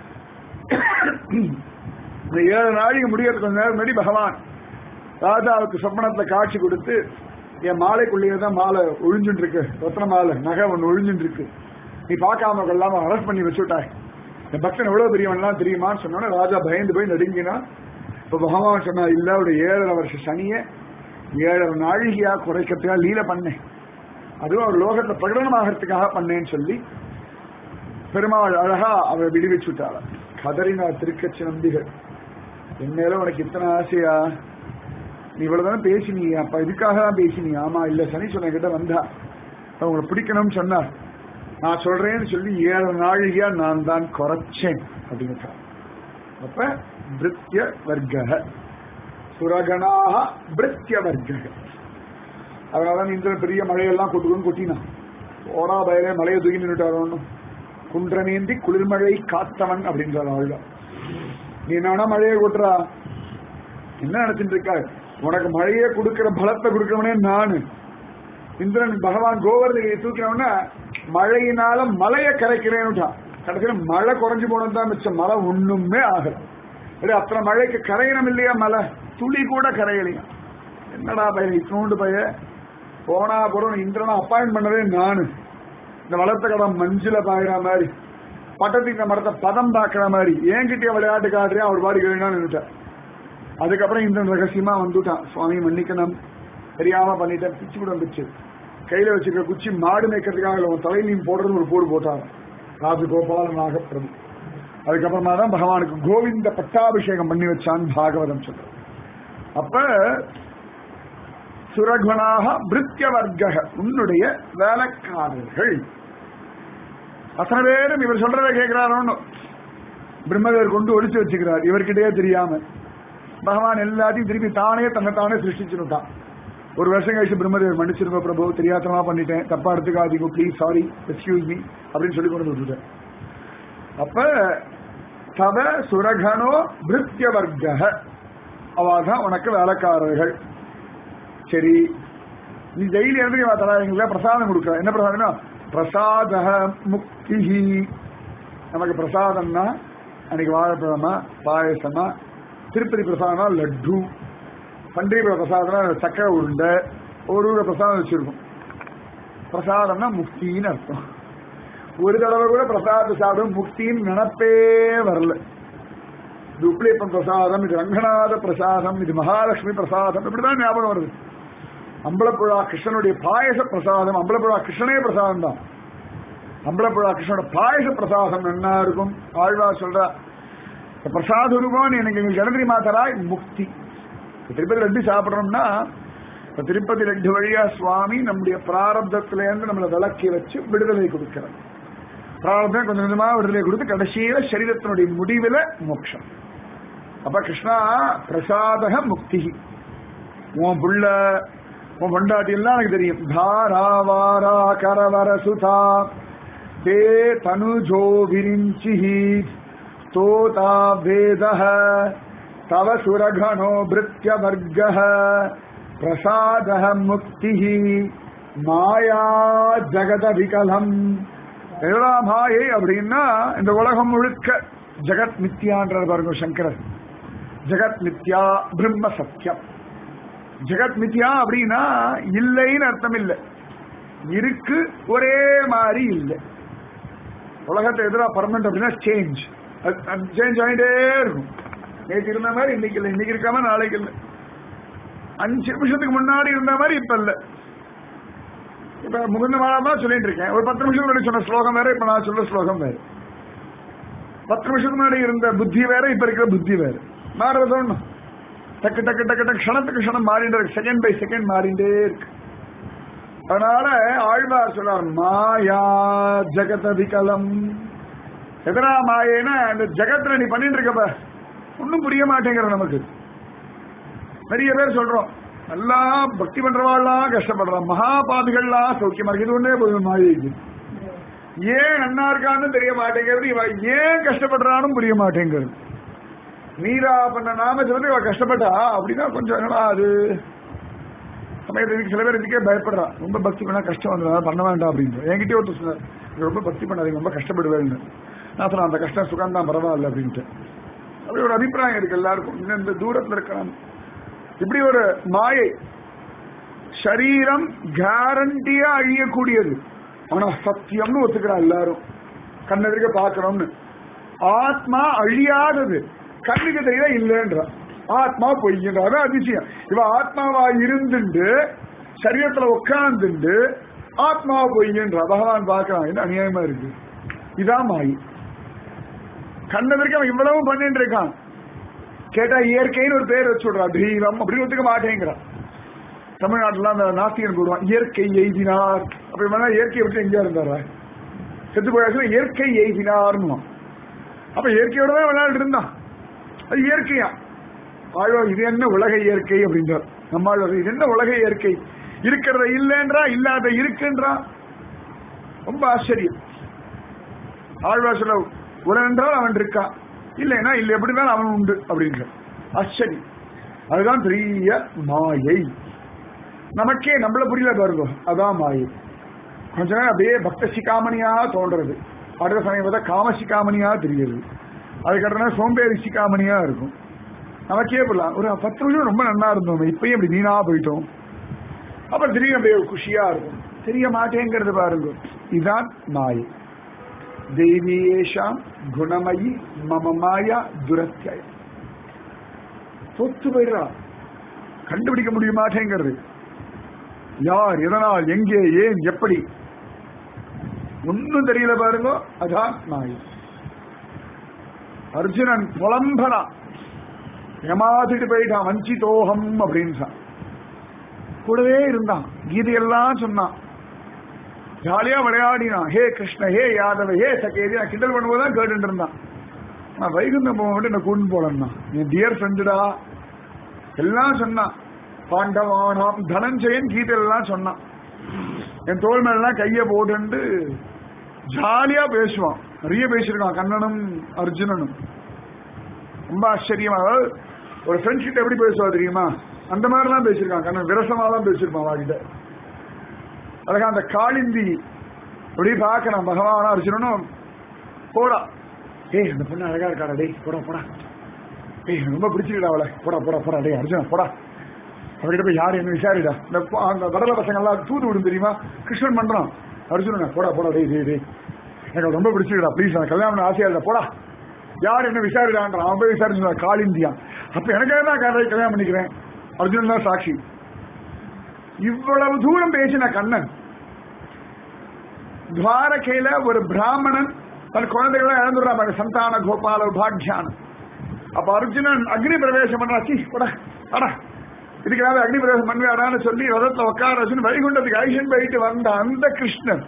இந்த ஏழு நாளைக்கு முடியறதுக்கு கொஞ்ச நேரம் முன்னாடி பகவான் ராஜாவுக்கு சொப்பனத்துல காட்சி கொடுத்து என் மாலைக்குள்ளேயே தான் மாலை ஒழிஞ்சுட்டு இருக்கு ரத்ன மாலை நகை ஒன்று ஒழிஞ்சுட்டு இருக்கு நீ பார்க்காம கொள்ளாம அரெஸ்ட் பண்ணி வச்சுட்டாய் என் பக்தன் எவ்வளவு பெரியவன்லாம் தெரியுமான்னு சொன்னோன்னே ராஜா பயந்து போய் நடுங்கினா இப்ப பகவான் சொன்னா இல்ல ஒரு ஏழரை வருஷ சனிய ஏழரை நாழிகையா குறைக்கிறதுக்காக லீல பண்ணேன் அதுவும் அவர் லோகத்தை பிரகடனமாகறதுக்காக பண்ணேன்னு சொல்லி பெருமாள் அழகா அவரை விடுவிச்சுட்டாள கதறினா திருக்கட்சி நம்பிகள் என் மேல உனக்கு இத்தனை ஆசையா நீ இவ்வளவுதானே பேசினீ அப்ப இதுக்காக தான் பேசினீ ஆமா இல்ல சனி சொன்ன கிட்ட வந்தா உங்களை பிடிக்கணும்னு சொன்னார் நான் சொல்றேன்னு சொல்லி ஏழு நாழிகையா நான் தான் குறைச்சேன் அப்படின்னு அப்ப பிருத்திய வர்க்க சுரகணாக பிருத்திய வர்க்க அதனாலதான் இந்த பெரிய மழையெல்லாம் கொட்டுக்குன்னு கொட்டினான் ஓடா பயலே மழையை தூக்கி நின்றுட்டார் ஒன்றும் குன்றமேந்தி குளிர்மழை காத்தவன் அப்படின்றார் ஆழ்வா நீ என்ன மழையை கொட்டுறா என்ன நினைச்சிட்டு இருக்கா உனக்கு மழையே கொடுக்கிற பலத்தை கொடுக்கிறவனே நானு இந்திரன் பகவான் கோவர்தனையை தூக்கினவன மழையினால மலையை கரைக்கிறேன்னுட்டான் கடைசியில மழை குறைஞ்சு போனது தான் மிச்சம் மழை ஒண்ணுமே ஆகல இல்லை அத்தனை மழைக்கு கரையணும் இல்லையா மலை துளி கூட கரையலையா என்னடா பையன் இத்தோண்டு பைய போனா போறோம் இந்திரனை அப்பாயின்ட் பண்ணதே நானு இந்த வளர்த்த கடம் மஞ்சுல பாக்குற மாதிரி பட்டத்துக்கு இந்த மரத்தை பதம் பாக்குற மாதிரி என்கிட்டயே விளையாட்டு காட்டுறேன் அவர் பாடி கேள்வினான்னு நின்னுட்டார் அதுக்கப்புறம் இந்திரன் ரகசியமா வந்துட்டான் சுவாமி மன்னிக்கணும் தெரியாம பண்ணிட்டேன் பிச்சு கூட வந்துச்சு கையில வச்சுக்கிற குச்சி மாடு மேய்க்கிறதுக்காக உன் தலையிலையும் போடுறது ஒரு போடு போட்டார் ராஜகோபால நாகப்பிரபு அதுக்கப்புறமா தான் பகவானுக்கு கோவிந்த பட்டாபிஷேகம் பண்ணி வச்சான் பாகவதம் சொல்ற அப்ப சுரகுணாக பிருத்திய வர்க்க உன்னுடைய வேலைக்காரர்கள் அத்தனை பேரும் இவர் சொல்றதை கேட்கிறாரோன்னு பிரம்மதேவர் கொண்டு ஒழிச்சு வச்சுக்கிறார் இவர்கிட்டயே தெரியாம பகவான் எல்லாத்தையும் திருப்பி தானே தன்னைத்தானே சிருஷ்டிச்சுட்டான் ஒரு வருஷம் கழிச்சு பிரம்மதேவர் மன்னிச்சிருங்க பிரபு தெரியாதமா பண்ணிட்டேன் தப்பா எடுத்துக்காதீங்க ப்ளீஸ் சாரி எக்ஸ்கியூஸ் மீ அப்படின்னு சொல்லி கொண்டு விட்டுட்டேன் அப்ப தவ சுரகனோ பிருத்திய வர்க்க அவாதான் உனக்கு வேலைக்காரர்கள் சரி நீ டெய்லி எழுதி தராங்களா பிரசாதம் கொடுக்குற என்ன பிரசாதம்னா பிரசாத முக்தி நமக்கு பிரசாதம்னா அன்னைக்கு வாழைப்பழமா பாயசமா திருப்பதி பிரசாதம்னா லட்டு பண்டிகை பிரசாதம்னா சக்கரை உருண்டை ஒரு ஊர பிரசாதம் வச்சிருக்கும் பிரசாதம்னா முக்தின்னு அர்த்தம் ஒரு தடவை கூட பிரசாதத்தை சாப்பிடும் முக்தின்னு நினப்பே வரல இது உப்ளியப்பன் பிரசாதம் இது ரங்கநாத பிரசாதம் இது மகாலட்சுமி பிரசாதம் இப்படிதான் ஞாபகம் வருது அம்பலப்புழா கிருஷ்ணனுடைய பாயச பிரசாதம் அம்பலப்புழா கிருஷ்ணனே பிரசாதம் தான் அம்பலப்புழா கிருஷ்ணனோட பாயச பிரசாதம் என்ன இருக்கும் ஆழ்வா சொல்றா பிரசாத ரூபம் எனக்கு எங்களுக்கு இடம் தெரியுமா தராய் முக்தி திருப்பதி லட்டு சாப்பிடணும்னா இப்ப திருப்பதி லட்டு வழியா சுவாமி நம்முடைய பிராரப்தத்தில இருந்து நம்மளை விளக்கி வச்சு விடுதலை கொடுக்கிறார் பிராரப்தம் கொஞ்சம் கொஞ்சமா விடுதலை கொடுத்து கடைசியில சரீரத்தினுடைய முடிவுல மோட்சம் அப்ப கிருஷ்ணா பிரசாதக முக்தி உன் புள்ள உன் பொண்டாட்டி எல்லாம் எனக்கு தெரியும் தாரா வாரா கரவர சுதா தே தனுஜோ விரிஞ்சி ஸ்தோதா வேதः தவ சுரகணோ பிருத்ய வர்க்கः பிரசாதः முக்திः மாயா ஜகத விகலம் எவ்வளோ மாயை அப்படின்னா இந்த உலகம் முழுக்க ஜெகத் மித்யான்றார் பாருங்க சங்கரர் ஜெகத் மித்யா பிரம்ம சத்தியம் ஜெகத் மித்யா அப்படின்னா இல்லைன்னு அர்த்தம் இல்லை இருக்கு ஒரே மாதிரி இல்லை உலகத்தை எதிராக பர்மனன்ட் அப்படின்னா சேஞ்ச் சேஞ்ச் ஆகிட்டே இருக்கும் நேற்று இருந்த மாதிரி இன்னைக்கு இல்லை இன்னைக்கு இருக்காம நாளைக்கு இல்லை அஞ்சு நிமிஷத்துக்கு முன்னாடி இருந்த மாதிரி இப்ப இல்லை இப்ப முகுந்த மாதமா சொல்லிட்டு இருக்கேன் ஒரு பத்து நிமிஷம் முன்னாடி சொன்ன ஸ்லோகம் வேற இப்ப நான் சொல்ற ஸ்லோகம் வேற பத்து நிமிஷத்துக்கு முன்னாடி இருந்த புத்தி வேற இப்ப இருக்கிற புத்தி வேற மாறுறது சொல்லணும் டக்கு டக்கு டக்கு டக்கு க்ஷணத்துக்கு க்ஷணம் மாறிட்டு இருக்கு செகண்ட் பை செகண்ட் மாறிண்டே இருக்கு அதனால ஆழ்வார் சொல்றார் மாயா ஜெகத விகலம் எதனா மாயேனா இந்த ஜெகத்துல நீ பண்ணிட்டு இருக்கப்ப ஒன்னும் புரிய மாட்டேங்கிற நமக்கு நிறைய பேர் சொல்றோம் நல்லா பக்தி பண்றவாள்லாம் கஷ்டப்படுறான் மகாபாதிகள்லாம் சௌக்கியமா இருக்கு இது ஒன்றே போதும் மாயைக்கு ஏன் நன்னா இருக்கான்னு தெரிய மாட்டேங்கிறது இவ ஏன் கஷ்டப்படுறான்னு புரிய மாட்டேங்கிறது நீரா பண்ண நாம சொல்லி இவ கஷ்டப்பட்டா அப்படின்னா கொஞ்சம் என்னடா அது சமயத்துக்கு சில பேர் இதுக்கே பயப்படுறா ரொம்ப பக்தி பண்ணா கஷ்டம் வந்து பண்ண வேண்டாம் அப்படின்னு என்கிட்டயே ஒருத்தர் சொன்னார் "நீங்க ரொம்ப பக்தி பண்ணாதீங்க ரொம்ப கஷ்டப்படுவேன்னு நான் சொன்னேன் அந்த கஷ்டம் சுகம் தான் பரவாயில்ல அப்படின்ட்டு அப்படி ஒரு அபிப்பிராயம் இருக்கு எல்லாருக்கும் இன்னும் இந்த தூரத்துல இருக்கிறான் இப்படி ஒரு மாயை சரீரம் கேரண்டியா அழியக்கூடியது ஆனா சத்தியம்னு ஒத்துக்கிறா எல்லாரும் கண்ணெதிர்க்க பார்க்கணும்னு ஆத்மா அழியாதது கண்ணுக்கு தெரியல இல்லைன்றா ஆத்மா பொய்கின்ற அதான் அதிசயம் இவ ஆத்மாவா இருந்துண்டு சரீரத்துல உட்கார்ந்துண்டு ஆத்மா பொய்கின்றா பகவான் பார்க்கலாம் என்ன அநியாயமா இருக்கு இதான் மாயி கண்ணதற்கு அவன் இவ்வளவு பண்ணிட்டு இருக்கான் கேட்டா இயற்கைன்னு ஒரு பேர் வச்சு விடுறா தெய்வம் அப்படின்னு ஒத்துக்க மாட்டேங்கிறான் தமிழ்நாட்டுல அந்த நாஸ்திகன் கூடுவான் இயற்கை எய்தினார் அப்படி வேணா இயற்கையை விட்டு எங்கேயா இருந்தாரா செத்து போயாச்சுன்னா இயற்கை எய்தினார்னு அப்ப இயற்கையோட தான் விளையாண்டு இருந்தான் அது இயற்கையா ஆழ்வார் இது என்ன உலக இயற்கை அப்படின்றார் நம்மாழ்வார் இது என்ன உலக இயற்கை இருக்கிறத இல்லைன்றா இல்லாத இருக்குன்றா ரொம்ப ஆச்சரியம் ஆழ்வார் சொல்ல உடனென்றால் அவன் இருக்கான் இல்லைன்னா இல்லை எப்படினாலும் அவன் உண்டு அப்படின்ற ஆச்சரியம் அதுதான் பெரிய மாயை நமக்கே நம்மள புரியல பாருங்க அதான் மாயை கொஞ்ச நேரம் அப்படியே பக்த சிகாமணியா தோன்றது அடுத்த சமயம் பார்த்தா காம சிகாமணியா தெரியுது அதுக்கப்புறம் சோம்பேறி சிகாமணியா இருக்கும் நமக்கே போடலாம் ஒரு பத்து நிமிஷம் ரொம்ப நல்லா இருந்தோம் இப்பயும் இப்படி வீணா போயிட்டோம் அப்புறம் திடீர்னு அப்படியே ஒரு குஷியா இருக்கும் தெரிய மாட்டேங்கிறது பாருங்க இதுதான் மாயை தெய்வீஷாம் குணமயி மம மாயா துரத்தியம் தொத்து போயிடுறா கண்டுபிடிக்க முடிய மாட்டேங்கிறது யார் எதனால் எங்கே ஏன் எப்படி ஒன்னும் தெரியல பாருங்க அதான் மாயை அர்ஜுனன் புலம்பலாம் ஏமாத்திட்டு போயிட்டான் வஞ்சிதோகம் அப்படின்னு கூடவே இருந்தான் கீதையெல்லாம் சொன்னான் ஜாலியா விளையாடினான் ஹே கிருஷ்ண ஹே யாதவ ஹே சகேதி நான் கிண்டல் பண்ணும்போது தான் கேட்டுட்டு இருந்தான் நான் வைகுந்தம் போக மட்டும் என்ன கூண்டு போலன்னா என் டியர் ஃப்ரெண்டுடா எல்லாம் சொன்னான் பாண்டவானாம் தனஞ்சயன் கீதையெல்லாம் சொன்னான் என் தோல் மேலாம் கைய போட்டு ஜாலியா பேசுவான் நிறைய பேசியிருக்கான் கண்ணனும் அர்ஜுனனும் ரொம்ப ஆச்சரியமா அதாவது ஒரு ஃப்ரெண்ட்ஸ் கிட்ட எப்படி பேசுவா தெரியுமா அந்த மாதிரி தான் பேசியிருக்கான் கண்ணன் விரசமா தான் பேசியிருப்பான் அவகிட்ட அழகா அந்த காளிந்தி அப்படி பார்க்கணும் பகவானா அர்ஜுனனும் போடா ஏய் அந்த பொண்ணு அழகா இருக்காடா டேய் போடா போடா ஏய் எனக்கு ரொம்ப பிடிச்சிருக்கா அவளை போடா போடா போடா டேய் அர்ஜுனா போடா அவர்கிட்ட போய் யாரு என்ன விசாரிடா இந்த ப- அந்த வடல பசங்க எல்லாம் தூது விடும் தெரியுமா கிருஷ்ணன் பண்றான் அர்ஜுனனா போடா போடா டேய் டேய் டேய் எனக்கு அவளை ரொம்ப பிடிச்சிருக்கா ப்ளீஸ் நான் கல்யாணம் பண்ண ஆசையா இல்லை போடா யார் என்ன விசாரிடான்றான் அவன் போய் விசாரிச்சு காளிந்தியா அப்ப எனக்காக தான் கதை கல்யாணம் பண்ணிக்கிறேன் அர்ஜுனன் தான் சாட்சி இவ்வளவு தூரம் பேசின கண்ணன் துவாரகையில ஒரு பிராமணன் தன் குழந்தைகளை இழந்துடுறாங்க சந்தான கோபால பாக்யான் அப்ப அர்ஜுனன் அக்னி பிரவேசம் பண்றாச்சி போடா அடா இதுக்காக அக்னி பிரவேசம் பண்ணுவாடான்னு சொல்லி ரதத்துல உட்கார வச்சு வைகுண்டத்துக்கு ஐஷன் போயிட்டு வந்த அந்த கிருஷ்ணன்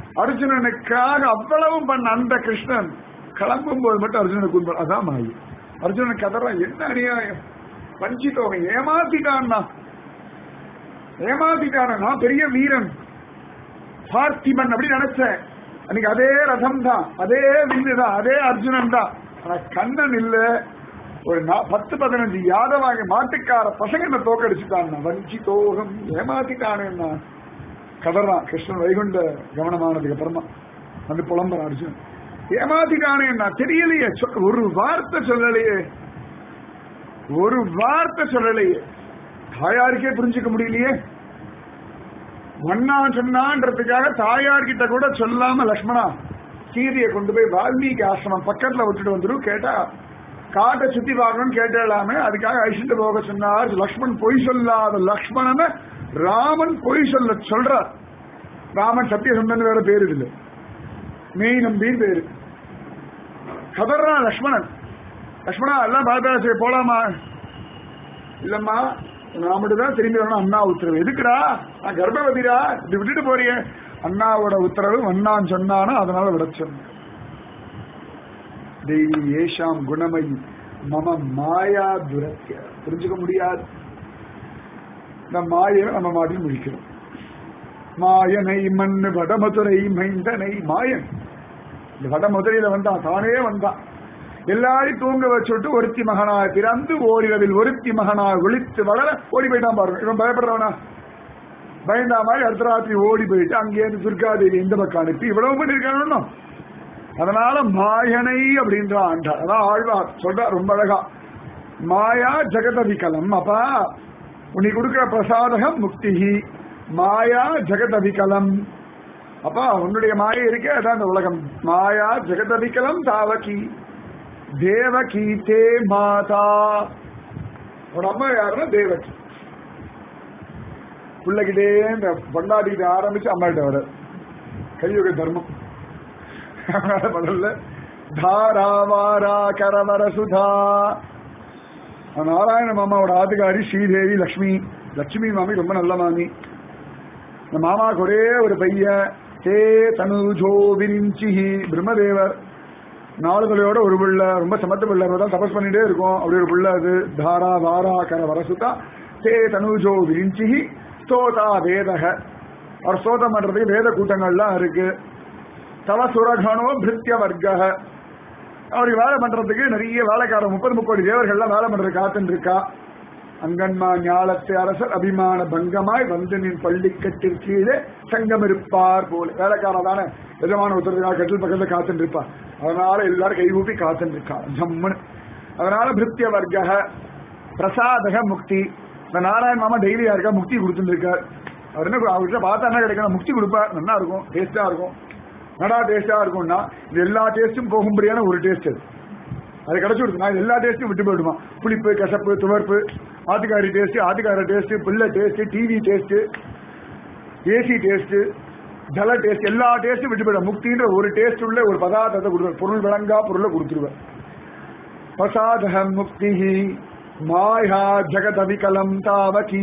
அர்ஜுனனுக்காக அவ்வளவும் பண்ண அந்த கிருஷ்ணன் கிளம்பும் போது மட்டும் அர்ஜுனனுக்கு உண்மை அதான் மாயி அர்ஜுனன் கதறான் என்ன அநியாயம் வஞ்சித்தோகை ஏமாத்திட்டான்னா ஏமாத்திட்டான நான் பெரிய வீரன் பார்த்திபன் அப்படி நினைச்சேன் அன்னைக்கு அதே ரதம் தான் அதே வில்லு தான் அதே அர்ஜுனன் தான் ஆனா கண்ணன் இல்ல ஒரு நா- பத்து பதினஞ்சு யாதவாங்க மாட்டுக்கார பசங்க என்ன தோக்கடிச்சுட்டான் வஞ்சித்தோகம் ஏமாத்திட்டானேன்னா கதறான் கிருஷ்ணன் வைகுண்ட கவனமானதுக்கு அப்புறமா வந்து புலம்புறான் அர்ஜுன் ஏமாத்திட்டானேன்னா தெரியலையே சொ- ஒரு வார்த்தை சொல்லலையே ஒரு வார்த்தை சொல்லலையே தாயாருக்கே புரிஞ்சுக்க முடியலையே மண்ணான் சொன்னான்றதுக்காக தாயார்கிட்ட கூட சொல்லாம லக்ஷ்மணா சீதையை கொண்டு போய் வால்மீகி ஆசிரமம் பக்கத்துல விட்டுட்டு வந்துடும் கேட்டா காட்டை சுத்தி பார்க்கணும்னு கேட்டலாமே அதுக்காக அழிச்சுட்டு போக சொன்னார் லக்ஷ்மண் பொய் சொல்லாத லக்ஷ்மணனை ராமன் பொய் சொல்ல சொல்றார் ராமன் சத்தியசந்தன் வேற பேரு இல்ல மெய் நம்பின்னு பேரு கதறான் லக்ஷ்மணன் லக்ஷ்மணா எல்லாம் பாதாசே போலாமா இல்லம்மா நான் மட்டும் தான் திரும்பி வரணும் அண்ணா உத்தரவு எதுக்குடா நான் கர்ப்பவதிடா இப்படி விட்டுட்டு போறியே அண்ணாவோட உத்தரவு அண்ணான்னு சொன்னானோ அதனால விட சொன்னேன் தெய்வி ஏஷாம் குணமயி மம மாயா துரத்திய புரிஞ்சுக்க முடியாது இந்த மாயை நம்ம மாட்டில் முடிக்கிறோம் மாயனை மண்ணு வடமதுரை மைந்தனை மாயன் இந்த வடமதுரையில வந்தான் தானே வந்தான் எல்லாரையும் தூங்க வச்சுட்டு ஒருத்தி மகனா பிறந்து ஓரிரவில் ஒருத்தி மகனா விழித்து வளர ஓடி போயிட்டான் பாருங்க இவன் பயப்படுறவனா பயந்தா மாதிரி அடுத்த ராத்திரி ஓடி போயிட்டு அங்கேருந்து துர்காதேவி இந்த பக்கம் அனுப்பி இவ்வளவு பண்ணிருக்கானோ அதனால மாயனை அப்படின்ற ஆண்டார் அதான் ஆழ்வார் சொல்ற ரொம்ப அழகா மாயா ஜெகதவிகலம் அப்பா உனி கொடுக்கிற பிரசாதகம் முக்திஹி மாயா ஜெகதவிகலம் அப்பா உன்னுடைய மாயை இருக்கே அதான் இந்த உலகம் மாயா ஜெகதவிகலம் தாவகி தேவகி தே மாதா உன் அம்மா யாருன்னா தேவகி பிள்ளைகிட்டே இந்த பொண்டாட்டிக்கிட்ட ஆரம்பிச்சு அம்மாகிட்ட வர கலியுக தர்மம் முதல்ல தாராவாரா கரவர சுதா நாராயண மாமாவோட ஆத்துக்காரி ஸ்ரீதேவி லக்ஷ்மி லட்சுமி மாமி ரொம்ப நல்ல மாமி இந்த மாமாவுக்கு ஒரே ஒரு பையன் தே தனுஜோ விரிஞ்சிஹி பிரம்மதேவர் நாலு தலையோட ஒரு பிள்ளை ரொம்ப சமத்து பிள்ளை தான் தபஸ் பண்ணிட்டே இருக்கும் அப்படி ஒரு பிள்ளை அது தாரா வாரா கர வரசுதா தே தனுஜோ விரிஞ்சிஹி ஸ்தோதா வேதக அவர் ஸ்தோதம் பண்றதுக்கு வேத கூட்டங்கள்லாம் இருக்கு தவ சுரகணோ பிருத்திய வர்க்க அவருக்கு வேலை பண்றதுக்கு நிறைய வேலைக்காரர் முப்பது முப்பது தேவர்கள்லாம் வேலை பண்றது காத்துன்னு இருக்கா அங்கன்மா ஞாலத்து அரசர் அபிமான பங்கமாய் வந்து நின் பள்ளிக்கட்டில் கீழே சங்கம் இருப்பார் போல வேலைக்காரதான எஜமான உத்தரவுக்காக கட்டில் பக்கத்துல காத்துட்டு இருப்பா அதனால எல்லாரும் கைகூப்பி காத்துட்டு இருக்கா ஜம்முன்னு அதனால பிருத்திய வர்க்க பிரசாதக முக்தி இந்த நாராயண மாமா டெய்லி யாருக்கா முக்தி கொடுத்துட்டு இருக்கார் அவர் என்ன அவர்கிட்ட பார்த்தா என்ன கிடைக்கணும் முக்தி கொடுப்பார் நல்லா இருக்கும் டேஸ்டா இருக்கும் நடா டேஸ்டா இருக்கும்னா இது எல்லா டேஸ்டும் போகும்படியான ஒரு டேஸ்ட் அது அது கிடைச்சு கொடுத்து நான் எல்லா டேஸ்ட்டும் விட்டு போயிடுமா புளிப்பு கசப்பு துவர்ப்பு ஆத்துக்காரி டேஸ்ட் ஆத்துக்கார டேஸ்ட் புல்ல taste TV taste AC taste ஜல டேஸ்ட் எல்லா டேஸ்ட்டும் விட்டு போயிடும் முக்தின்ற ஒரு டேஸ்ட் உள்ள ஒரு பதார்த்தத்தை கொடுத்துருவேன் பொருள் விளங்கா பொருளை கொடுத்துருவேன் பிரசாதகம் முக்தி மாயா ஜெகத் அவிகலம் தாவகீ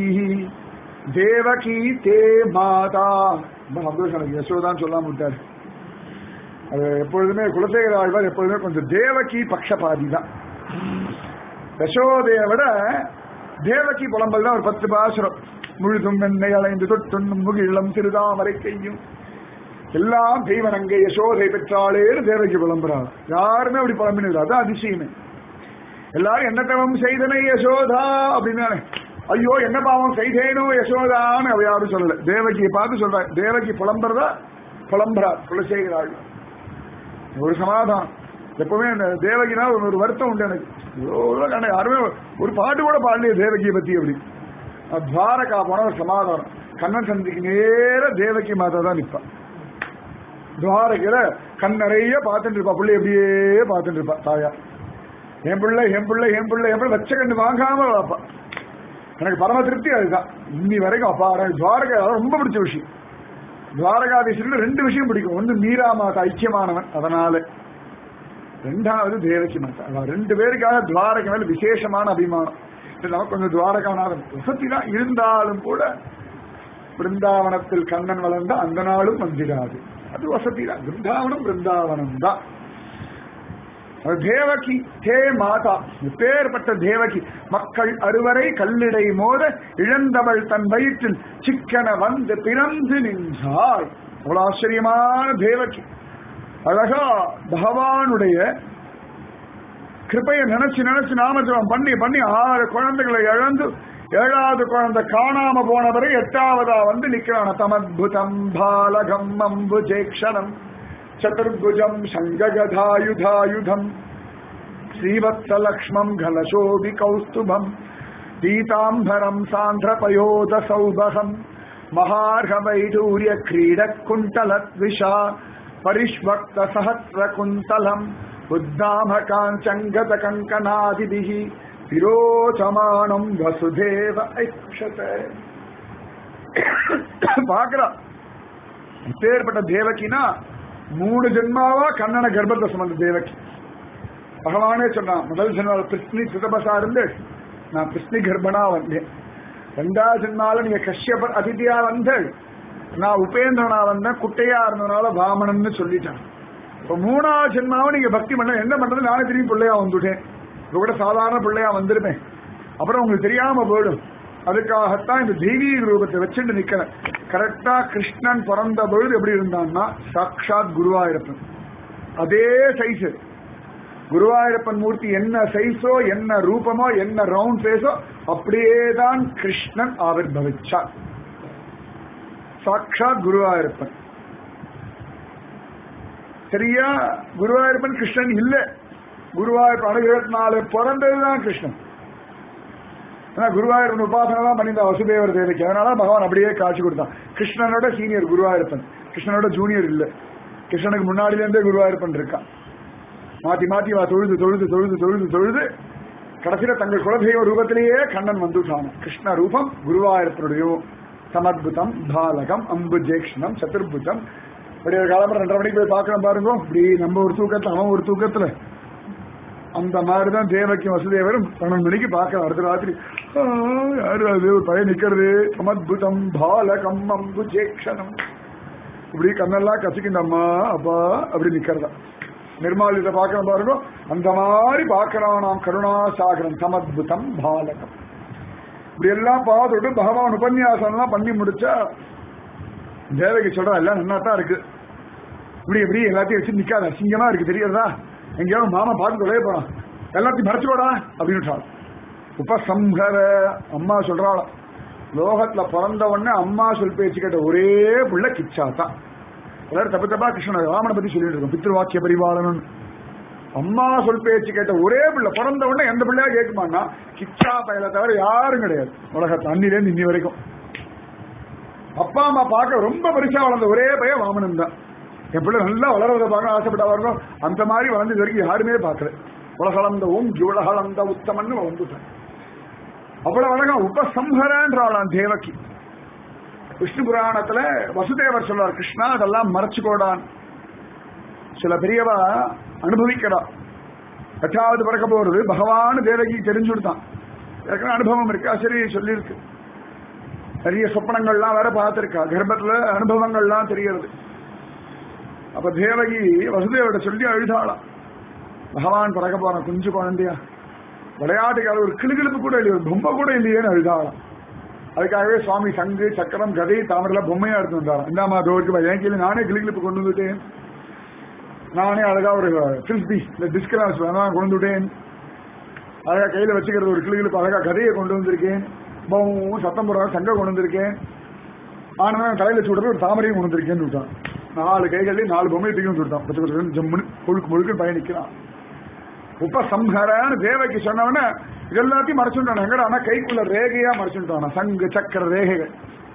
தேவகி தே மாதா அப்துல் யசோதான் சொல்லாம விட்டாரு அது எப்பொழுதுமே குலசேகர ஆழ்வார் எப்பொழுதுமே கொஞ்சம் தேவகி பக்ஷபாதி தான் யசோதையை விட தேவகி புலம்பல் தான் ஒரு பத்து பாசுரம் முழுதும் வெண்ணை அலைந்து தொட்டுண்ணும் முகிழம் சிறுதாமரை கையும் எல்லாம் தெய்வனங்க யசோதை பெற்றாளேன்னு தேவகி புலம்புறாங்க யாருமே அப்படி புலம்பினது அதான் அதிசயமே எல்லாரும் என்ன தவம் செய்தனை யசோதா அப்படின்னு ஐயோ என்ன பாவம் செய்தேனோ யசோதான்னு அவ யாரும் சொல்லல தேவகியை பார்த்து சொல்றாங்க தேவகி புலம்புறதா புலம்புறார் குலசேகர ஆழ்வார் ஒரு சமாதானம் எப்பவுமே இந்த தேவகினா ஒரு ஒரு வருத்தம் உண்டு எனக்கு இவ்வளவு கண்ண யாருமே ஒரு பாட்டு கூட பாடலையே தேவகியை பத்தி அப்படி நான் துவாரகா போன ஒரு சமாதானம் கண்ணன் சந்திக்கு நேர தேவகி மாதா தான் நிப்பா துவாரகையில கண் நிறைய பார்த்துட்டு இருப்பா பிள்ளை எப்படியே பார்த்துட்டு இருப்பா தாயா என் பிள்ளை என் பிள்ளை என் பிள்ளை என் பிள்ளை வச்ச கண்டு வாங்காம வாப்பா எனக்கு பரம திருப்தி அதுதான் இன்னி வரைக்கும் அப்பா எனக்கு துவாரகா ரொம்ப பிடிச்ச விஷயம் துவாரகாதீஸ்வரன் ரெண்டு விஷயம் பிடிக்கும் ஒன்று மீரா மாதா ஐக்கியமானவன் அதனால ரெண்டாவது தேவகி மாதா அவ ரெண்டு பேருக்காக துவாரகை மேல விசேஷமான அபிமானம் இது நமக்கு கொஞ்சம் துவாரகாநாதன் வசதி தான் இருந்தாலும் கூட பிருந்தாவனத்தில் கண்ணன் வளர்ந்த அந்த நாளும் வந்திடாது அது வசதி தான் பிருந்தாவனம் பிருந்தாவனம் தான் அது தேவகி ஹே மாதா பேர்பட்ட தேவகி மக்கள் அறுவரை கல்லிடை மோத இழந்தவள் தன் வயிற்றில் சிக்கன வந்து பிறந்து நின்றாள் அவ்வளவு ஆச்சரியமான தேவகி அழகா பகவானுடைய கிருப்பையை நினைச்சு நினைச்சு நாமஜபம் பண்ணி பண்ணி ஆறு குழந்தைகளை இழந்து ஏழாவது குழந்தை காணாம போனவரை எட்டாவதா வந்து நிக்கிறான தமத்புதம் பாலகம் அம்புஜேக்ஷணம் சதுர்புஜம் சங்ககதாயுதாயுதம் ஸ்ரீவத்சலக்ஷ்மம் கலசோபி கௌஸ்துபம் பீதாம்பரம் சாந்திரபயோத சௌபகம் மகார்கவைடூரிய கிரீட குண்டலத்விஷா பரிஷ்வக்த சஹஸ்ர குந்தலம் உத்தாமகாஞ்சங்கத கங்கனாதிபிஹி விரோச்சமானம் வசுதேவ ஐக்ஷத பாக்குறா பேர்பட்ட தேவகினா மூணு ஜென்மாவா கண்ணன கர்ப்பத்தை சுமந்த தேவகி பகவானே சொன்னான் முதல் ஜென்மால பிருஷ்ணி சிதபசா இருந்து நான் பிருஷ்ணி கர்ப்பனா வந்தேன் ரெண்டாவது ஜென்மால நீங்க கஷ்யபர் அதிதியா வந்தேள் நான் உபேந்திரனா வந்தேன் குட்டையா இருந்ததுனால வாமனன்னு சொல்லிட்டேன் இப்ப மூணாவது ஜென்மாவும் நீங்க பக்தி பண்ண என்ன பண்றது நானே திரும்பி பிள்ளையா வந்துட்டேன் இப்ப கூட சாதாரண பிள்ளையா வந்திருப்பேன் அப்புறம் உங்களுக்கு தெரியாம போயிடும் அதுக்காகத்தான் இந்த தெய்வீக ரூபத்தை வச்சுட்டு நிக்கிறேன் கரெக்டா கிருஷ்ணன் பிறந்த பொழுது எப்படி இருந்தான்னா சாட்சாத் குருவாயிருப்பன் அதே சைஸ் குருவாயூரப்பன் மூர்த்தி என்ன சைஸோ என்ன ரூபமோ என்ன ரவுண்ட் ஃபேஸோ அப்படியே தான் கிருஷ்ணன் ஆவிர்பவிச்சார் சாட்சாத் குருவாயூரப்பன் சரியா குருவாயூரப்பன் கிருஷ்ணன் இல்ல குருவாயூரப்பன் அனுகிரகத்தினால பிறந்ததுதான் கிருஷ்ணன் ஆனா குருவாயூரப்பன் உபாசனை தான் பண்ணியிருந்தா வசுதேவர் தேவைக்கு அதனால பகவான் அப்படியே காட்சி கொடுத்தான் கிருஷ்ணனோட சீனியர் குருவாயூரப்பன் கிருஷ்ணனோட ஜூனியர் இல்ல கிருஷ்ணனுக்கு முன்னாடில இருந்தே குருவாயூரப்பன் இருக்கான் மாத்தி மாத்தி வா தொழுது தொழுது தொழுது தொழுது தொழுது கடைசியில தங்கள் குலதெய்வ ரூபத்திலேயே கண்ணன் வந்துட்டான் கிருஷ்ண ரூபம் குருவாயூரப்பனுடைய சமத்புதம் பாலகம் அம்புஜேக்ஷணம் சதுர்புஜம் இப்படி ஒரு காலம்பரம் ரெண்டரை மணிக்கு போய் பார்க்கணும் பாருங்க இப்படி நம்ம ஒரு தூக்கத்துல அவன் ஒரு தூக்கத்துல அந்த மாதிரிதான் தேவக்கி வசுதேவரும் பன்னெண்டு மணிக்கு பார்க்கலாம் அடுத்த ராத்திரி ஆ, யாரு அது ஒரு பையன் நிக்கிறது சமத்புதம் பாலகம் அம்புஜேக்ஷணம் இப்படி கண்ணெல்லாம் கசிக்கின்றம்மா அப்பா அப்படி நிக்கிறதா நிர்மாலித பார்க்கணும் பாருங்க அந்த மாதிரி பார்க்கிறான் நாம் கருணாசாகரம் சமத்புதம் பாலகம் இப்படி எல்லாம் பார்த்துட்டு பகவான் உபன்யாசம் எல்லாம் பண்ணி முடிச்சா தேவகி சொல்றா எல்லாம் நல்லா தான் இருக்கு இப்படி எப்படி எல்லாத்தையும் வச்சு நிக்காத அசிங்கமா இருக்கு தெரியறதா எங்கேயாவது மாமா பார்த்து தொலைய போறான் எல்லாத்தையும் மறைச்சுக்கோடா அப்படின்னு உபசம்ஹர அம்மா சொல்றாளாம் லோகத்துல பிறந்த உடனே அம்மா சொல் பேச்சு கேட்ட ஒரே புள்ள கிச்சா தான் எல்லாரும் தப்பு தப்பா கிருஷ்ணன் ராமனை பத்தி சொல்லிட்டு இருக்கோம் பித்ருவாக்கிய பரிபாலனன் அம்மா சொல் பேச்சு கேட்ட ஒரே பிள்ளை பிறந்த உடனே எந்த பிள்ளையா கேட்குமான்னா கிச்சா பயலை தவிர யாரும் கிடையாது உலகத்து அன்னிலேருந்து இன்னி வரைக்கும் அப்பா அம்மா பார்க்க ரொம்ப பெருசா வளர்ந்த ஒரே பையன் வாமனன் தான் என் பிள்ளை நல்லா வளர்றதை பார்க்க ஆசைப்பட்டா வரணும் அந்த மாதிரி வளர்ந்து இது வரைக்கும் யாருமே பார்க்கல உலகளந்த ஓம் ஜுவலகளந்த உத்தமன்னு வந்துட்டேன் அவ்வளவு அழகா உபசம்ஹரன்றாளாம் தேவகி விஷ்ணு புராணத்துல வசுதேவர் சொல்றார் கிருஷ்ணா அதெல்லாம் மறைச்சுக்கோடான் சில பெரியவா அனுபவிக்கிறா எட்டாவது பிறக்க போறது பகவான் தேவகி தெரிஞ்சு கொடுத்தான் ஏற்கனவே அனுபவம் இருக்கா சரி சொல்லியிருக்கு நிறைய சொப்பனங்கள்லாம் வேற பார்த்திருக்கா கர்ப்பத்துல அனுபவங்கள்லாம் தெரியறது அப்ப தேவகி வசுதேவட சொல்லி அழுதாளாம் பகவான் பிறக்க போற குஞ்சு குழந்தையா விளையாட்டுக்கு அது ஒரு கிளுகிழப்பு கூட இல்லையே ஒரு பொம்மை கூட இல்லையேன்னு அழுதாளாம் அதுக்காகவே சுவாமி சங்கு சக்கரம் கதை தாமரல பொம்மையா எடுத்து வந்தாராம் இந்தாமா தோருக்கு என் கீழே நானே கிளிகிளிப்பு கொண்டு வந்துட்டேன் நானே அழகா ஒரு ஃபில்பி இந்த டிஸ்கலாஸ் கொண்டு வந்துட்டேன் அழகா கையில வச்சுக்கிறது ஒரு கிளிகிளிப்பு அழகா கதையை கொண்டு வந்திருக்கேன் பவும் சத்தம் போடுற சங்க கொண்டு வந்திருக்கேன் ஆனா தலையில சுடுறது ஒரு தாமரையும் கொண்டு வந்திருக்கேன்னு விட்டான் நாலு கைகள்லயும் நாலு பொம்மை தூக்கி வந்து விட்டான் பச்சை பச்சை ஜம்முன்னு முழுக்கு முழுக்கு பயணிக்கிறான் உபசம்ஹரன்னு தேவைக்கு சொன்னவன இது எல்லாத்தையும் மறைச்சுட்டான் எங்கடா கைக்குள்ள ரேகையா மறைச்சுட்டான் சங்கு சக்கர ரேகைகள்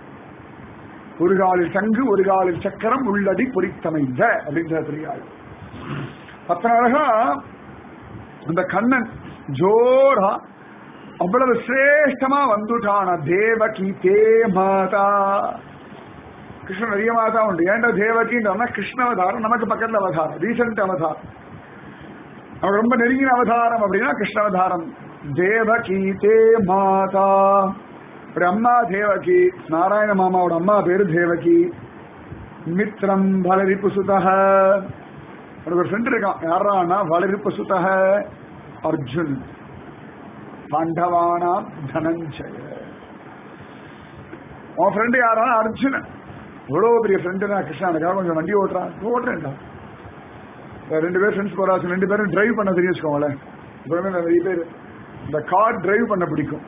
ஒரு காலில் சங்கு ஒரு காலில் சக்கரம் உள்ளடி பொறித்தமைந்த அப்படின்ற தெரியாது அத்தனை அழகா அந்த கண்ணன் ஜோரா அவ்வளவு சிரேஷ்டமா வந்துட்டான தேவகி தே மாதா கிருஷ்ணன் நிறைய மாதா உண்டு ஏன்டா தேவகின்றா கிருஷ்ண அவதாரம் நமக்கு பக்கத்துல அவதாரம் ரீசெண்ட் அவதாரம் அவன் ரொம்ப நெருங்கின அவதாரம் அப்படின்னா கிருஷ்ண அவதாரம் தேவகி தே மாதா ஒரு அம்மா தேவகி நாராயண மாமாவோட அம்மா பேரு தேவகி மித்ரம் பலரிப்பு சுதக எனக்கு ஒரு ஃப்ரெண்ட் இருக்கான் யாரானா வளரிப்ப சுத்தக அர்ஜுன் பாண்டவானா தனஞ்சய உன் ஃப்ரெண்டு யாரானா அர்ஜுனன் எவ்வளவு பெரிய ஃப்ரெண்டு நான் கிருஷ்ணா எனக்காக கொஞ்சம் வண்டி ஓட்டுறான் ஓட்டுறேன்டா ரெண்டு பேர் ஃப்ரெண்ட்ஸ் போறாச்சு ரெண்டு பேரும் டிரைவ் பண்ண தெரியும் வச்சுக்கோங்களேன் இப்பவுமே நிறைய பேர் இந்த கார் டிரைவ் பண்ண பிடிக்கும்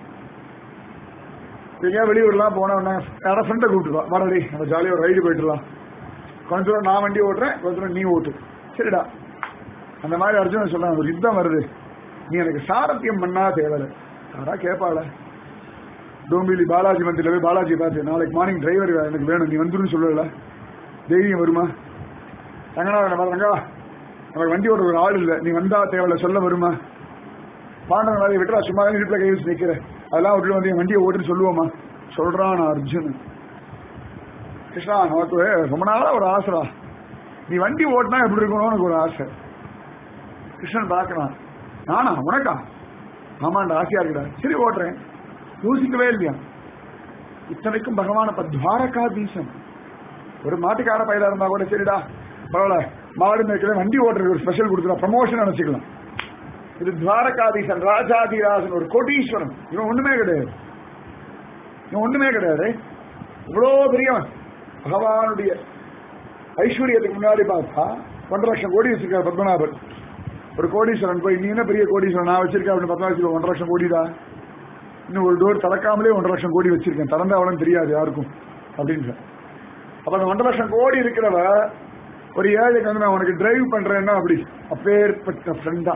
எங்கேயா வெளியூர்லாம் போனா யாராவது ஃப்ரெண்டை கூப்பிட்டுருவா வாடா நம்ம ஜாலியாக ஒரு ரைடு போயிட்டுலாம் கொஞ்ச தூரம் நான் வண்டி ஓட்டுறேன் கொஞ்ச தூரம் நீ ஓட்டு சரிடா அந்த மாதிரி அர்ஜுனன் சொல்றான் ஒரு யுத்தம் வருது நீ எனக்கு சாரத்தியம் பண்ணா தேவையில்ல யாரா கேட்பாள டோம்பிலி பாலாஜி மந்திரில போய் பாலாஜி பார்த்து நாளைக்கு மார்னிங் டிரைவர் எனக்கு வேணும் நீ வந்துருன்னு சொல்லல தைரியம் வருமா ரங்கநாதன் ரங்கா நமக்கு வண்டி ஓட்ட ஒரு ஆள் இல்லை நீ வந்தா தேவையில்ல சொல்ல வருமா பாண்டவன் வேலையை விட்டுறா சும்மா தான் இடுப்புல கை வச்சு நிக்கிற அதெல்லாம் விட்டு வந்து என் வண்டியை ஓட்டுன்னு சொல்லுவோமா சொல்றான் அர்ஜுன் கிருஷ்ணா நமக்கு ரொம்ப நாளா ஒரு ஆசைடா நீ வண்டி ஓட்டினா எப்படி இருக்கணும்னு எனக்கு ஒரு ஆசை கிருஷ்ணன் பார்க்கறான் நானா உனக்கா ஆமாண்டா ஆசையா இருக்குடா சரி ஓட்டுறேன் யோசிக்கவே இல்லையா இத்தனைக்கும் பகவான் அப்ப துவாரகாதீசம் ஒரு மாட்டுக்கார பயிலா இருந்தா கூட சரிடா பரவாயில்ல மாடு மேய்க்கல வண்டி ஓட்டுறது ஒரு ஸ்பெஷல் கொடுத்துடா ப்ரமோஷன் நினைச்சுக்கலாம் இது துவாரகாதீசன் ராஜாதிராசன் ஒரு கோடீஸ்வரன் இவன் ஒண்ணுமே கிடையாது இவன் ஒண்ணுமே கிடையாது இவ்வளோ பெரியவன் பகவானுடைய ஐஸ்வர்யத்துக்கு முன்னாடி பார்த்தா ஒன்றரை லட்சம் கோடி வச்சிருக்காரு பத்மநாபன் ஒரு கோடீஸ்வரன் போய் நீ என்ன பெரிய கோடீஸ்வரன் நான் வச்சிருக்கேன் அப்படின்னு பத்மா வச்சுக்கோ ஒன்றரை லட்சம் கோடிடா இன்னும் ஒரு டோர் திறக்காமலே ஒன்றரை லட்சம் கோடி வச்சிருக்கேன் திறந்தா அவளும் தெரியாது யாருக்கும் அப்படின்ற அப்ப அந்த ஒன்றரை லட்சம் கோடி இருக்கிறவ ஒரு ஏழைக்கு வந்து நான் உனக்கு டிரைவ் பண்றேன்னா அப்படி அப்பேற்பட்ட ஃப்ரெண்டா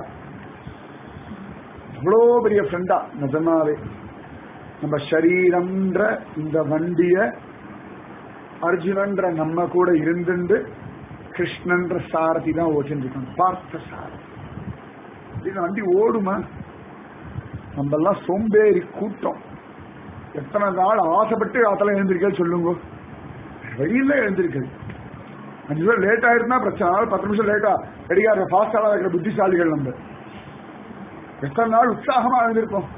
இவ்வளோ பெரிய ஃப்ரெண்டா நிஜமாவே நம்ம சரீரம்ன்ற இந்த வண்டிய அர்ஜுனன்ற நம்ம கூட இருந்துண்டு கிருஷ்ணன்ற சாரதி தான் ஓட்டின்னு இருக்கோம் பார்த்த சாரதி இந்த வண்டி ஓடுமா நம்ம எல்லாம் சோம்பேறி கூட்டம் எத்தனை நாள் ஆசைப்பட்டு ஆத்தல எழுந்திருக்கேன்னு சொல்லுங்க வெளியில எழுந்திருக்கிறது அஞ்சு நிமிஷம் லேட் ஆயிருந்தா பிரச்சனை நாள் பத்து நிமிஷம் லேட்டா ரெடியாக ஃபாஸ்டாக இருக்கிற புத்திசாலிகள் நம்ம எத்தனை நாள் உற்சாகமா எழுந்திருப்போம்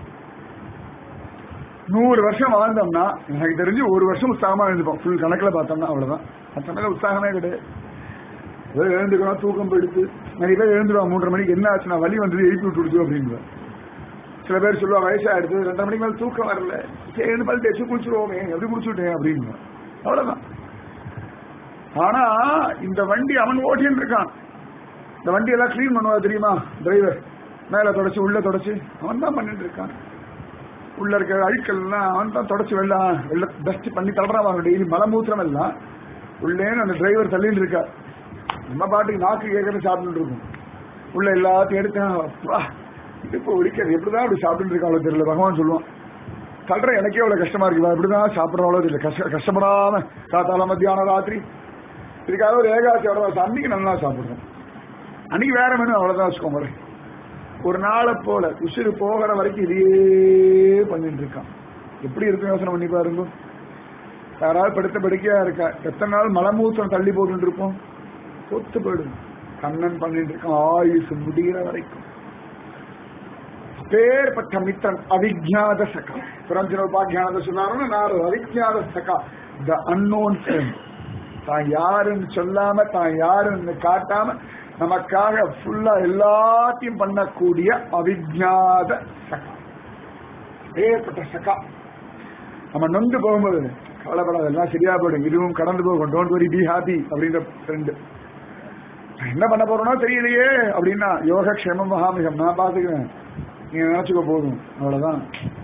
நூறு வருஷம் வாழ்ந்தோம்னா எனக்கு தெரிஞ்சு ஒரு வருஷம் உற்சாகமா எழுந்திருப்போம் ஃபுல் கணக்குல பார்த்தோம்னா அவ்வளவுதான் மற்ற மேல உற்சாகமே கிடையாது ஏதோ எழுந்துக்கணும் தூக்கம் போயிடுத்து நிறைய பேர் எழுந்துருவாங்க மூன்றரை மணிக்கு என்ன ஆச்சுன்னா வலி வந்தது எழுப்பி விட்டு விடுச்சு அப்படின்னு சில பேர் சொல்லுவா வயசாயிடுது ரெண்டரை மணிக்கு மேல தூக்கம் வரல சரி எழுந்து பல் தேய்ச்சி குளிச்சுருவோமே எப்படி குளிச்சுட்டேன் அப்படின்னு அவ்வளவுதான் ஆனா இந்த வண்டி அவன் ஓட்டின்னு இருக்கான் இந்த வண்டி எல்லாம் கிளீன் பண்ணுவா தெரியுமா டிரைவர் மேல தொடச்சு உள்ள தொடச்சு அவன் தான் பண்ணிட்டு இருக்கான் உள்ள இருக்க அழுக்கெல்லாம் அவன் தான் தொடச்சு வெள்ளம் வெள்ள டஸ்ட் பண்ணி தள்ளுறான் டெய்லி மலமூத்திரம் எல்லாம் உள்ளேன்னு அந்த டிரைவர் தள்ளிட்டு இருக்கா நம்ம பாட்டுக்கு நாக்கு கேட்கறது சாப்பிட்டு இருக்கும் உள்ள எல்லாத்தையும் எடுத்தேன் அப்பா இடுப்பு ஒழிக்கிறது எப்படிதான் அப்படி சாப்பிட்டு இருக்காங்களோ தெரியல பகவான் சொல்லுவான் தள்ளுற எனக்கே அவ்வளவு கஷ்டமா இருக்கு எப்படிதான் சாப்பிடறாங்களோ தெரியல கஷ்ட கஷ்டப்படாம காத்தால மத்தியானம் ராத்திரி இதுக்காக ஒரு ஏகாச்சி அவ்வளவு அன்னைக்கு நல்லா சாப்பிடுறோம் அன்னைக்கு வேற மெனு அவ்வளவுதான் வச்சுக்கோங்க ஒரு நாளை போல உசுறு போகிற வரைக்கும் இதையே பண்ணிட்டு இருக்கான் எப்படி இருக்கும் யோசனை பண்ணி பாருங்க யாராவது படுத்த படுக்கையா இருக்கா எத்தனை நாள் மலமூத்திரம் தள்ளி போட்டு இருப்போம் சொத்து போயிடும் கண்ணன் பண்ணிட்டு இருக்கான் ஆயுசு முடிகிற வரைக்கும் பேர்பட்ட மித்தன் அவிஜாத சகா புரஞ்சன உபாக்கியானத சொன்னாருன்னு நான் அவிஜாத சகா த அன்னோன் ஃப்ரெண்ட் தான் யாருன்னு சொல்லாம தான் யாருன்னு காட்டாம நமக்காக ஃபுல்லா எல்லாத்தையும் பண்ணக்கூடிய அவிஜாத சகா ஏற்பட்ட சகா நம்ம நொந்து போகும்போது கவலைப்படாத எல்லாம் சரியா போயிடும் இதுவும் கடந்து போகும் டோன்ட் வரி பி ஹாப்பி அப்படின்ற ஃப்ரெண்டு என்ன பண்ண போறோம்னா தெரியலையே அப்படின்னா யோகக்ஷேமம் மகாமிகம் நான் பாத்துக்கிறேன் நீங்க நினைச்சுக்க போதும் அவ்வளவுதான்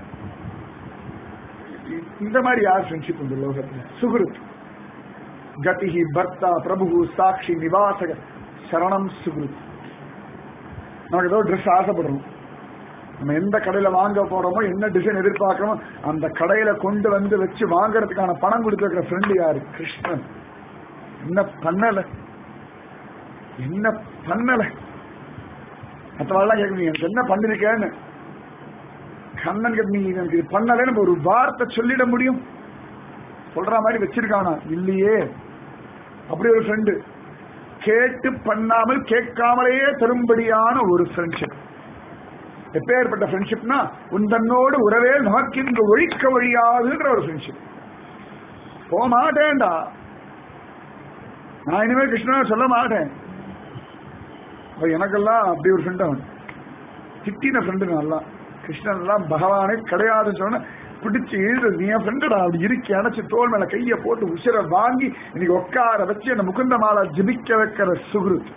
இந்த மாதிரி யார் ஃப்ரெண்ட்ஷிப் உண்டு லோகத்துல சுகிருத் கதிஹி பர்த்தா பிரபு சாட்சி நிவாசக சரணம் சுகிருத் நமக்கு ஏதோ ட்ரெஸ் ஆசைப்படுறோம் நம்ம எந்த கடையில வாங்க போறோமோ என்ன டிசைன் எதிர்பார்க்கிறோமோ அந்த கடையில கொண்டு வந்து வச்சு வாங்குறதுக்கான பணம் கொடுத்து வைக்கிற ஃப்ரெண்டு யாரு கிருஷ்ணன் என்ன பண்ணல என்ன பண்ணல மற்றவெல்லாம் கேட்க எனக்கு என்ன பண்ணிருக்கேன்னு கண்ணன் நீ எனக்கு இது பண்ணலன்னு ஒரு வார்த்தை சொல்லிட முடியும் சொல்ற மாதிரி வச்சிருக்கானா இல்லையே அப்படி ஒரு ஃப்ரெண்டு கேட்டு பண்ணாமல் கேட்காமலேயே தரும்படியான ஒரு ஃப்ரெண்ட்ஷிப் எப்பேற்பட்ட ஃப்ரெண்ட்ஷிப்னா உன் தன்னோடு உறவே நமக்கு இங்கு ஒழிக்க வழியாதுன்ற ஒரு ஃப்ரெண்ட்ஷிப் போக மாட்டேன்டா நான் இனிமேல் கிருஷ்ணன் சொல்ல மாட்டேன் அப்ப எனக்கெல்லாம் அப்படி ஒரு ஃப்ரெண்ட் அவன் திட்டின ஃப்ரெண்டு நல்லா கிருஷ்ணன் எல்லாம் பகவானே கிடையாதுன்னு சொன்ன பிடிச்சு இழுது நீ என் ஃப்ரெண்டடா அப்படி இறுக்கி அணைச்சு தோல் மேல கைய போட்டு உசிர வாங்கி இன்னைக்கு உட்கார வச்சு அந்த முகுந்த மாலா ஜிபிக்க வைக்கிற சுகுருத்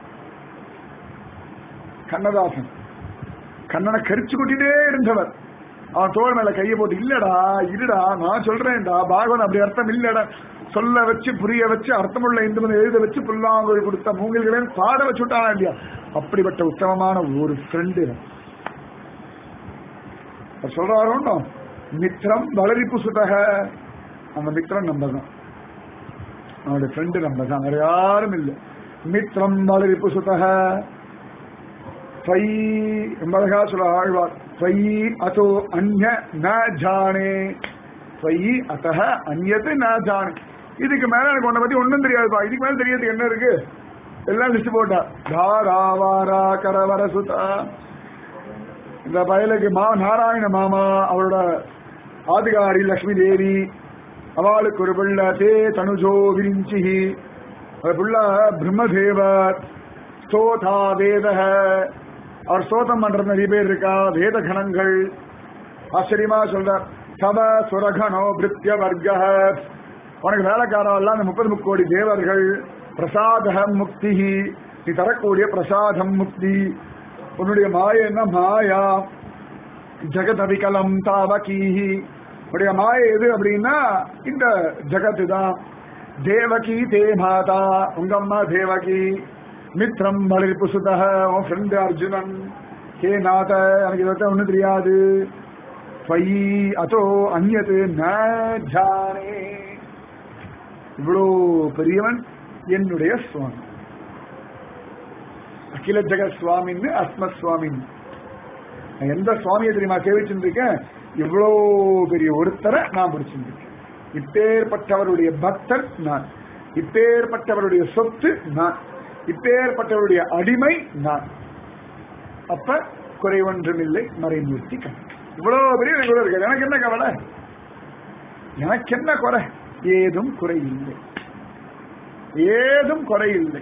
கண்ணதாசன் கண்ணனை கரிச்சு கொட்டிட்டே இருந்தவர் அவன் தோல் மேல கைய போட்டு இல்லடா இருடா நான் சொல்றேன்டா பாகவன் அப்படி அர்த்தம் இல்லடா சொல்ல வச்சு புரிய வச்சு அர்த்தமுள்ள இந்து மதம் எழுத வச்சு புல்லாங்குழி கொடுத்த மூங்கில்களே பாட வச்சு விட்டானா இல்லையா அப்படிப்பட்ட உத்தமமான ஒரு ஃப்ரெண்டு சொல்றாரு ஒன்றும் மித்ரம் வளரிப்பு சுதக அந்த மித்ரம் நம்ம தான் அவனுடைய ஃப்ரெண்டு நம்ம தான் வேற யாரும் இல்லை மித்ரம் வளரிப்பு சுதக त्वयि मलगा சொல்ல ஆழ்வார் त्वयि अतो अन्य न जाने त्वयि अतः अन्यत न जाने இதுக்கு மேல எனக்கு உன்னை பத்தி ஒண்ணும் தெரியாதுப்பா இதுக்கு மேல தெரியாது என்ன இருக்கு எல்லாம் லிஸ்ட் போட்டா தாரா வாரா கரவர சுதா இந்த பயலுக்கு மா நாராயண மாமா அவரோட ஆதிகாரி லக்ஷ்மி தேவி அவளுக்கு ஒரு பிள்ளை தே தனுஜோ விரிஞ்சி ஒரு பிள்ளை பிரம்மதேவர் ஸ்தோதா வேதக அவர் ஸ்தோதம் பண்றது நிறைய பேர் இருக்கா வேத கணங்கள் ஆச்சரியமா சொல்ற சப சுரகனோ பிரித்ய வர்க்க உனக்கு வேலைக்காரன் எல்லாம் இந்த முப்பது முக்கோடி தேவர்கள் பிரசாதம் முக்தி நீ தரக்கூடிய பிரசாதம் முக்தி உன்னுடைய மாய என்ன மாயா ஜெகத் அவிகலம் தாவகீஹி உடைய மாய எது அப்படின்னா இந்த ஜகத்து தான் தேவகி தே மாதா உங்க அம்மா தேவகி மித்ரம் வளர்ப்பு சுதக உன் ஃப்ரெண்டு அர்ஜுனன் ஹே நாத எனக்கு இதை ஒன்றும் தெரியாது ஸ்வயி அதோ அந்நது ந ஜானே இவ்வளோ பெரியவன் என்னுடைய சுவாமி அகில ஜெகத் சுவாமின்னு அஸ்மத் சுவாமின்னு நான் எந்த சுவாமியை தெரியுமா சேவிச்சுருக்கேன் இவ்வளோ பெரிய ஒருத்தரை நான் பிடிச்சிருக்கேன் இப்பேற்பட்டவருடைய பக்தர் நான் இப்பேற்பட்டவருடைய சொத்து நான் இப்பேற்பட்டவருடைய அடிமை நான் அப்ப குறை ஒன்றும் இல்லை மறைமூர்த்தி கணக்கு இவ்வளவு பெரிய எனக்கு இருக்கு எனக்கு என்ன கவலை எனக்கு என்ன குறை ஏதும் குறை இல்லை ஏதும் குறை இல்லை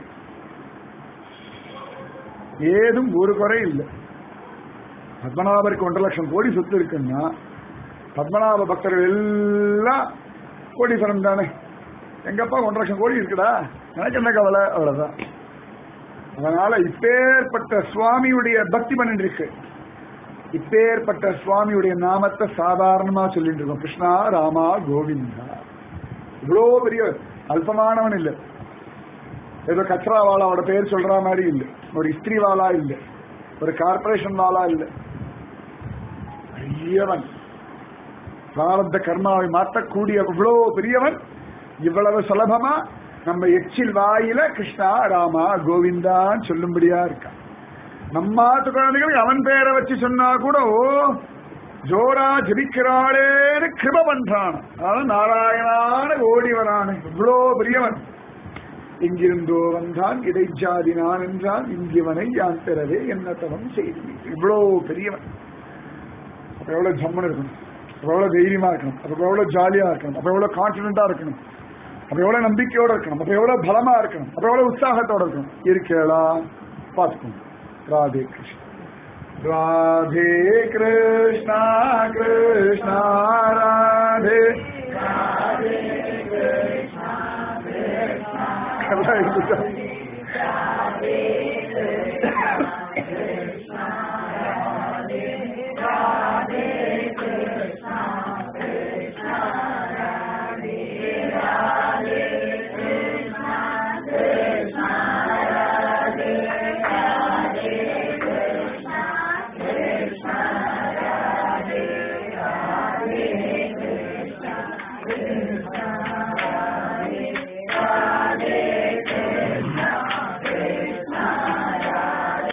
ஏதும் ஒரு குறை இல்லை பத்மநாபருக்கு ஒன்றரை லட்சம் கோடி சொத்து இருக்குன்னா பத்மநாப பக்தர்கள் எல்லாம் கோடீஸ்வரன் தானே எங்கப்பா ஒன்றரை லட்சம் கோடி இருக்குடா எனக்கு என்ன கவலை அவ்வளவுதான் அதனால இப்பேற்பட்ட சுவாமியுடைய பக்தி பண்ணிட்டு இருக்கு இப்பேற்பட்ட சுவாமியுடைய நாமத்தை சாதாரணமா சொல்லிட்டு இருக்கோம் கிருஷ்ணா ராமா கோவிந்தா இவ்வளோ பெரிய அல்பமானவன் இல்லை ஏதோ கச்சரா வாலாவோட பேர் சொல்ற மாதிரி இல்லை ஒரு இஸ்திரி வாலா இல்லை ஒரு கார்பரேஷன் வாலா இல்லை பெரியவன் பிராரப்த கர்மாவை மாற்றக்கூடிய இவ்வளவு பெரியவன் இவ்வளவு சுலபமா நம்ம எச்சில் வாயில கிருஷ்ணா ராமா கோவிந்தான்னு சொல்லும்படியா இருக்கான் நம்ம ஆத்து குழந்தைகளுக்கு அவன் பேரை வச்சு சொன்னா கூட ஓ ஜோரா ஜபிக்கிறாளேன்னு கிருப பண்றான் அதாவது நாராயணான ஓடி வரானு இவ்வளோ பெரியவன் எங்கிருந்தோ வந்தான் இடைஜாதி நான் என்றான் இங்கிவனை யான் பெறவே என்ன தவம் செய்தி இவ்வளோ பெரியவன் அப்ப எவ்வளவு ஜம்முன்னு இருக்கணும் அப்ப எவ்வளவு தைரியமா இருக்கணும் அப்ப எவ்வளவு ஜாலியா இருக்கணும் அப்ப எவ்வளவு கான்பிடண்டா இருக்கணும் அப்ப எவ்வளவு நம்பிக்கையோட இருக்கணும் அப்ப எவ்வளவு பலமா இருக்கணும் அப்ப எவ்வளவு உற்சாகத்தோட இருக்கணும் இருக்கேளா பார்த்துக்கணும் ராதே கிருஷ்ணா ராதே கிருஷ்ணா கிருஷ்ணா ராதே கல்லா இருக்குதா?